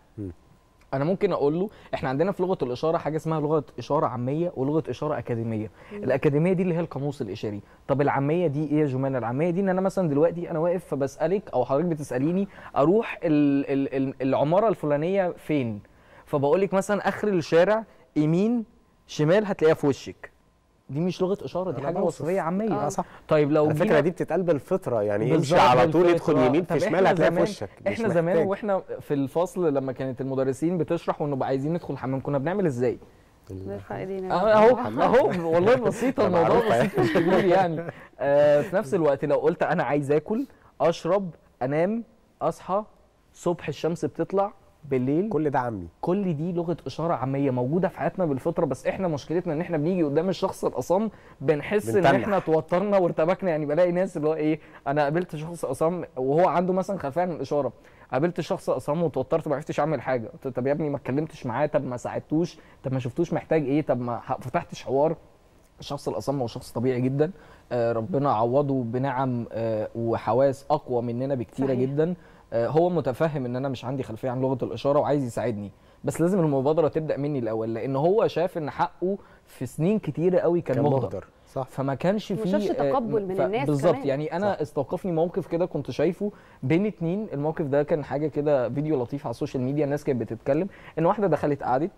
انا ممكن اقول له احنا عندنا في لغه الاشاره حاجه اسمها لغه اشاره عاميه ولغه اشاره اكاديميه مم. الاكاديميه دي اللي هي القاموس الاشاري طب العاميه دي ايه يا جمانه العاميه دي ان انا مثلا دلوقتي انا واقف فبسالك او حضرتك بتساليني اروح ال ال ال العماره الفلانيه فين فبقول لك مثلا اخر الشارع يمين شمال هتلاقيها في وشك دي مش لغه اشاره دي أنا حاجه بوصف. وصفيه عاميه آه، صح. طيب لو على فكره جينا- دي بتتقال بالفطره يعني يمشي بالظبط على طول بالفطرة. يدخل يمين طب في شمال إحنا هتلاقي في زمان- وشك مش احنا زمان محتاج. واحنا في الفصل لما كانت المدرسين بتشرح ونبقى عايزين ندخل الحمام كنا بنعمل ازاي؟ نرفع ايدينا اه اهو اهو والله بسيطه ده الموضوع معروفة بسيط مش كبير يعني آه في نفس الوقت لو قلت انا عايز اكل اشرب انام اصحى صبح الشمس بتطلع بالليل كل ده عامي كل دي لغه اشاره عاميه موجوده في حياتنا بالفطره بس احنا مشكلتنا ان احنا بنيجي قدام الشخص الاصم بنحس ان بنتنح. احنا توترنا وارتبكنا يعني بلاقي ناس اللي هو ايه انا قابلت شخص اصم وهو عنده مثلا خلفيه عن الاشاره قابلت شخص اصم وتوترت ما عرفتش اعمل حاجه قلت له طب يا ابني ما اتكلمتش معاه طب ما ساعدتوش طب ما شفتوش محتاج ايه طب ما ح- فتحتش حوار الشخص الاصم هو شخص طبيعي جدا آه، ربنا عوضه بنعم آه، وحواس اقوى مننا بكتيره صحيح. جدا آه، هو متفهم ان انا مش عندي خلفيه عن لغه الاشاره وعايز يساعدني بس لازم المبادره تبدا مني الاول لان هو شاف ان حقه في سنين كتيره قوي كان, كان مهدر مهدر صح فما كانش وما فيه شافش آه، تقبل من ف- الناس بالظبط كمان. يعني انا صح. استوقفني موقف كده كنت شايفه بين اتنين الموقف ده كان حاجه كده فيديو لطيف على السوشيال ميديا الناس كانت بتتكلم ان واحده دخلت قعدت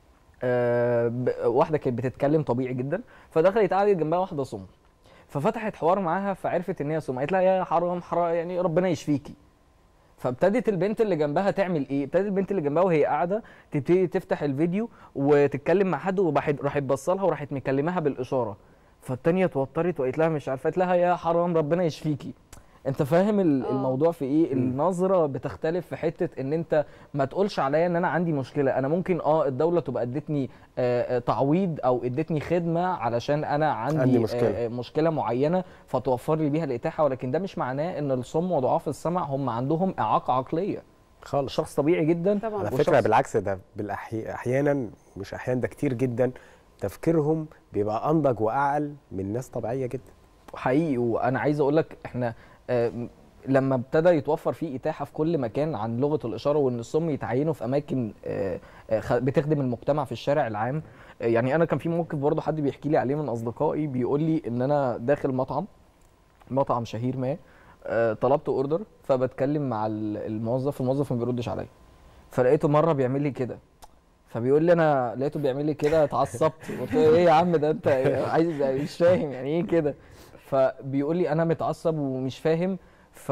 آه، ب- واحده كانت بتتكلم طبيعي جدا فدخلت قعدت جنبها واحده صم ففتحت حوار معاها فعرفت ان هي صم قالت لها يا حرام حرام يعني ربنا يشفيكي فابتدت البنت اللي جنبها تعمل ايه؟ ابتدت البنت اللي جنبها وهي قاعده تبتدي تفتح الفيديو وتتكلم مع حد وراحت راحت بصلها وراحت مكلماها بالاشاره فالتانيه اتوترت وقالت لها مش عارفه قالت لها يا حرام ربنا يشفيكي انت فاهم ال- الموضوع في ايه النظره بتختلف في حته ان انت ما تقولش عليا ان انا عندي مشكله انا ممكن اه الدوله تبقى ادتني آه، آه، تعويض او ادتني خدمه علشان انا عندي, عندي مشكلة. آه، آه، مشكله معينه فتوفر لي بيها الاتاحه ولكن ده مش معناه ان الصم وضعاف السمع هم عندهم اعاقه عقليه خالص شخص طبيعي جدا طبعا على وشخص- فكره بالعكس ده بالأحي... احيانا مش احيانا ده كتير جدا تفكيرهم بيبقى انضج واعقل من ناس طبيعيه جدا حقيقي وانا عايز اقول لك احنا آه، م- لما ابتدى يتوفر فيه اتاحه في كل مكان عن لغه الاشاره وان الصم يتعينوا في اماكن آه، آه، خ- بتخدم المجتمع في الشارع العام آه، يعني انا كان في موقف برضه حد بيحكي لي عليه من اصدقائي بيقول لي ان انا داخل مطعم مطعم شهير ما آه، طلبت اوردر فبتكلم مع ال- الموظف الموظف ما بيردش عليا فلقيته مره بيعمل لي كده فبيقول لي انا لقيته بيعمل لي كده اتعصبت قلت له ايه يا عم ده انت عايز مش فاهم يعني ايه كده فبيقول لي انا متعصب ومش فاهم ف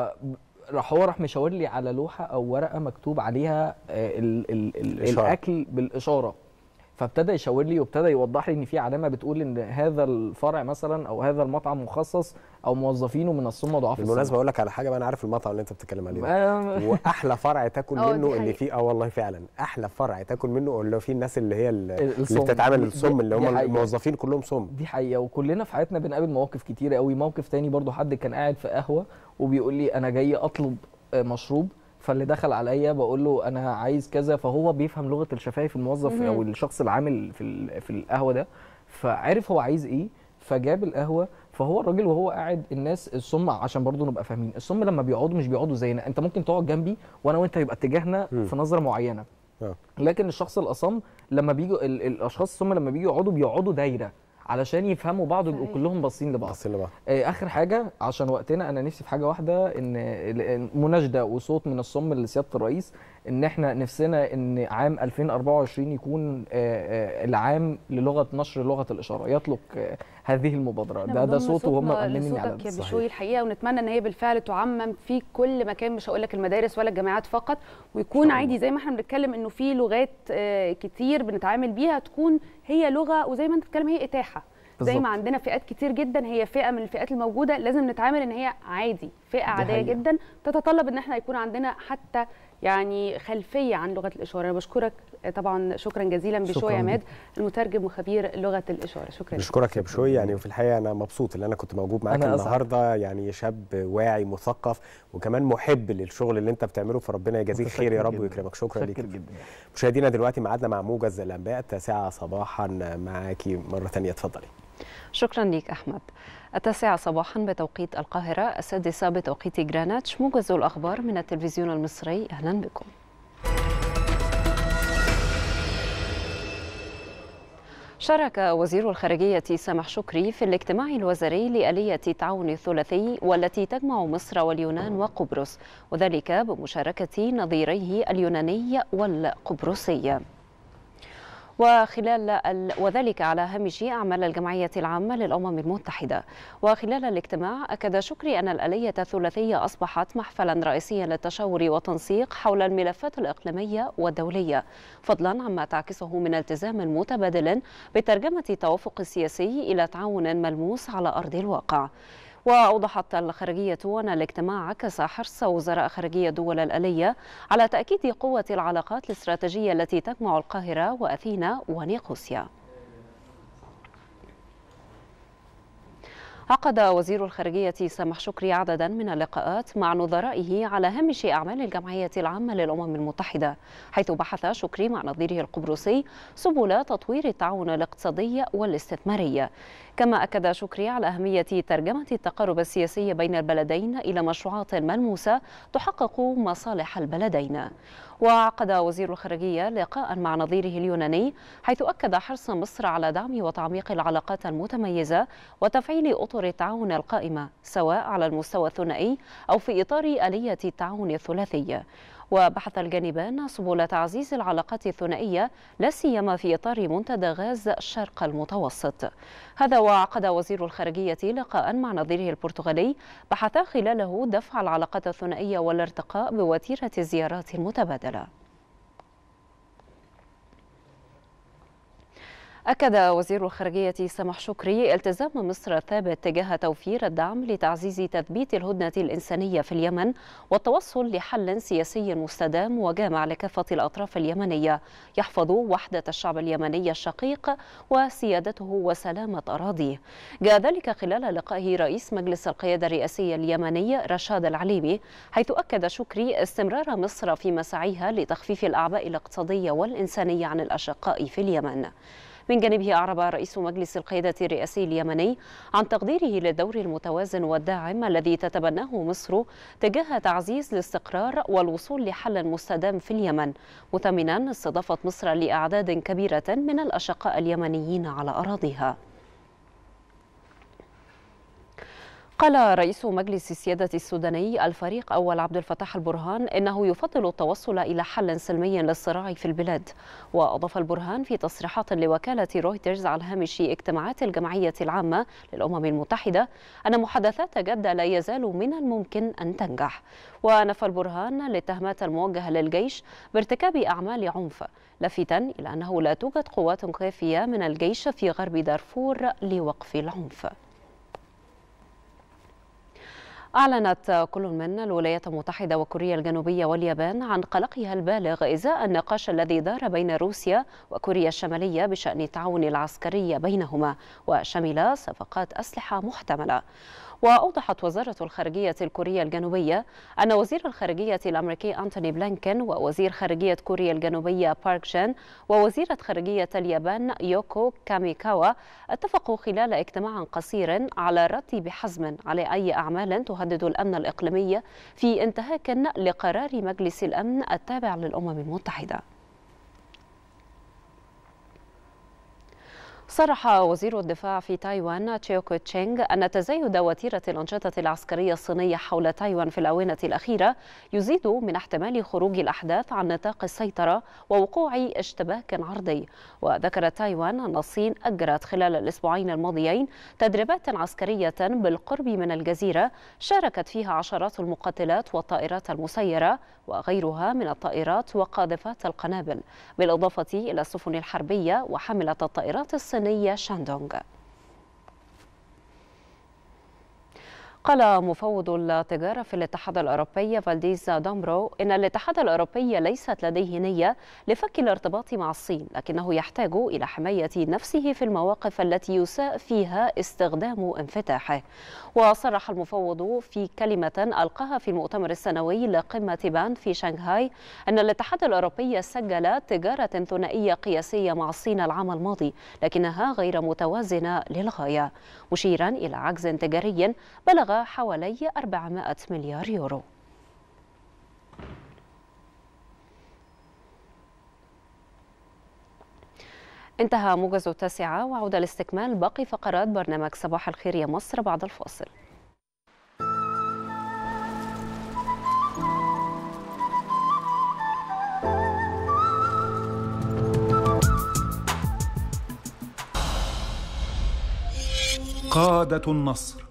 راح هو راح مشاور لي على لوحه او ورقه مكتوب عليها آه، ال ال ال الإشارة. الاكل بالاشاره فابتدى يشاور لي وابتدى يوضح لي ان في علامه بتقول ان هذا الفرع مثلا او هذا المطعم مخصص او موظفينه من الصم وضعاف بالمناسبه السمع. اقول لك على حاجه بقى انا عارف المطعم اللي انت بتتكلم عليه ده آه، واحلى فرع تاكل اه، دي منه اللي حقيقة. فيه اه والله فعلا احلى فرع تاكل منه اللي فيه الناس اللي هي ال- اللي الصم. بتتعامل دي- الصم اللي دي هم حقيقة. الموظفين كلهم صم دي حقيقه وكلنا في حياتنا بنقابل مواقف كتيره قوي موقف تاني برضو حد كان قاعد في قهوه وبيقول لي انا جاي اطلب آه، مشروب فاللي دخل عليا بقول له انا عايز كذا فهو بيفهم لغه الشفايف الموظف مهم. او الشخص العامل في ال- في القهوه ده فعرف هو عايز ايه فجاب القهوه فهو الراجل وهو قاعد الناس الصم عشان برضو نبقى فاهمين الصم لما بيقعدوا مش بيقعدوا زينا انت ممكن تقعد جنبي وانا وانت يبقى اتجاهنا مم. في نظره معينه اه لكن الشخص الاصم لما بيجوا ال- الاشخاص الصم لما بيجوا يقعدوا بيقعدوا دايره علشان يفهموا بعض ويبقوا صحيح. كلهم باصين لبعض باصين لبعض آه، اخر حاجه عشان وقتنا انا نفسي في حاجه واحده ان ال- مناشده وصوت من الصم لسياده الرئيس ان احنا نفسنا ان عام 2024 يكون آه، آه، العام للغه نشر لغه الاشاره يطلق آه، هذه المبادره إحنا ده ده بنضم صوته وهم صوتنا مأمنين على لصوتك ده يا بشوي الحقيقه ونتمنى ان هي بالفعل تعمم في كل مكان مش هقول لك المدارس ولا الجامعات فقط ويكون عادي زي ما احنا بنتكلم انه في لغات آه، كتير بنتعامل بيها تكون هي لغه وزي ما انت بتتكلم هي اتاحه زي بالظبط. ما عندنا فئات كتير جدا هي فئه من الفئات الموجوده لازم نتعامل ان هي عادي فئه عاديه حقيقة. جدا تتطلب ان احنا يكون عندنا حتى يعني خلفيه عن لغه الاشاره انا بشكرك آه، طبعا شكرا جزيلا شكراً بشوي عماد ليك. المترجم وخبير لغه الاشاره شكرا لك. بشكرك يا بشوي يعني وفي الحقيقه انا مبسوط ان انا كنت موجود معاك أنا أسعد. النهارده يعني شاب واعي مثقف وكمان محب للشغل اللي انت بتعمله فربنا يجازيك خير يا رب جداً. ويكرمك شكرا ليك متشكر جدا مشاهدينا دلوقتي ميعادنا مع موجز الانباء التاسعه صباحا معاكي مره ثانيه اتفضلي شكرا لك أحمد التاسعة صباحا بتوقيت القاهرة السادسة بتوقيت جرينتش موجز الأخبار من التلفزيون المصري أهلا بكم شارك وزير الخارجية سامح شكري في الاجتماع الوزاري لآلية التعاون الثلاثي والتي تجمع مصر واليونان وقبرص وذلك بمشاركة نظيريه اليوناني والقبرصي وخلال ال... وذلك على هامش أعمال الجمعية العامة للأمم المتحدة وخلال الاجتماع أكد شكري أن الآلية الثلاثية أصبحت محفلا رئيسيا للتشاور والتنسيق حول الملفات الإقليمية والدولية فضلا عما تعكسه من التزام متبادل بترجمة التوافق السياسي إلى تعاون ملموس على أرض الواقع وأوضحت الخارجية أن الاجتماع عكس حرص وزراء خارجية دول الآلية على تأكيد قوة العلاقات الاستراتيجية التي تجمع القاهرة وأثينا ونيقوسيا عقد وزير الخارجية سامح شكري عددا من اللقاءات مع نظرائه على هامش أعمال الجمعية العامة للأمم المتحدة حيث بحث شكري مع نظيره القبرصي سبل تطوير التعاون الاقتصادي والاستثماري كما أكد شكري على أهمية ترجمة التقارب السياسي بين البلدين إلى مشروعات ملموسة تحقق مصالح البلدين وعقد وزير الخارجية لقاء مع نظيره اليوناني حيث أكد حرص مصر على دعم وتعميق العلاقات المتميزة وتفعيل أطر التعاون القائمة سواء على المستوى الثنائي أو في إطار آلية التعاون الثلاثي وبحث الجانبان سبل تعزيز العلاقات الثنائية لا سيما في إطار منتدى غاز الشرق المتوسط هذا وعقد وزير الخارجية لقاء مع نظيره البرتغالي بحث خلاله دفع العلاقات الثنائية والارتقاء بوتيرة الزيارات المتبادلة أكد وزير الخارجية سامح شكري التزام مصر الثابت تجاه توفير الدعم لتعزيز تثبيت الهدنة الإنسانية في اليمن والتوصل لحل سياسي مستدام وجامع لكافة الأطراف اليمنية يحفظ وحدة الشعب اليمني الشقيق وسيادته وسلامة أراضيه جاء ذلك خلال لقائه رئيس مجلس القيادة الرئاسي اليمني رشاد العليمي حيث أكد شكري استمرار مصر في مساعيها لتخفيف الأعباء الاقتصادية والإنسانية عن الأشقاء في اليمن من جانبه أعرب رئيس مجلس القيادة الرئاسي اليمني عن تقديره للدور المتوازن والداعم الذي تتبناه مصر تجاه تعزيز الاستقرار والوصول لحل مستدام في اليمن مثمنا استضافة مصر لأعداد كبيرة من الأشقاء اليمنيين على أراضيها قال رئيس مجلس السيادة السوداني الفريق أول عبد الفتاح البرهان إنه يفضل التوصل إلى حل سلمي للصراع في البلاد وأضاف البرهان في تصريحات لوكالة رويترز على هامش اجتماعات الجمعية العامة للأمم المتحدة أن محادثات جدة لا يزال من الممكن أن تنجح ونفى البرهان الاتهامات الموجهة للجيش بارتكاب أعمال عنف لافتا إلى أنه لا توجد قوات كافية من الجيش في غرب دارفور لوقف العنف أعلنت كل من الولايات المتحدة وكوريا الجنوبية واليابان عن قلقها البالغ إزاء النقاش الذي دار بين روسيا وكوريا الشمالية بشأن التعاون العسكري بينهما وشمل صفقات أسلحة محتملة وأوضحت وزارة الخارجية الكورية الجنوبية أن وزير الخارجية الأمريكي أنتوني بلينكين ووزير خارجية كوريا الجنوبية بارك جان ووزيرة خارجية اليابان يوكو كاميكاوا اتفقوا خلال اجتماع قصير على الرد بحزم على أي أعمال تهدد الأمن الإقليمي في انتهاك لقرار مجلس الأمن التابع للأمم المتحدة صرح وزير الدفاع في تايوان تشيوكو تشينغ أن تزايد وتيرة الأنشطة العسكرية الصينية حول تايوان في الآونة الأخيرة يزيد من احتمال خروج الأحداث عن نطاق السيطرة ووقوع اشتباك عرضي وذكرت تايوان أن الصين أجرت خلال الأسبوعين الماضيين تدريبات عسكرية بالقرب من الجزيرة شاركت فيها عشرات المقاتلات والطائرات المسيرة وغيرها من الطائرات وقاذفات القنابل بالإضافة إلى السفن الحربية وحاملة الطائرات الصينية شاندونغ قال مفوض التجارة في الاتحاد الأوروبي فالديز دومبرو إن الاتحاد الأوروبي ليست لديه نية لفك الارتباط مع الصين لكنه يحتاج إلى حماية نفسه في المواقف التي يساء فيها استخدام انفتاحه وصرح المفوض في كلمة ألقاها في المؤتمر السنوي لقمة بان في شنغهاي أن الاتحاد الأوروبي سجل تجارة ثنائية قياسية مع الصين العام الماضي لكنها غير متوازنة للغاية مشيرا إلى عجز تجاري بلغ حوالي 400 مليار يورو انتهى موجز التاسعة وعودة لاستكمال باقي فقرات برنامج صباح الخير يا مصر بعد الفاصل قادة النصر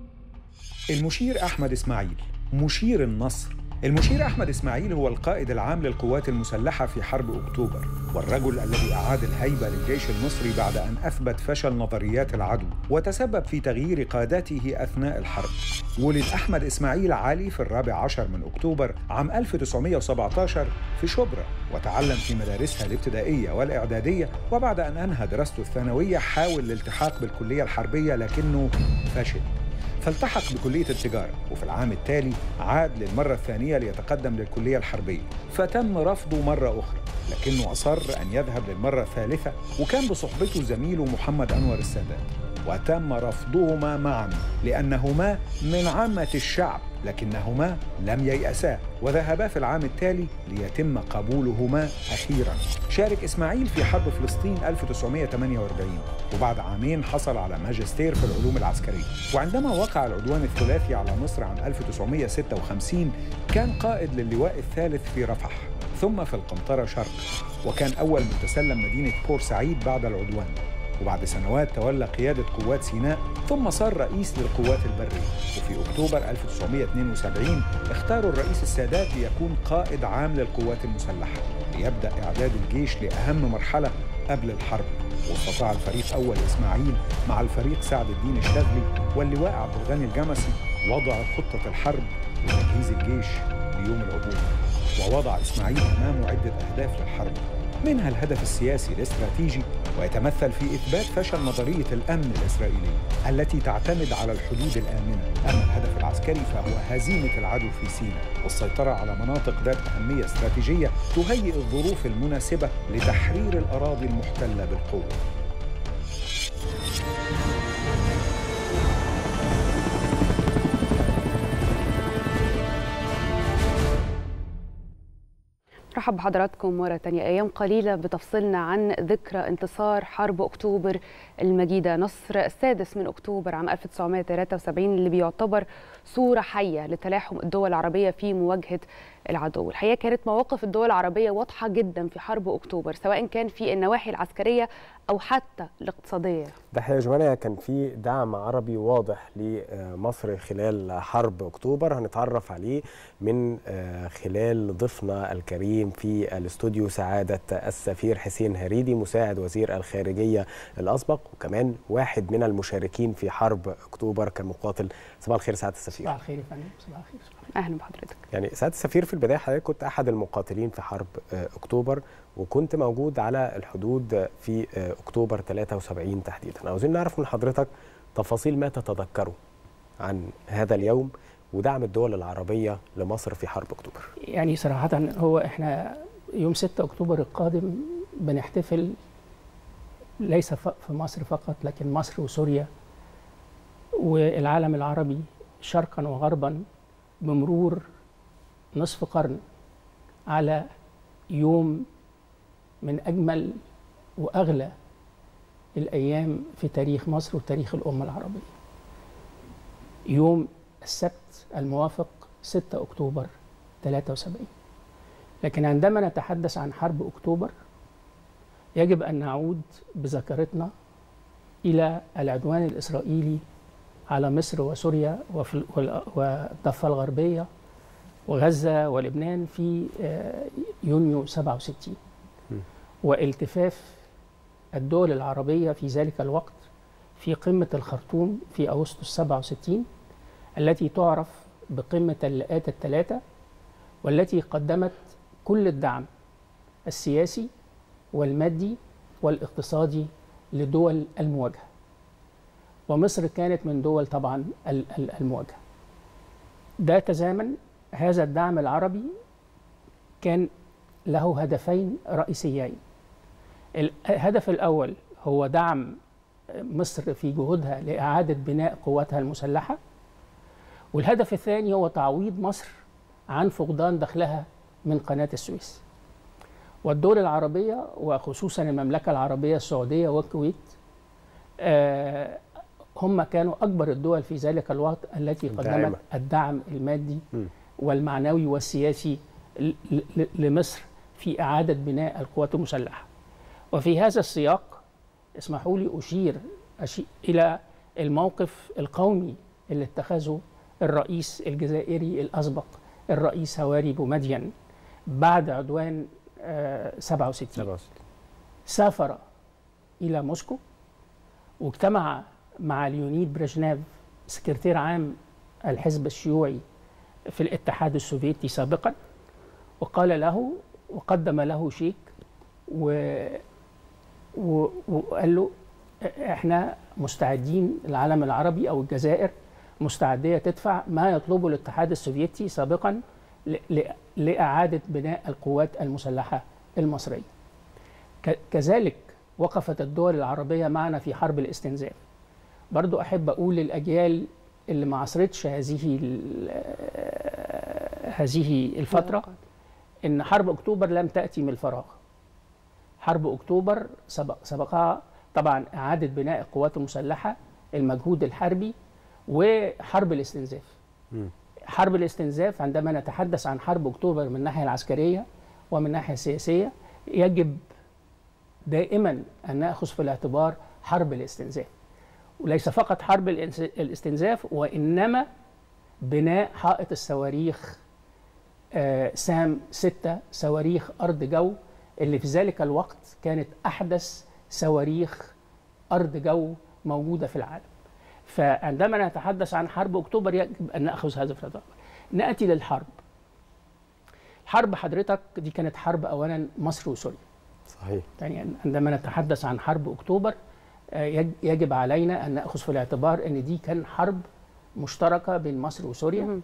المشير أحمد إسماعيل مشير النصر المشير أحمد إسماعيل هو القائد العام للقوات المسلحة في حرب أكتوبر والرجل الذي أعاد الهيبة للجيش المصري بعد أن أثبت فشل نظريات العدو وتسبب في تغيير قادته أثناء الحرب ولد أحمد إسماعيل علي في الرابع عشر من أكتوبر عام 1917 في شبرا وتعلم في مدارسها الابتدائية والإعدادية وبعد أن أنهى دراسته الثانوية حاول الالتحاق بالكلية الحربية لكنه فشل فالتحق بكلية التجارة وفي العام التالي عاد للمرة الثانية ليتقدم للكلية الحربية فتم رفضه مرة أخرى لكنه أصر أن يذهب للمرة الثالثة وكان بصحبته زميله محمد أنور السادات وتم رفضهما معا لأنهما من عامة الشعب لكنهما لم ييأسا وذهبا في العام التالي ليتم قبولهما أخيرا شارك إسماعيل في حرب فلسطين 1948 وبعد عامين حصل على ماجستير في العلوم العسكرية وعندما وقع العدوان الثلاثي على مصر عام 1956 كان قائد للواء الثالث في رفح ثم في القنطرة شرق وكان أول من تسلم مدينة بورسعيد بعد العدوان وبعد سنوات تولى قيادة قوات سيناء ثم صار رئيس للقوات البرية وفي أكتوبر 1972 اختاروا الرئيس السادات ليكون قائد عام للقوات المسلحة ليبدأ إعداد الجيش لأهم مرحلة قبل الحرب واستطاع الفريق أول إسماعيل مع الفريق سعد الدين الشاذلي واللواء عبد الغني الجمسي وضع خطة الحرب وتجهيز الجيش ليوم العبور ووضع إسماعيل أمامه عدة أهداف للحرب منها الهدف السياسي الاستراتيجي ويتمثل في إثبات فشل نظرية الأمن الإسرائيلية التي تعتمد على الحدود الآمنة أما الهدف العسكري فهو هزيمة العدو في سيناء والسيطرة على مناطق ذات أهمية استراتيجية تهيئ الظروف المناسبة لتحرير الأراضي المحتلة بالقوة رحب بحضراتكم مرة تانية أيام قليلة بتفصلنا عن ذكرى انتصار حرب أكتوبر المجيدة نصر السادس من أكتوبر عام 1973 اللي بيعتبر صورة حية لتلاحم الدول العربية في مواجهة العدو الحقيقة كانت مواقف الدول العربية واضحة جدا في حرب أكتوبر سواء كان في النواحي العسكرية أو حتى الاقتصادية ده حقيقة يا جماعة كان في دعم عربي واضح لمصر خلال حرب أكتوبر هنتعرف عليه من خلال ضيفنا الكريم في الاستوديو سعادة السفير حسين هريدي مساعد وزير الخارجية الأسبق وكمان واحد من المشاركين في حرب أكتوبر كمقاتل صباح الخير سعادة السفير صباح الخير يا فندم صباح الخير أهلا بحضرتك يعني سعادة السفير في البداية حضرتك كنت أحد المقاتلين في حرب أكتوبر وكنت موجود على الحدود في أكتوبر 73 تحديدا عاوزين نعرف من حضرتك تفاصيل ما تتذكره عن هذا اليوم ودعم الدول العربية لمصر في حرب أكتوبر يعني صراحة هو إحنا يوم 6 أكتوبر القادم بنحتفل ليس في مصر فقط لكن مصر وسوريا والعالم العربي شرقا وغربا بمرور نصف قرن على يوم من اجمل واغلى الأيام في تاريخ مصر وتاريخ الأمة العربية يوم السبت الموافق 6 أكتوبر 73 لكن عندما نتحدث عن حرب أكتوبر يجب أن نعود بذاكرتنا إلى العدوان الإسرائيلي على مصر وسوريا وفي وال- والضفة الغربية وغزة ولبنان في آه، يونيو 67 والتفاف الدول العربية في ذلك الوقت في قمة الخرطوم في أغسطس 67 التي تعرف بقمة اللقات الثلاثة والتي قدمت كل الدعم السياسي والمادي والاقتصادي لدول المواجهة ومصر كانت من دول طبعا ال- ال- المواجهة ده تزامن هذا الدعم العربي كان له هدفين رئيسيين الهدف الأول هو دعم مصر في جهودها لإعادة بناء قواتها المسلحة والهدف الثاني هو تعويض مصر عن فقدان دخلها من قناة السويس والدول العربية وخصوصا المملكة العربية السعودية والكويت آه، هم كانوا أكبر الدول في ذلك الوقت التي قدمت داعمة. الدعم المادي مم. والمعنوي والسياسي ل- ل- لمصر في إعادة بناء القوات المسلحة وفي هذا السياق اسمحوا لي أشير أشي- إلى الموقف القومي اللي اتخذه الرئيس الجزائري الأسبق الرئيس هواري بومدين بعد عدوان آه، 67 سافر إلى موسكو واجتمع مع ليونيد بريجنيف سكرتير عام الحزب الشيوعي في الاتحاد السوفيتي سابقا وقال له وقدم له شيك و و- وقال له احنا مستعدين العالم العربي او الجزائر مستعديه تدفع ما يطلبه الاتحاد السوفيتي سابقا ل- ل- لاعاده بناء القوات المسلحه المصريه. ك- كذلك وقفت الدول العربيه معنا في حرب الاستنزاف. برضو احب اقول للاجيال اللي ما عصرتش هذه ال- هذه الفتره ان حرب اكتوبر لم تاتي من الفراغ. حرب اكتوبر سبق سبقها طبعا اعاده بناء القوات المسلحه المجهود الحربي وحرب الاستنزاف حرب الاستنزاف عندما نتحدث عن حرب اكتوبر من الناحيه العسكريه ومن الناحيه السياسيه يجب دائما ان ناخذ في الاعتبار حرب الاستنزاف وليس فقط حرب الانس- الاستنزاف وانما بناء حائط الصواريخ آه، سام 6 صواريخ أرض جو اللي في ذلك الوقت كانت أحدث صواريخ أرض جو موجودة في العالم فعندما نتحدث عن حرب أكتوبر يجب أن نأخذ هذا في الاعتبار نأتي للحرب حرب حضرتك دي كانت حرب أولا مصر وسوريا صحيح يعني عندما نتحدث عن حرب أكتوبر آه، يج- يجب علينا أن نأخذ في الاعتبار أن دي كان حرب مشتركة بين مصر وسوريا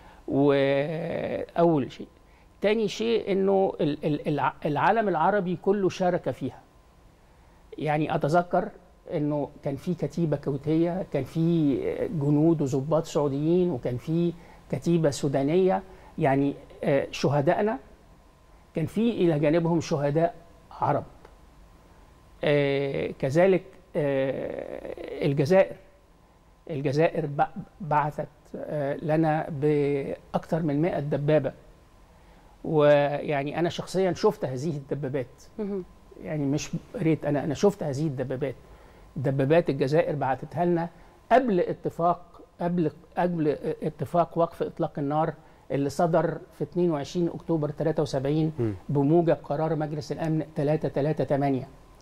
وأول شيء تاني شيء أنه ال- ال- الع- العالم العربي كله شارك فيها يعني أتذكر أنه كان في كتيبة كويتية كان في جنود وضباط سعوديين وكان في كتيبة سودانية يعني آه، شهدائنا كان في إلى جانبهم شهداء عرب آه، كذلك آه، الجزائر الجزائر ب- بعثت آه، لنا بأكثر من 100 دبابة ويعني أنا شخصيا شفت هذه الدبابات يعني مش ريت أنا أنا شفت هذه الدبابات دبابات الجزائر بعتتها لنا قبل اتفاق قبل قبل اتفاق وقف إطلاق النار اللي صدر في 22 أكتوبر 73 بموجب قرار مجلس الأمن 338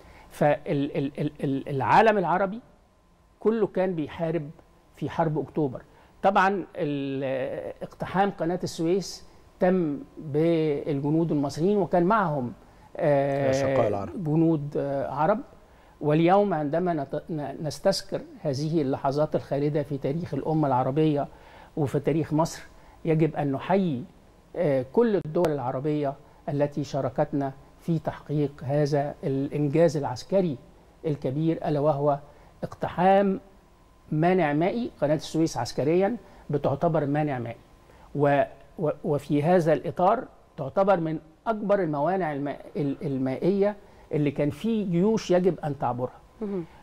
فالعالم العربي كله كان بيحارب في حرب اكتوبر طبعا ال- اقتحام قناه السويس تم بالجنود المصريين وكان معهم آه، الأشقاء العرب. جنود آه، عرب واليوم عندما نت- ن- نستذكر هذه اللحظات الخالده في تاريخ الامه العربيه وفي تاريخ مصر يجب ان نحيي آه، كل الدول العربيه التي شاركتنا في تحقيق هذا الانجاز العسكري الكبير الا وهو اقتحام مانع مائي قناه السويس عسكريا بتعتبر مانع مائي و و وفي هذا الاطار تعتبر من اكبر الموانع الماء المائيه اللي كان فيه جيوش يجب ان تعبرها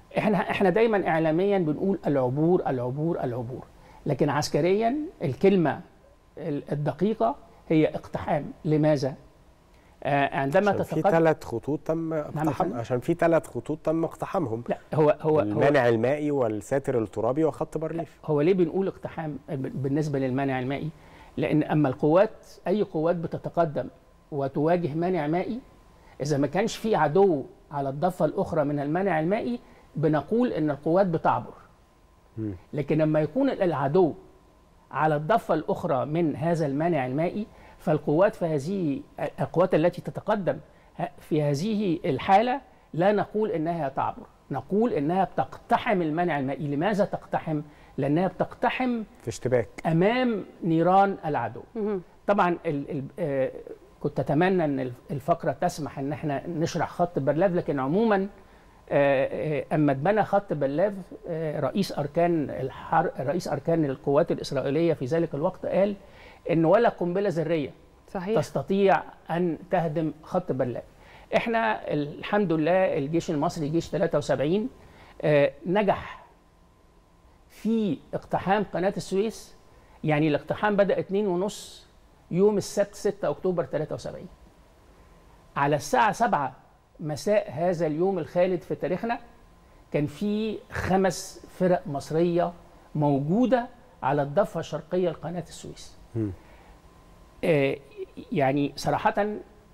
احنا احنا دايما اعلاميا بنقول العبور العبور العبور لكن عسكريا الكلمه ال- الدقيقه هي اقتحام لماذا آه عندما عشان في تتقدم ثلاث خطوط تم اقتحام فندم. عشان في ثلاث خطوط تم اقتحامهم لا هو هو هو المانع المائي والساتر الترابي وخط بارليف هو ليه بنقول اقتحام ب- بالنسبه للمانع المائي؟ لان اما القوات اي قوات بتتقدم وتواجه مانع مائي اذا ما كانش في عدو على الضفه الاخرى من المانع المائي بنقول ان القوات بتعبر لكن لما يكون العدو على الضفه الاخرى من هذا المانع المائي فالقوات في هذه القوات التي تتقدم ه- في هذه الحاله لا نقول انها تعبر نقول انها بتقتحم المانع المائي لماذا تقتحم لانها بتقتحم في اشتباك امام نيران العدو طبعا ال ال آه، كنت اتمنى ان الف- الفقره تسمح ان احنا نشرح خط برلاف لكن عموما آه، آه، اما اتبنى خط برلاف آه، رئيس اركان الحر رئيس اركان القوات الاسرائيليه في ذلك الوقت قال ان ولا قنبله ذريه صحيح تستطيع ان تهدم خط برلاف احنا الحمد لله الجيش المصري جيش 73 آه، نجح في اقتحام قناه السويس يعني الاقتحام بدا 2 ونص يوم السبت 6 اكتوبر 73 على الساعه 7 مساء هذا اليوم الخالد في تاريخنا كان في خمس فرق مصريه موجوده على الضفه الشرقيه لقناه السويس آه، يعني صراحة آه،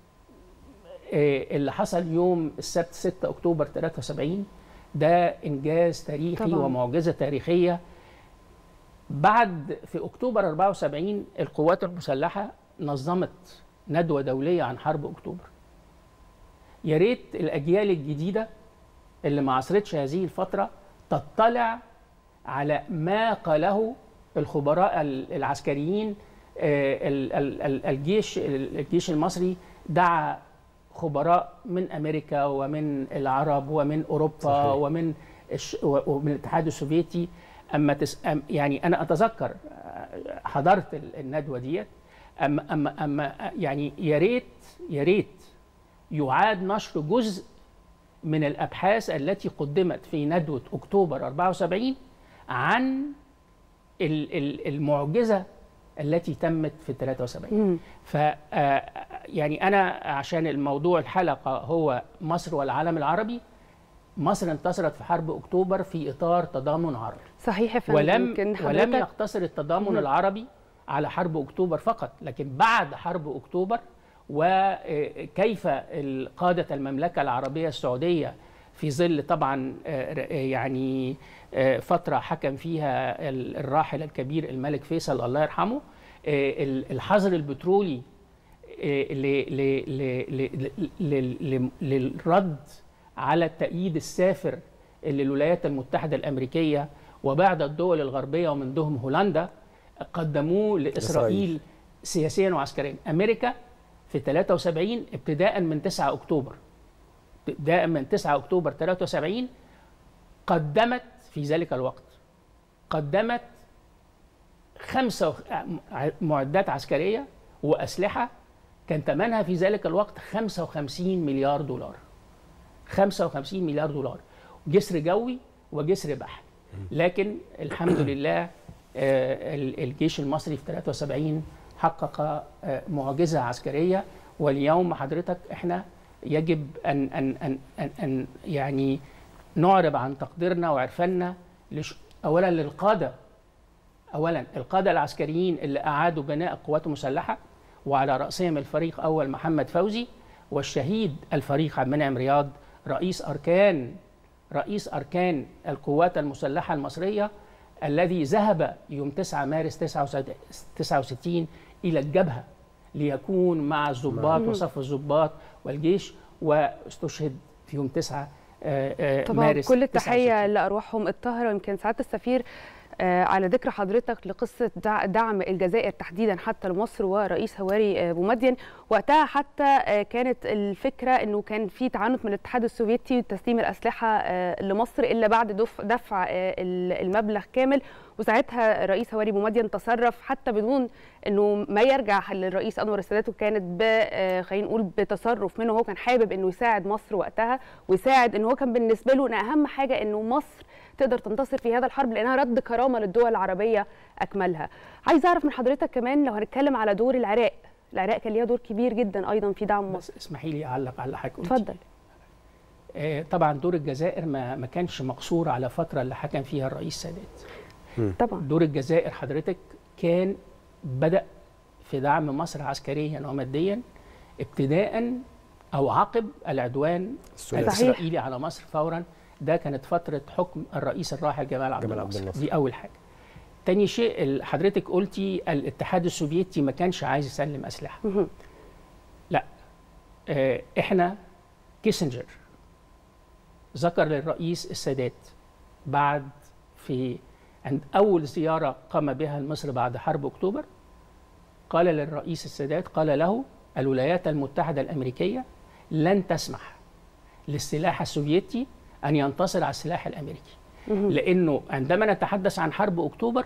اللي حصل يوم السبت 6 أكتوبر 73 ده إنجاز تاريخي طبعاً. ومعجزة تاريخية بعد في أكتوبر 74 القوات المسلحة نظمت ندوة دولية عن حرب أكتوبر يا ريت الأجيال الجديدة اللي ما عصرتش هذه الفترة تطلع على ما قاله الخبراء ال- العسكريين آه، ال- ال- ال- الجيش الجيش المصري دعا خبراء من امريكا ومن العرب ومن اوروبا صحيح. ومن الش... و- ومن الاتحاد السوفيتي اما تس... أم يعني انا اتذكر آه، حضرت ال- الندوه ديت اما اما اما يعني يا ريت يا ريت يعاد نشر جزء من الابحاث التي قدمت في ندوه اكتوبر 74 عن ال- ال- المعجزه التي تمت في 73 ف آه، يعني انا عشان الموضوع الحلقه هو مصر والعالم العربي مصر انتصرت في حرب اكتوبر في اطار تضامن عربي صحيح يا فندم ولم يمكن ولم حضرتك يقتصر التضامن مهم. العربي على حرب اكتوبر فقط لكن بعد حرب اكتوبر وكيف قادة المملكة العربية السعودية في ظل طبعا آه، ر- آه، يعني آه، فترة حكم فيها ال- الراحل الكبير الملك فيصل الله يرحمه آه، ال- الحظر البترولي آه، ل- ل- ل- ل- ل- ل- للرد على التأييد السافر اللي الولايات المتحدة الأمريكية وبعض الدول الغربية ومن ضمنهم هولندا قدموه لإسرائيل إسرائيل. سياسيا وعسكريا أمريكا في 73 ابتداء من 9 أكتوبر ابتداء من 9 أكتوبر 73 قدمت في ذلك الوقت قدمت خمسة وخ- ع- معدات عسكرية وأسلحة كان ثمنها في ذلك الوقت 55 مليار دولار 55 مليار دولار جسر جوي وجسر بحري لكن الحمد لله آه، ال- الجيش المصري في 73 حقق آه، معجزة عسكرية واليوم حضرتك احنا يجب أن, أن, أن, أن, أن يعني نعرب عن تقديرنا وعرفاننا لش أولا للقادة اولا القاده العسكريين اللي اعادوا بناء القوات المسلحه وعلى راسهم الفريق اول محمد فوزي والشهيد الفريق عبد المنعم رياض رئيس اركان رئيس اركان القوات المسلحه المصريه الذي ذهب يوم 9 مارس 69 الى الجبهه ليكون مع الضباط مم. وصف الضباط والجيش واستشهد في يوم 9 آه، آه، طبعا مارس كل 69. التحيه لارواحهم الطاهره ويمكن سعاده السفير آه، على ذكر حضرتك لقصة دع- دعم الجزائر تحديدا حتى لمصر ورئيس هواري آه، بومدين وقتها حتى آه، كانت الفكرة أنه كان في تعنت من الاتحاد السوفيتي تسليم الأسلحة آه، لمصر إلا بعد دف- دفع آه، ال- المبلغ كامل وساعتها رئيس هواري بومدين تصرف حتى بدون انه ما يرجع للرئيس انور السادات وكانت ب آه، خلينا نقول بتصرف منه هو كان حابب انه يساعد مصر وقتها ويساعد ان هو كان بالنسبه له ان اهم حاجه انه مصر تقدر تنتصر في هذا الحرب لانها رد كرامه للدول العربيه اكملها. عايز اعرف من حضرتك كمان لو هنتكلم على دور العراق، العراق كان ليها دور كبير جدا ايضا في دعم مصر. اسمحي لي اعلق على حاجه قلتي. اتفضل. آه، طبعا دور الجزائر ما ما كانش مقصور على فتره اللي حكم فيها الرئيس سادات طبعا دور الجزائر حضرتك كان بدا في دعم مصر عسكريا وماديا ابتداء او عقب العدوان الثلاثي. الاسرائيلي على مصر فورا ده كانت فتره حكم الرئيس الراحل جمال عبد جمال عبد الناصر الناصر. دي اول حاجه تاني شيء ال- حضرتك قلتي الاتحاد السوفيتي ما كانش عايز يسلم اسلحه لا آه، احنا كيسنجر ذكر للرئيس السادات بعد في عند اول زياره قام بها لمصر بعد حرب اكتوبر قال للرئيس السادات قال له الولايات المتحده الامريكيه لن تسمح للسلاح السوفيتي ان ينتصر على السلاح الامريكي لانه عندما نتحدث عن حرب اكتوبر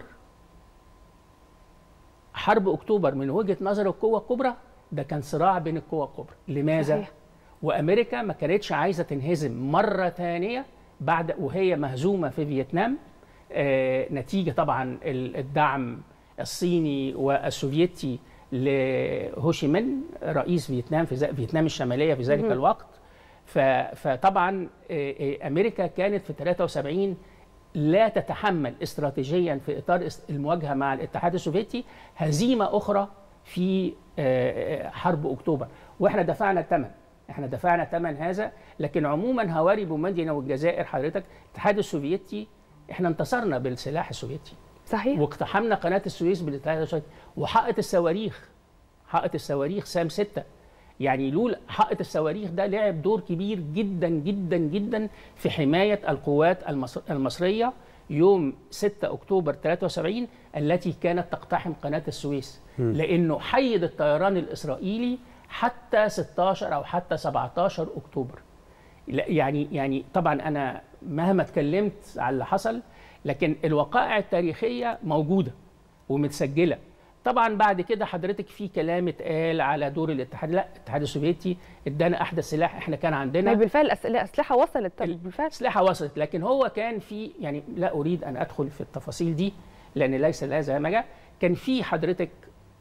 حرب اكتوبر من وجهه نظر القوه الكبرى ده كان صراع بين القوى الكبرى لماذا صحيح. وامريكا ما كانتش عايزه تنهزم مره ثانيه بعد وهي مهزومه في فيتنام آه نتيجه طبعا ال- الدعم الصيني والسوفيتي لهوشيمين رئيس فيتنام في ذا- فيتنام الشماليه في ذلك مهم. الوقت ف- فطبعا آه، آه، امريكا كانت في 73 لا تتحمل استراتيجيا في اطار است- المواجهه مع الاتحاد السوفيتي هزيمه اخرى في آه، آه، حرب اكتوبر واحنا دفعنا الثمن احنا دفعنا ثمن هذا لكن عموما هواري بومدينه والجزائر حضرتك الاتحاد السوفيتي احنا انتصرنا بالسلاح السوفيتي صحيح واقتحمنا قناه السويس بالاتحاد السوفيتي وحائط الصواريخ حائط الصواريخ سام 6 يعني لولا حائط الصواريخ ده لعب دور كبير جدا جدا جدا في حمايه القوات المصر المصريه يوم 6 اكتوبر 73 التي كانت تقتحم قناه السويس مم. لانه حيد الطيران الاسرائيلي حتى 16 او حتى 17 اكتوبر لا يعني يعني طبعا انا مهما اتكلمت على اللي حصل لكن الوقائع التاريخيه موجوده ومتسجله طبعا بعد كده حضرتك في كلام اتقال على دور الاتحاد لا الاتحاد السوفيتي ادانا احدث سلاح احنا كان عندنا ما بالفعل الأس- الاسلحه وصلت طب بالفعل الاسلحه وصلت لكن هو كان في يعني لا اريد ان ادخل في التفاصيل دي لان ليس لهذا مجال كان في حضرتك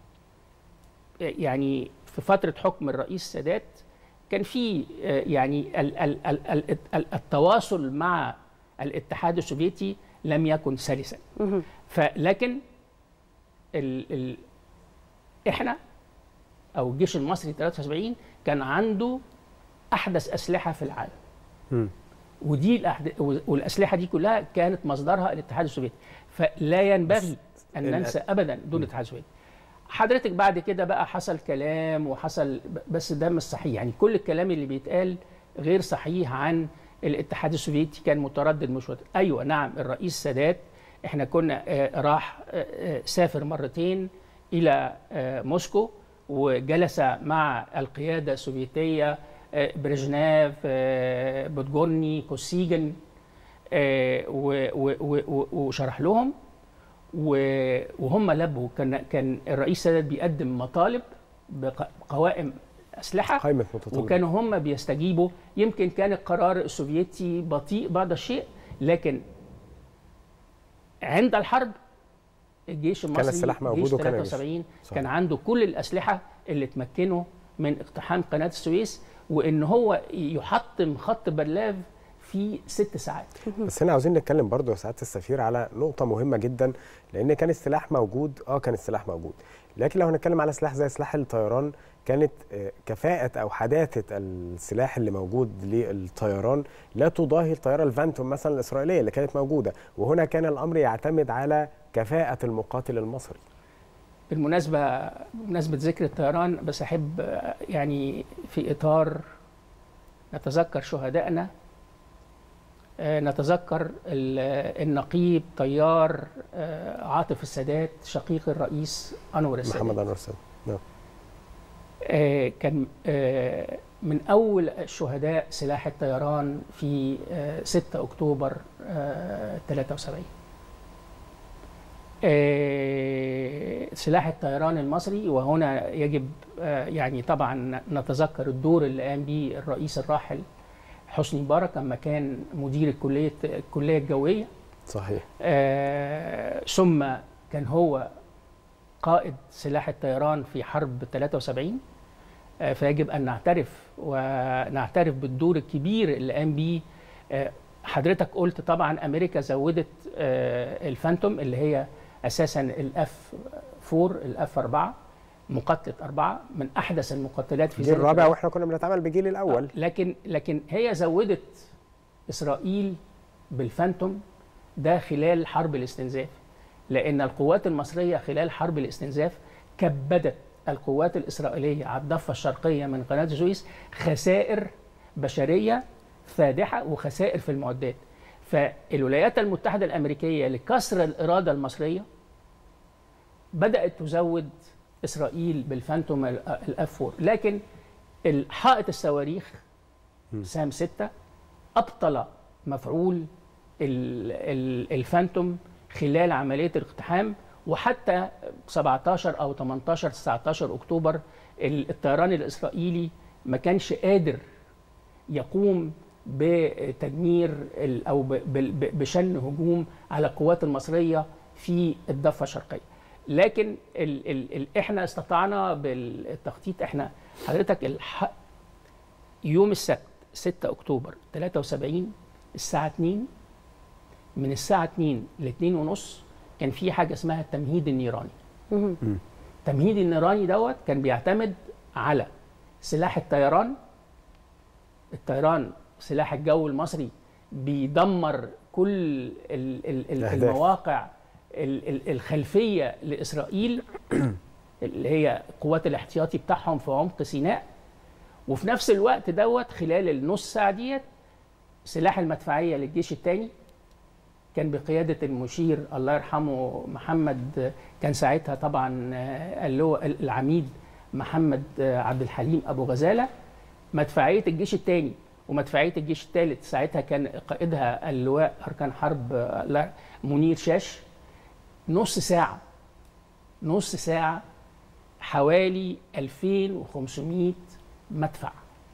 يعني في فتره حكم الرئيس السادات كان في آه، يعني ال- ال- ال- ال- ال- التواصل مع الاتحاد السوفيتي لم يكن سلسا فلكن ال ال احنا او الجيش المصري 73 كان عنده احدث اسلحه في العالم مم. ودي الأحد... والاسلحه دي كلها كانت مصدرها الاتحاد السوفيتي فلا ينبغي ان ال- ننسى ابدا دون الاتحاد السوفيتي حضرتك بعد كده بقى حصل كلام وحصل بس ده مش صحيح يعني كل الكلام اللي بيتقال غير صحيح عن الاتحاد السوفيتي كان متردد مش متردد. ايوه نعم الرئيس سادات احنا كنا آه، راح آه، آه، سافر مرتين الى آه، موسكو وجلس مع القياده السوفيتيه آه، بريجنيف آه، بوتجورني كوسيجن آه، و- و- و- و- وشرح لهم و- وهم لبوا كان كان الرئيس سادات بيقدم مطالب بق- بقوائم اسلحه قائمه متطلبات وكانوا هم بيستجيبوا يمكن كان القرار السوفيتي بطيء بعض الشيء لكن عند الحرب الجيش المصري السلاح موجود جيش وكان يجيش. 73 صحيح. كان عنده كل الاسلحه اللي تمكنه من اقتحام قناه السويس وان هو يحطم خط برلاف في ست ساعات بس هنا عاوزين نتكلم برضو يا سعاده السفير على نقطه مهمه جدا لان كان السلاح موجود اه كان السلاح موجود لكن لو هنتكلم على سلاح زي سلاح الطيران كانت آه، كفاءة أو حداثة السلاح اللي موجود للطيران لا تضاهي الطيارة الفانتوم مثلا الإسرائيلية اللي كانت موجودة وهنا كان الأمر يعتمد على كفاءة المقاتل المصري بالمناسبة بمناسبة ذكر الطيران بس أحب آه، يعني في إطار نتذكر شهدائنا آه، نتذكر ال- النقيب طيار آه، عاطف السادات شقيق الرئيس انور السادات محمد انور السادات نعم آه، كان آه، من أول شهداء سلاح الطيران في آه، 6 أكتوبر آه، 73 آه، سلاح الطيران المصري وهنا يجب آه، يعني طبعا نتذكر الدور اللي قام به الرئيس الراحل حسني مبارك لما كان مدير الكلية الكلية الجوية صحيح آه، ثم كان هو قائد سلاح الطيران في حرب 73 آه، فيجب ان نعترف ونعترف بالدور الكبير اللي قام بيه آه، حضرتك قلت طبعا امريكا زودت آه، الفانتوم اللي هي اساسا الاف 4 الاف 4 مقاتله اربعه من احدث المقاتلات في الجيل ذلك الرابع الوقت. واحنا كنا بنتعامل بالجيل الاول لكن لكن هي زودت اسرائيل بالفانتوم ده خلال حرب الاستنزاف لان القوات المصريه خلال حرب الاستنزاف كبدت القوات الاسرائيليه على الضفه الشرقيه من قناه السويس خسائر بشريه فادحه وخسائر في المعدات فالولايات المتحده الامريكيه لكسر الاراده المصريه بدات تزود اسرائيل بالفانتوم الاف 4 لكن حائط الصواريخ سام 6 ابطل مفعول ال- ال- الفانتوم خلال عمليه الاقتحام وحتى 17 او 18 19 اكتوبر ال- الطيران الاسرائيلي ما كانش قادر يقوم بتدمير ال- او ب- ب- ب- بشن هجوم على القوات المصريه في الضفه الشرقيه لكن ال ال ال احنا استطعنا بالتخطيط احنا حضرتك الح... يوم السبت 6 اكتوبر 73 الساعه 2 من الساعه 2 ل 2 ونص كان في حاجه اسمها التمهيد النيراني التمهيد النيراني دوت كان بيعتمد على سلاح الطيران الطيران سلاح الجو المصري بيدمر كل ال ال ال الأهداف. المواقع ال ال الخلفيه لاسرائيل اللي هي قوات الاحتياطي بتاعهم في عمق سيناء وفي نفس الوقت دوت خلال النص ساعه ديت سلاح المدفعيه للجيش الثاني كان بقياده المشير الله يرحمه محمد كان ساعتها طبعا آه، اللواء العميد محمد آه، عبد الحليم ابو غزاله مدفعيه الجيش الثاني ومدفعيه الجيش الثالث ساعتها كان قائدها اللواء اركان حرب آه، الله- منير شاش نص ساعه نص ساعه حوالي 2500 مدفع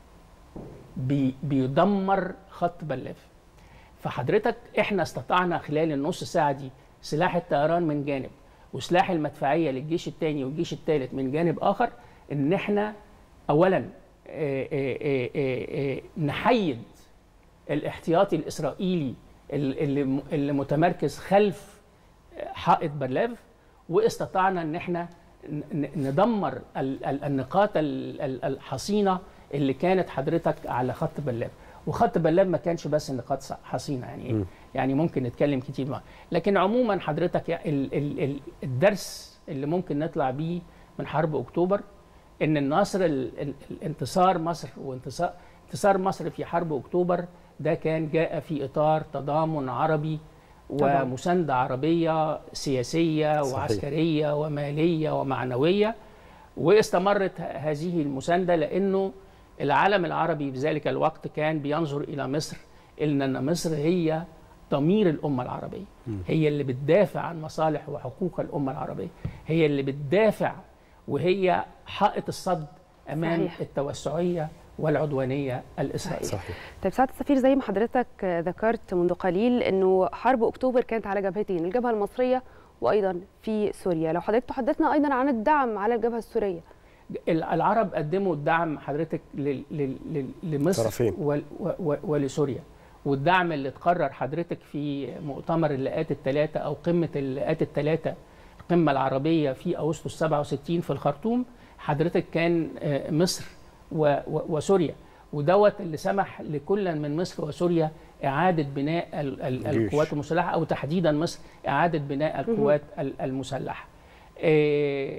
بي بيدمر خط بلاف فحضرتك احنا استطعنا خلال النص ساعه دي سلاح الطيران من جانب وسلاح المدفعيه للجيش الثاني والجيش الثالث من جانب اخر ان احنا اولا آه، آه، آه، آه، آه، نحيد الاحتياطي الاسرائيلي ال- اللي اللي متمركز خلف حائط برلاف واستطعنا ان احنا ن- ن- ندمر ال- ال- النقاط ال- ال- الحصينه اللي كانت حضرتك على خط بلاب وخط بلاب ما كانش بس نقاط ص- حصينه يعني مم. يعني ممكن نتكلم كتير معاه لكن عموما حضرتك يع- ال ال ال الدرس اللي ممكن نطلع بيه من حرب اكتوبر ان النصر ال ال الانتصار مصر وانتصار انتصار مصر في حرب اكتوبر ده كان جاء في اطار تضامن عربي طبعاً. ومسانده عربيه سياسيه صحيح. وعسكريه وماليه ومعنويه واستمرت ه- هذه المسانده لانه العالم العربي في ذلك الوقت كان بينظر الى مصر ان مصر هي ضمير الامه العربيه مم. هي اللي بتدافع عن مصالح وحقوق الامه العربيه هي اللي بتدافع وهي حائط الصد امام صحيح. التوسعيه والعدوانيه الاسرائيليه صحيح طيب سعاده السفير زي ما حضرتك ذكرت منذ قليل انه حرب اكتوبر كانت على جبهتين الجبهه المصريه وايضا في سوريا لو حضرتك تحدثنا ايضا عن الدعم على الجبهه السوريه ال- العرب قدموا الدعم حضرتك لل- لل- لل- لمصر طرفين. ول- و- و- ولسوريا والدعم اللي اتقرر حضرتك في مؤتمر اللقاءات الثلاثه او قمه اللقاءات الثلاثه القمه العربيه في اغسطس 67 في الخرطوم حضرتك كان آه، مصر و- و- وسوريا ودوت اللي سمح لكل من مصر وسوريا اعاده بناء ال- ال- الجيش. القوات المسلحه او تحديدا مصر اعاده بناء القوات ال- المسلحه آه،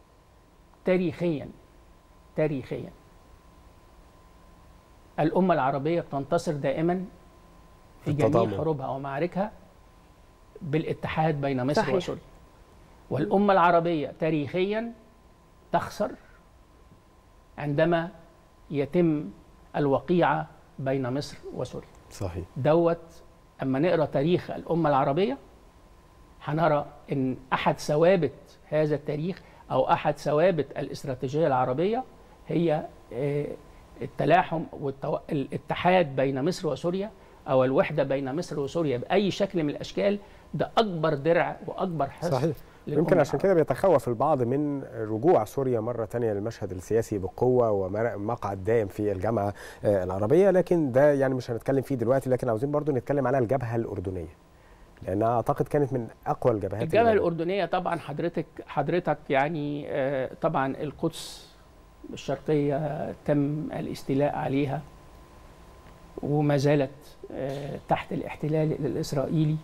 تاريخيا تاريخيا الأمة العربية بتنتصر دائما في جميع التضامن. حروبها ومعاركها بالاتحاد بين مصر صحيح. وسوريا والأمة العربية تاريخيا تخسر عندما يتم الوقيعة بين مصر وسوريا صحيح دوت اما نقرا تاريخ الامه العربيه هنرى ان احد ثوابت هذا التاريخ او احد ثوابت الاستراتيجيه العربيه هي آه، التلاحم والاتحاد بين مصر وسوريا او الوحده بين مصر وسوريا باي شكل من الاشكال ده اكبر درع واكبر حصن صحيح للأمة يمكن عشان كده بيتخوف البعض من رجوع سوريا مرة تانية للمشهد السياسي بقوة ومقعد دائم في الجامعة آه، العربية لكن ده يعني مش هنتكلم فيه دلوقتي لكن عاوزين برضو نتكلم على الجبهة الأردنية لأنها أعتقد كانت من أقوى الجبهات الجبهه اللي- الاردنيه طبعا حضرتك حضرتك يعني آه، طبعا القدس الشرقيه تم الاستيلاء عليها وما زالت آه، تحت الاحتلال الاسرائيلي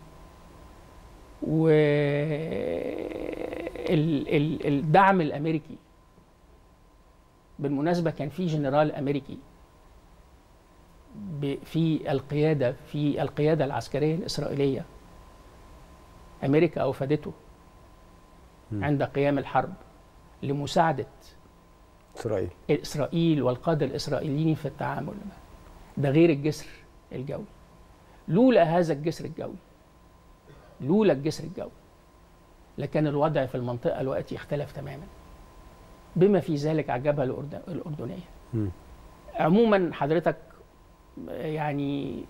والدعم الامريكي بالمناسبه كان في جنرال امريكي ب- في القياده في القياده العسكريه الاسرائيليه امريكا اوفدته عند قيام الحرب لمساعده إسرائيل اسرائيل والقاده الاسرائيليين في التعامل معه. ده غير الجسر الجوي لولا هذا الجسر الجوي لولا الجسر الجوي لكان الوضع في المنطقه دلوقتي اختلف تماما بما في ذلك على الجبهه الأرد- الاردنيه مم. عموما حضرتك يعني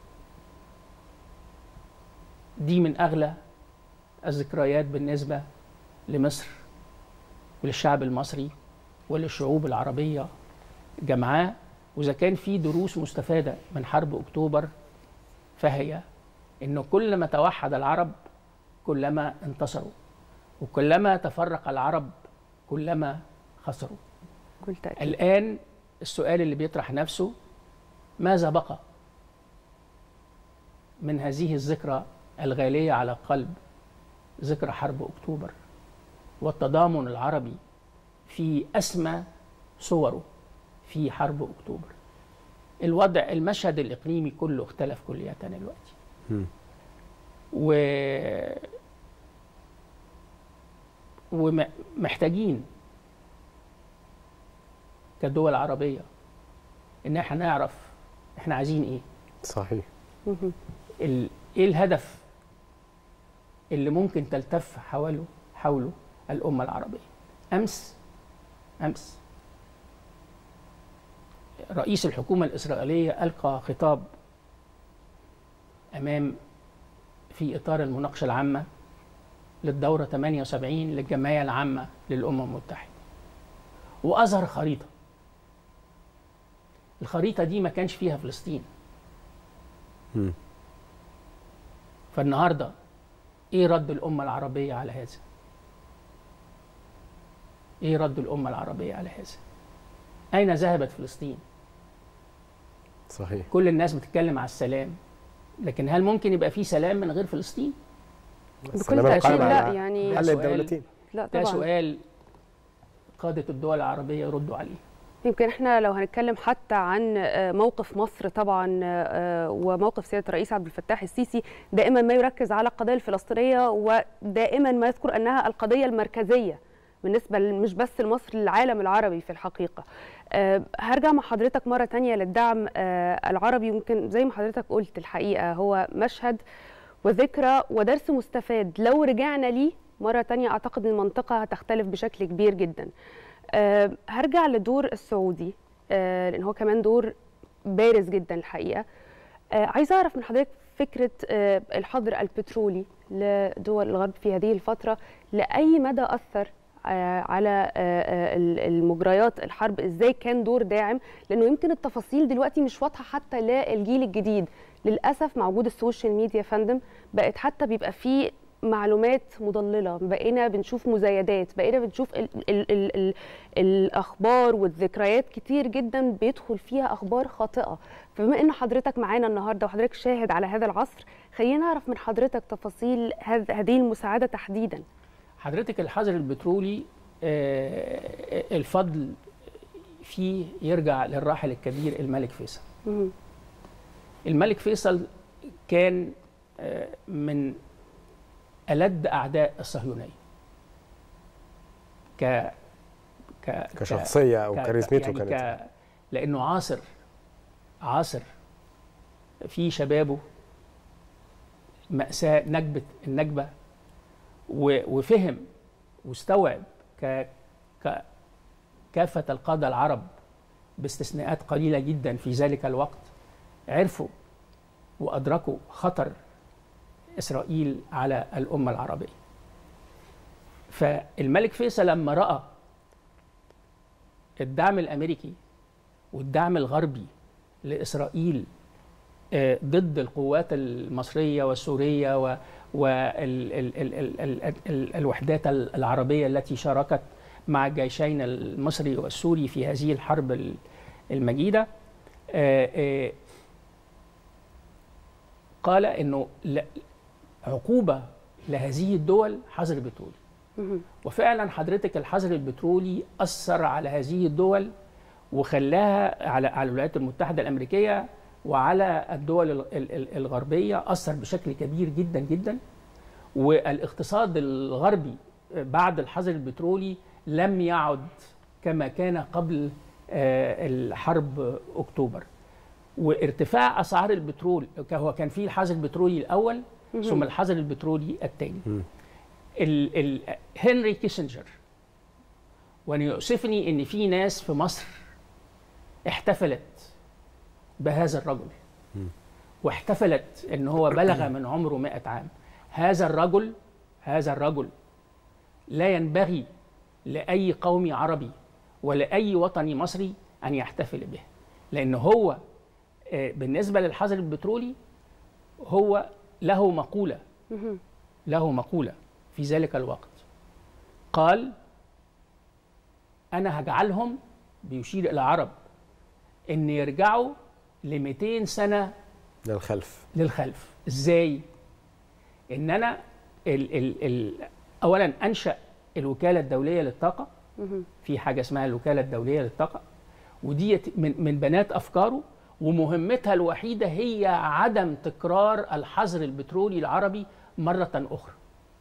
دي من اغلى الذكريات بالنسبه لمصر وللشعب المصري وللشعوب العربيه جمعاء واذا كان في دروس مستفاده من حرب اكتوبر فهي انه كلما توحد العرب كلما انتصروا وكلما تفرق العرب كلما خسروا كل تأكيد الآن السؤال اللي بيطرح نفسه ماذا بقى من هذه الذكرى الغالية على قلب ذكرى حرب أكتوبر والتضامن العربي في أسمى صوره في حرب أكتوبر الوضع المشهد الإقليمي كله اختلف كلية دلوقتي مم. و ومحتاجين كدول عربية إن احنا نعرف احنا عايزين ايه صحيح ال- ايه الهدف اللي ممكن تلتف حوله حوله الأمة العربية أمس أمس رئيس الحكومة الإسرائيلية ألقى خطاب أمام في إطار المناقشة العامة للدورة 78 للجمعية العامة للأمم المتحدة وأظهر خريطة الخريطة دي ما كانش فيها فلسطين مم. فالنهارده ايه رد الامه العربيه على هذا؟ ايه رد الامه العربيه على هذا؟ اين ذهبت فلسطين؟ صحيح كل الناس بتتكلم على السلام لكن هل ممكن يبقى في سلام من غير فلسطين؟ السلام بكل تأكيد القائم لا على يعني حل سؤال. الدولتين لا ده طبعا سؤال قاده الدول العربيه يردوا عليه يمكن احنا لو هنتكلم حتى عن آه، موقف مصر طبعا آه، وموقف سياده الرئيس عبد الفتاح السيسي دائما ما يركز على القضيه الفلسطينيه ودائما ما يذكر انها القضيه المركزيه بالنسبه ل- مش بس لمصر للعالم العربي في الحقيقه آه، هرجع مع حضرتك مره تانية للدعم آه، العربي يمكن زي ما حضرتك قلت الحقيقه هو مشهد وذكرى ودرس مستفاد لو رجعنا ليه مرة تانية أعتقد أن المنطقة هتختلف بشكل كبير جدا أه هرجع لدور السعودي أه لأن هو كمان دور بارز جدا الحقيقة أه عايزة أعرف من حضرتك فكرة أه الحظر البترولي لدول الغرب في هذه الفترة لأي مدى أثر آه، على آه، آه، ال- المجريات الحرب ازاي كان دور داعم لانه يمكن التفاصيل دلوقتي مش واضحه حتى للجيل الجديد للاسف مع وجود السوشيال ميديا يا فندم بقت حتى بيبقى فيه معلومات مضلله بقينا بنشوف مزايدات بقينا بنشوف ال ال ال ال الاخبار والذكريات كتير جدا بيدخل فيها اخبار خاطئه فبما ان حضرتك معانا النهارده وحضرتك شاهد على هذا العصر خلينا نعرف من حضرتك تفاصيل هذ- هذه المساعده تحديدا حضرتك الحظر البترولي آه، الفضل فيه يرجع للراحل الكبير الملك فيصل مهم. الملك فيصل كان آه، من ألد أعداء الصهيونية ك ك كشخصية أو ك- كاريزمته يعني كانت. ك... لأنه عاصر عاصر في شبابه مأساة نكبة النكبة و... وفهم واستوعب ك... ك... كافة القادة العرب باستثناءات قليلة جدا في ذلك الوقت عرفوا وأدركوا خطر إسرائيل على الأمة العربية فالملك فيصل لما رأى الدعم الأمريكي والدعم الغربي لإسرائيل آه، ضد القوات المصرية والسورية والوحدات العربية التي شاركت مع الجيشين المصري والسوري في هذه الحرب ال- المجيدة آه، آه، قال انه لا- عقوبه لهذه الدول حظر البترول وفعلا حضرتك الحظر البترولي اثر على هذه الدول وخلاها على على الولايات المتحده الامريكيه وعلى الدول ال- ال- ال- الغربيه اثر بشكل كبير جدا جدا والاقتصاد الغربي بعد الحظر البترولي لم يعد كما كان قبل آه، الحرب اكتوبر وارتفاع اسعار البترول هو كان في الحظر البترولي الاول مهم. ثم الحظر البترولي الثاني ال ال هنري كيسنجر وانا يؤسفني ان في ناس في مصر احتفلت بهذا الرجل واحتفلت ان هو بلغ من عمره 100 عام هذا الرجل هذا الرجل لا ينبغي لاي قوم عربي ولا اي وطني مصري ان يحتفل به لان هو آه، بالنسبه للحظر البترولي هو له مقوله له مقوله في ذلك الوقت قال انا هجعلهم بيشير الى العرب ان يرجعوا ل 200 سنه للخلف للخلف ازاي ان انا ال ال ال اولا انشا الوكاله الدوليه للطاقه في حاجه اسمها الوكاله الدوليه للطاقه ودي من من بنات افكاره ومهمتها الوحيده هي عدم تكرار الحظر البترولي العربي مره اخرى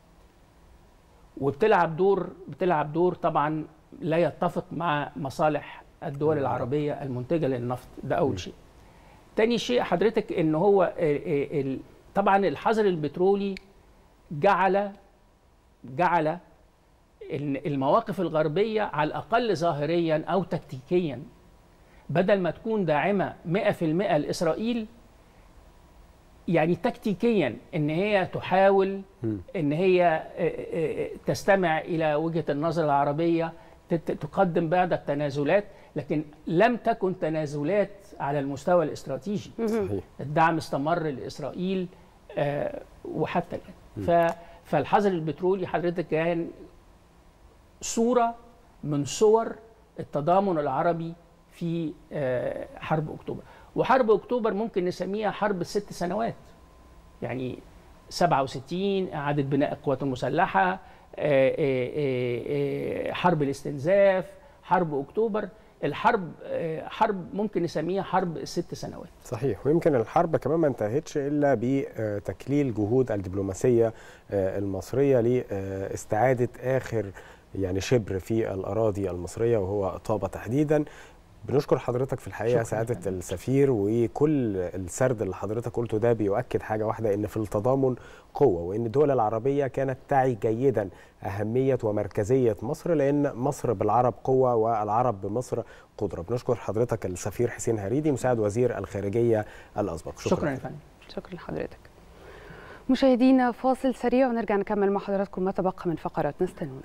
وبتلعب دور بتلعب دور طبعا لا يتفق مع مصالح الدول العربيه المنتجه للنفط ده اول شيء تاني شيء حضرتك ان هو ال- ال- طبعا الحظر البترولي جعل جعل ان المواقف الغربيه على الاقل ظاهريا او تكتيكيا بدل ما تكون داعمه 100% لاسرائيل يعني تكتيكيا ان هي تحاول ان هي آه، آه، تستمع الى وجهه النظر العربيه تت- تقدم بعض التنازلات لكن لم تكن تنازلات على المستوى الاستراتيجي صحيح. الدعم استمر لاسرائيل آه، وحتى الان م. ف- فالحظر البترولي حضرتك كان صوره من صور التضامن العربي في آه، حرب اكتوبر وحرب اكتوبر ممكن نسميها حرب ست سنوات يعني 67 اعاده بناء القوات المسلحه آه، آه، آه، آه، حرب الاستنزاف حرب اكتوبر الحرب آه، حرب ممكن نسميها حرب ست سنوات صحيح ويمكن الحرب كمان ما انتهتش الا بتكليل جهود الدبلوماسيه آه، المصريه لاستعاده اخر يعني شبر في الاراضي المصريه وهو طابه تحديدا بنشكر حضرتك في الحقيقه شكراً سعاده السفير وكل السرد اللي حضرتك قلته ده بيؤكد حاجه واحده ان في التضامن قوه وان الدول العربيه كانت تعي جيدا اهميه ومركزيه مصر لان مصر بالعرب قوه والعرب بمصر قدره بنشكر حضرتك السفير حسين هريدي مساعد وزير الخارجيه الاسبق شكرا, شكرا يا فندم شكرا لحضرتك مشاهدينا فاصل سريع ونرجع نكمل مع حضراتكم ما تبقى من فقرات نستنونا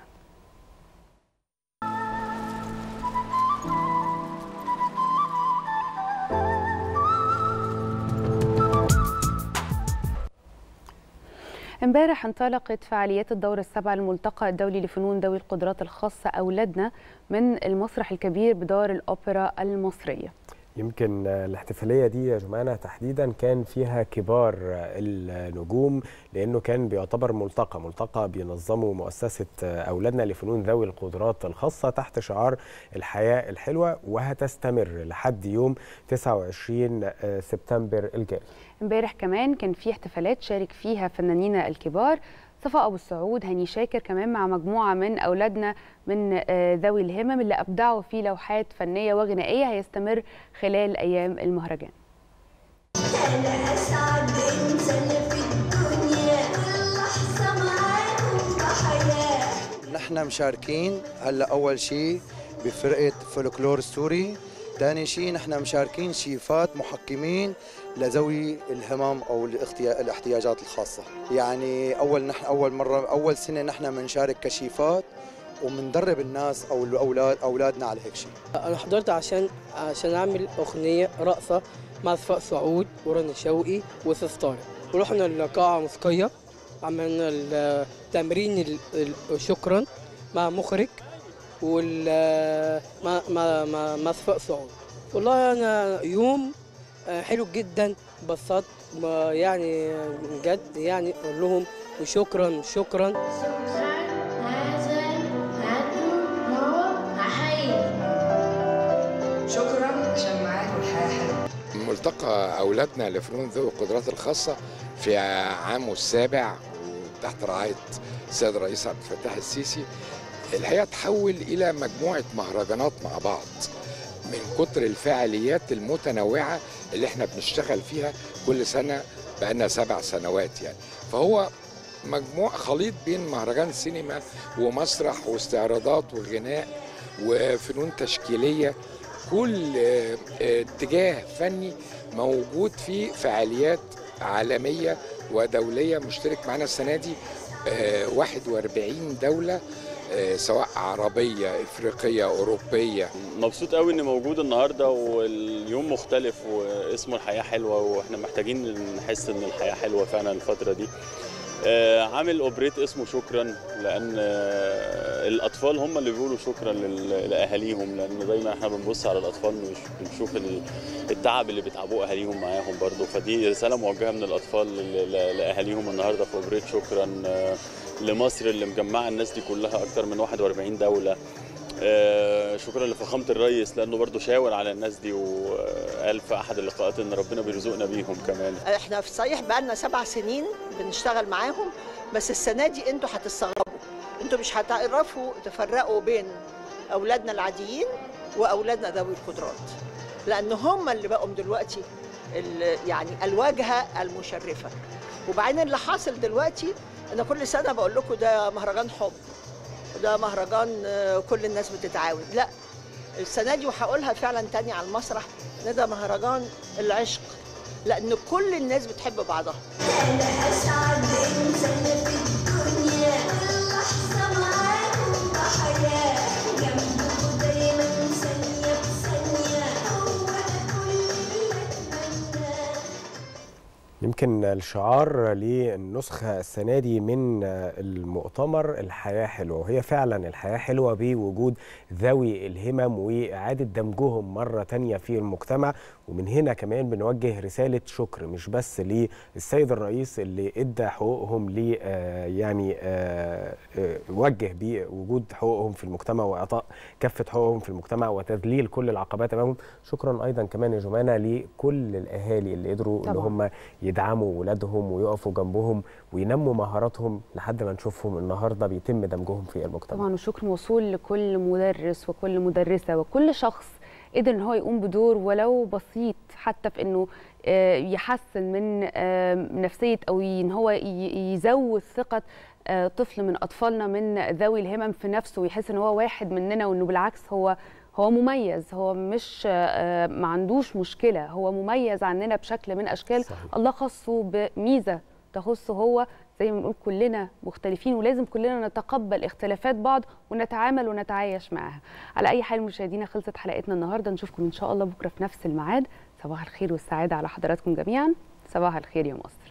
امبارح انطلقت فعاليات الدورة السابعة للملتقى الدولي لفنون ذوي القدرات الخاصة أولادنا من المسرح الكبير بدار الأوبرا المصرية يمكن الاحتفالية دي يا جماعة تحديدا كان فيها كبار النجوم لأنه كان بيعتبر ملتقى ملتقى بينظمه مؤسسة أولادنا لفنون ذوي القدرات الخاصة تحت شعار الحياة الحلوة وهتستمر لحد يوم 29 سبتمبر الجاي امبارح كمان كان في احتفالات شارك فيها فنانينا الكبار صفاء ابو السعود هاني شاكر كمان مع مجموعه من اولادنا من آه، ذوي الهمم اللي ابدعوا في لوحات فنيه وغنائيه هيستمر خلال ايام المهرجان أنا أسعد إنسان في الدنيا كل لحظة معاكم بحياة نحن مشاركين هلا اول شيء بفرقه فولكلور سوري ثاني شيء نحن مشاركين شيفات محكمين لذوي الهمم او الاختيا- الاحتياجات الخاصه يعني اول نحن اول مره اول سنه نحن بنشارك كشيفات وبندرب الناس او الاولاد اولادنا على هيك شيء انا حضرت عشان عشان اعمل اغنيه رقصه مع صفاء سعود ورنا شوقي وسيس طارق ورحنا لقاعه موسيقيه عملنا التمرين ال- ال- شكرا مع مخرج وال مع مع مع, مع صفاء سعود والله انا يوم آه، حلو جدا انبسطت ما- يعني بجد يعني اقول لهم وشكرا شكرا شكرا عشان معاكم الحياه حلوه ملتقى أولادنا لفنون ذوي القدرات الخاصة في عامه السابع وتحت رعاية السيد الرئيس عبد الفتاح السيسي الحقيقة تحول إلى مجموعة مهرجانات مع بعض من كتر الفعاليات المتنوعة اللي احنا بنشتغل فيها كل سنة بقالنا سبع سنوات يعني فهو مجموع خليط بين مهرجان سينما ومسرح واستعراضات وغناء وفنون تشكيلية كل آه، آه، اتجاه فني موجود فيه فعاليات عالمية ودولية مشترك معنا السنة دي آه، 41 دولة آه، سواء عربية إفريقية أوروبية مبسوط قوي اني موجود النهارده واليوم مختلف واسمه الحياه حلوه واحنا محتاجين نحس ان الحياه حلوه فعلا الفتره دي آه، عامل اوبريت اسمه شكرا لان آه، الاطفال هم اللي بيقولوا شكرا لل- لاهاليهم لان دايما احنا بنبص على الاطفال مش بنشوف ال- التعب اللي بيتعبوه اهاليهم معاهم برضو فدي رساله موجهه من الاطفال ل- ل- لاهاليهم النهارده في اوبريت شكرا آه، لمصر اللي مجمعه الناس دي كلها اكتر من 41 دوله آه، شكرا لفخامه الرئيس لانه برضو شاور على الناس دي وقال في احد اللقاءات ان ربنا بيرزقنا بيهم كمان احنا في صحيح بقالنا سبع سنين بنشتغل معاهم بس السنه دي انتوا هتستغربوا انتوا مش هتعرفوا تفرقوا بين اولادنا العاديين واولادنا ذوي القدرات لان هم اللي بقوا دلوقتي ال- يعني الواجهه المشرفه وبعدين اللي حاصل دلوقتي انا كل سنه بقول لكم ده مهرجان حب ده مهرجان آه، كل الناس بتتعاون لا السنه دي وهقولها فعلا تاني على المسرح ان ده مهرجان العشق لان كل الناس بتحب بعضها أنا أسعد إنسان في الدنيا كل لحظة معاكم بحياة جنبكم دايما ثانية بثانية هو ده كل اللي أتمناه يمكن الشعار للنسخة السنة دي من المؤتمر الحياة حلوة وهي فعلا الحياة حلوة بوجود ذوي الهمم وإعادة دمجهم مرة تانية في المجتمع ومن هنا كمان بنوجه رسالة شكر مش بس للسيد الرئيس اللي ادى حقوقهم ل آه، يعني آه، آه، وجه بوجود حقوقهم في المجتمع واعطاء كافه حقوقهم في المجتمع وتذليل كل العقبات امامهم شكرا ايضا كمان يا جمانه لكل الاهالي اللي قدروا ان طبعاً. هم يدعموا ولادهم ويقفوا جنبهم وينموا مهاراتهم لحد ما نشوفهم النهارده بيتم دمجهم في المجتمع طبعا وشكر موصول لكل مدرس وكل مدرسه وكل شخص قدر ان هو يقوم بدور ولو بسيط حتى في انه آه، يحسن من آه، نفسيه او ي- ان هو ي- يزود ثقه آه، طفل من اطفالنا من ذوي الهمم في نفسه ويحس ان هو واحد مننا وانه بالعكس هو هو مميز هو مش آه، ما عندوش مشكله هو مميز عننا بشكل من اشكال صحيح. الله خصه بميزه تخصه هو زي ما بنقول كلنا مختلفين ولازم كلنا نتقبل اختلافات بعض ونتعامل ونتعايش معاها على اي حال مشاهدينا خلصت حلقتنا النهارده نشوفكم ان شاء الله بكره في نفس الميعاد صباح الخير والسعاده على حضراتكم جميعا صباح الخير يا مصر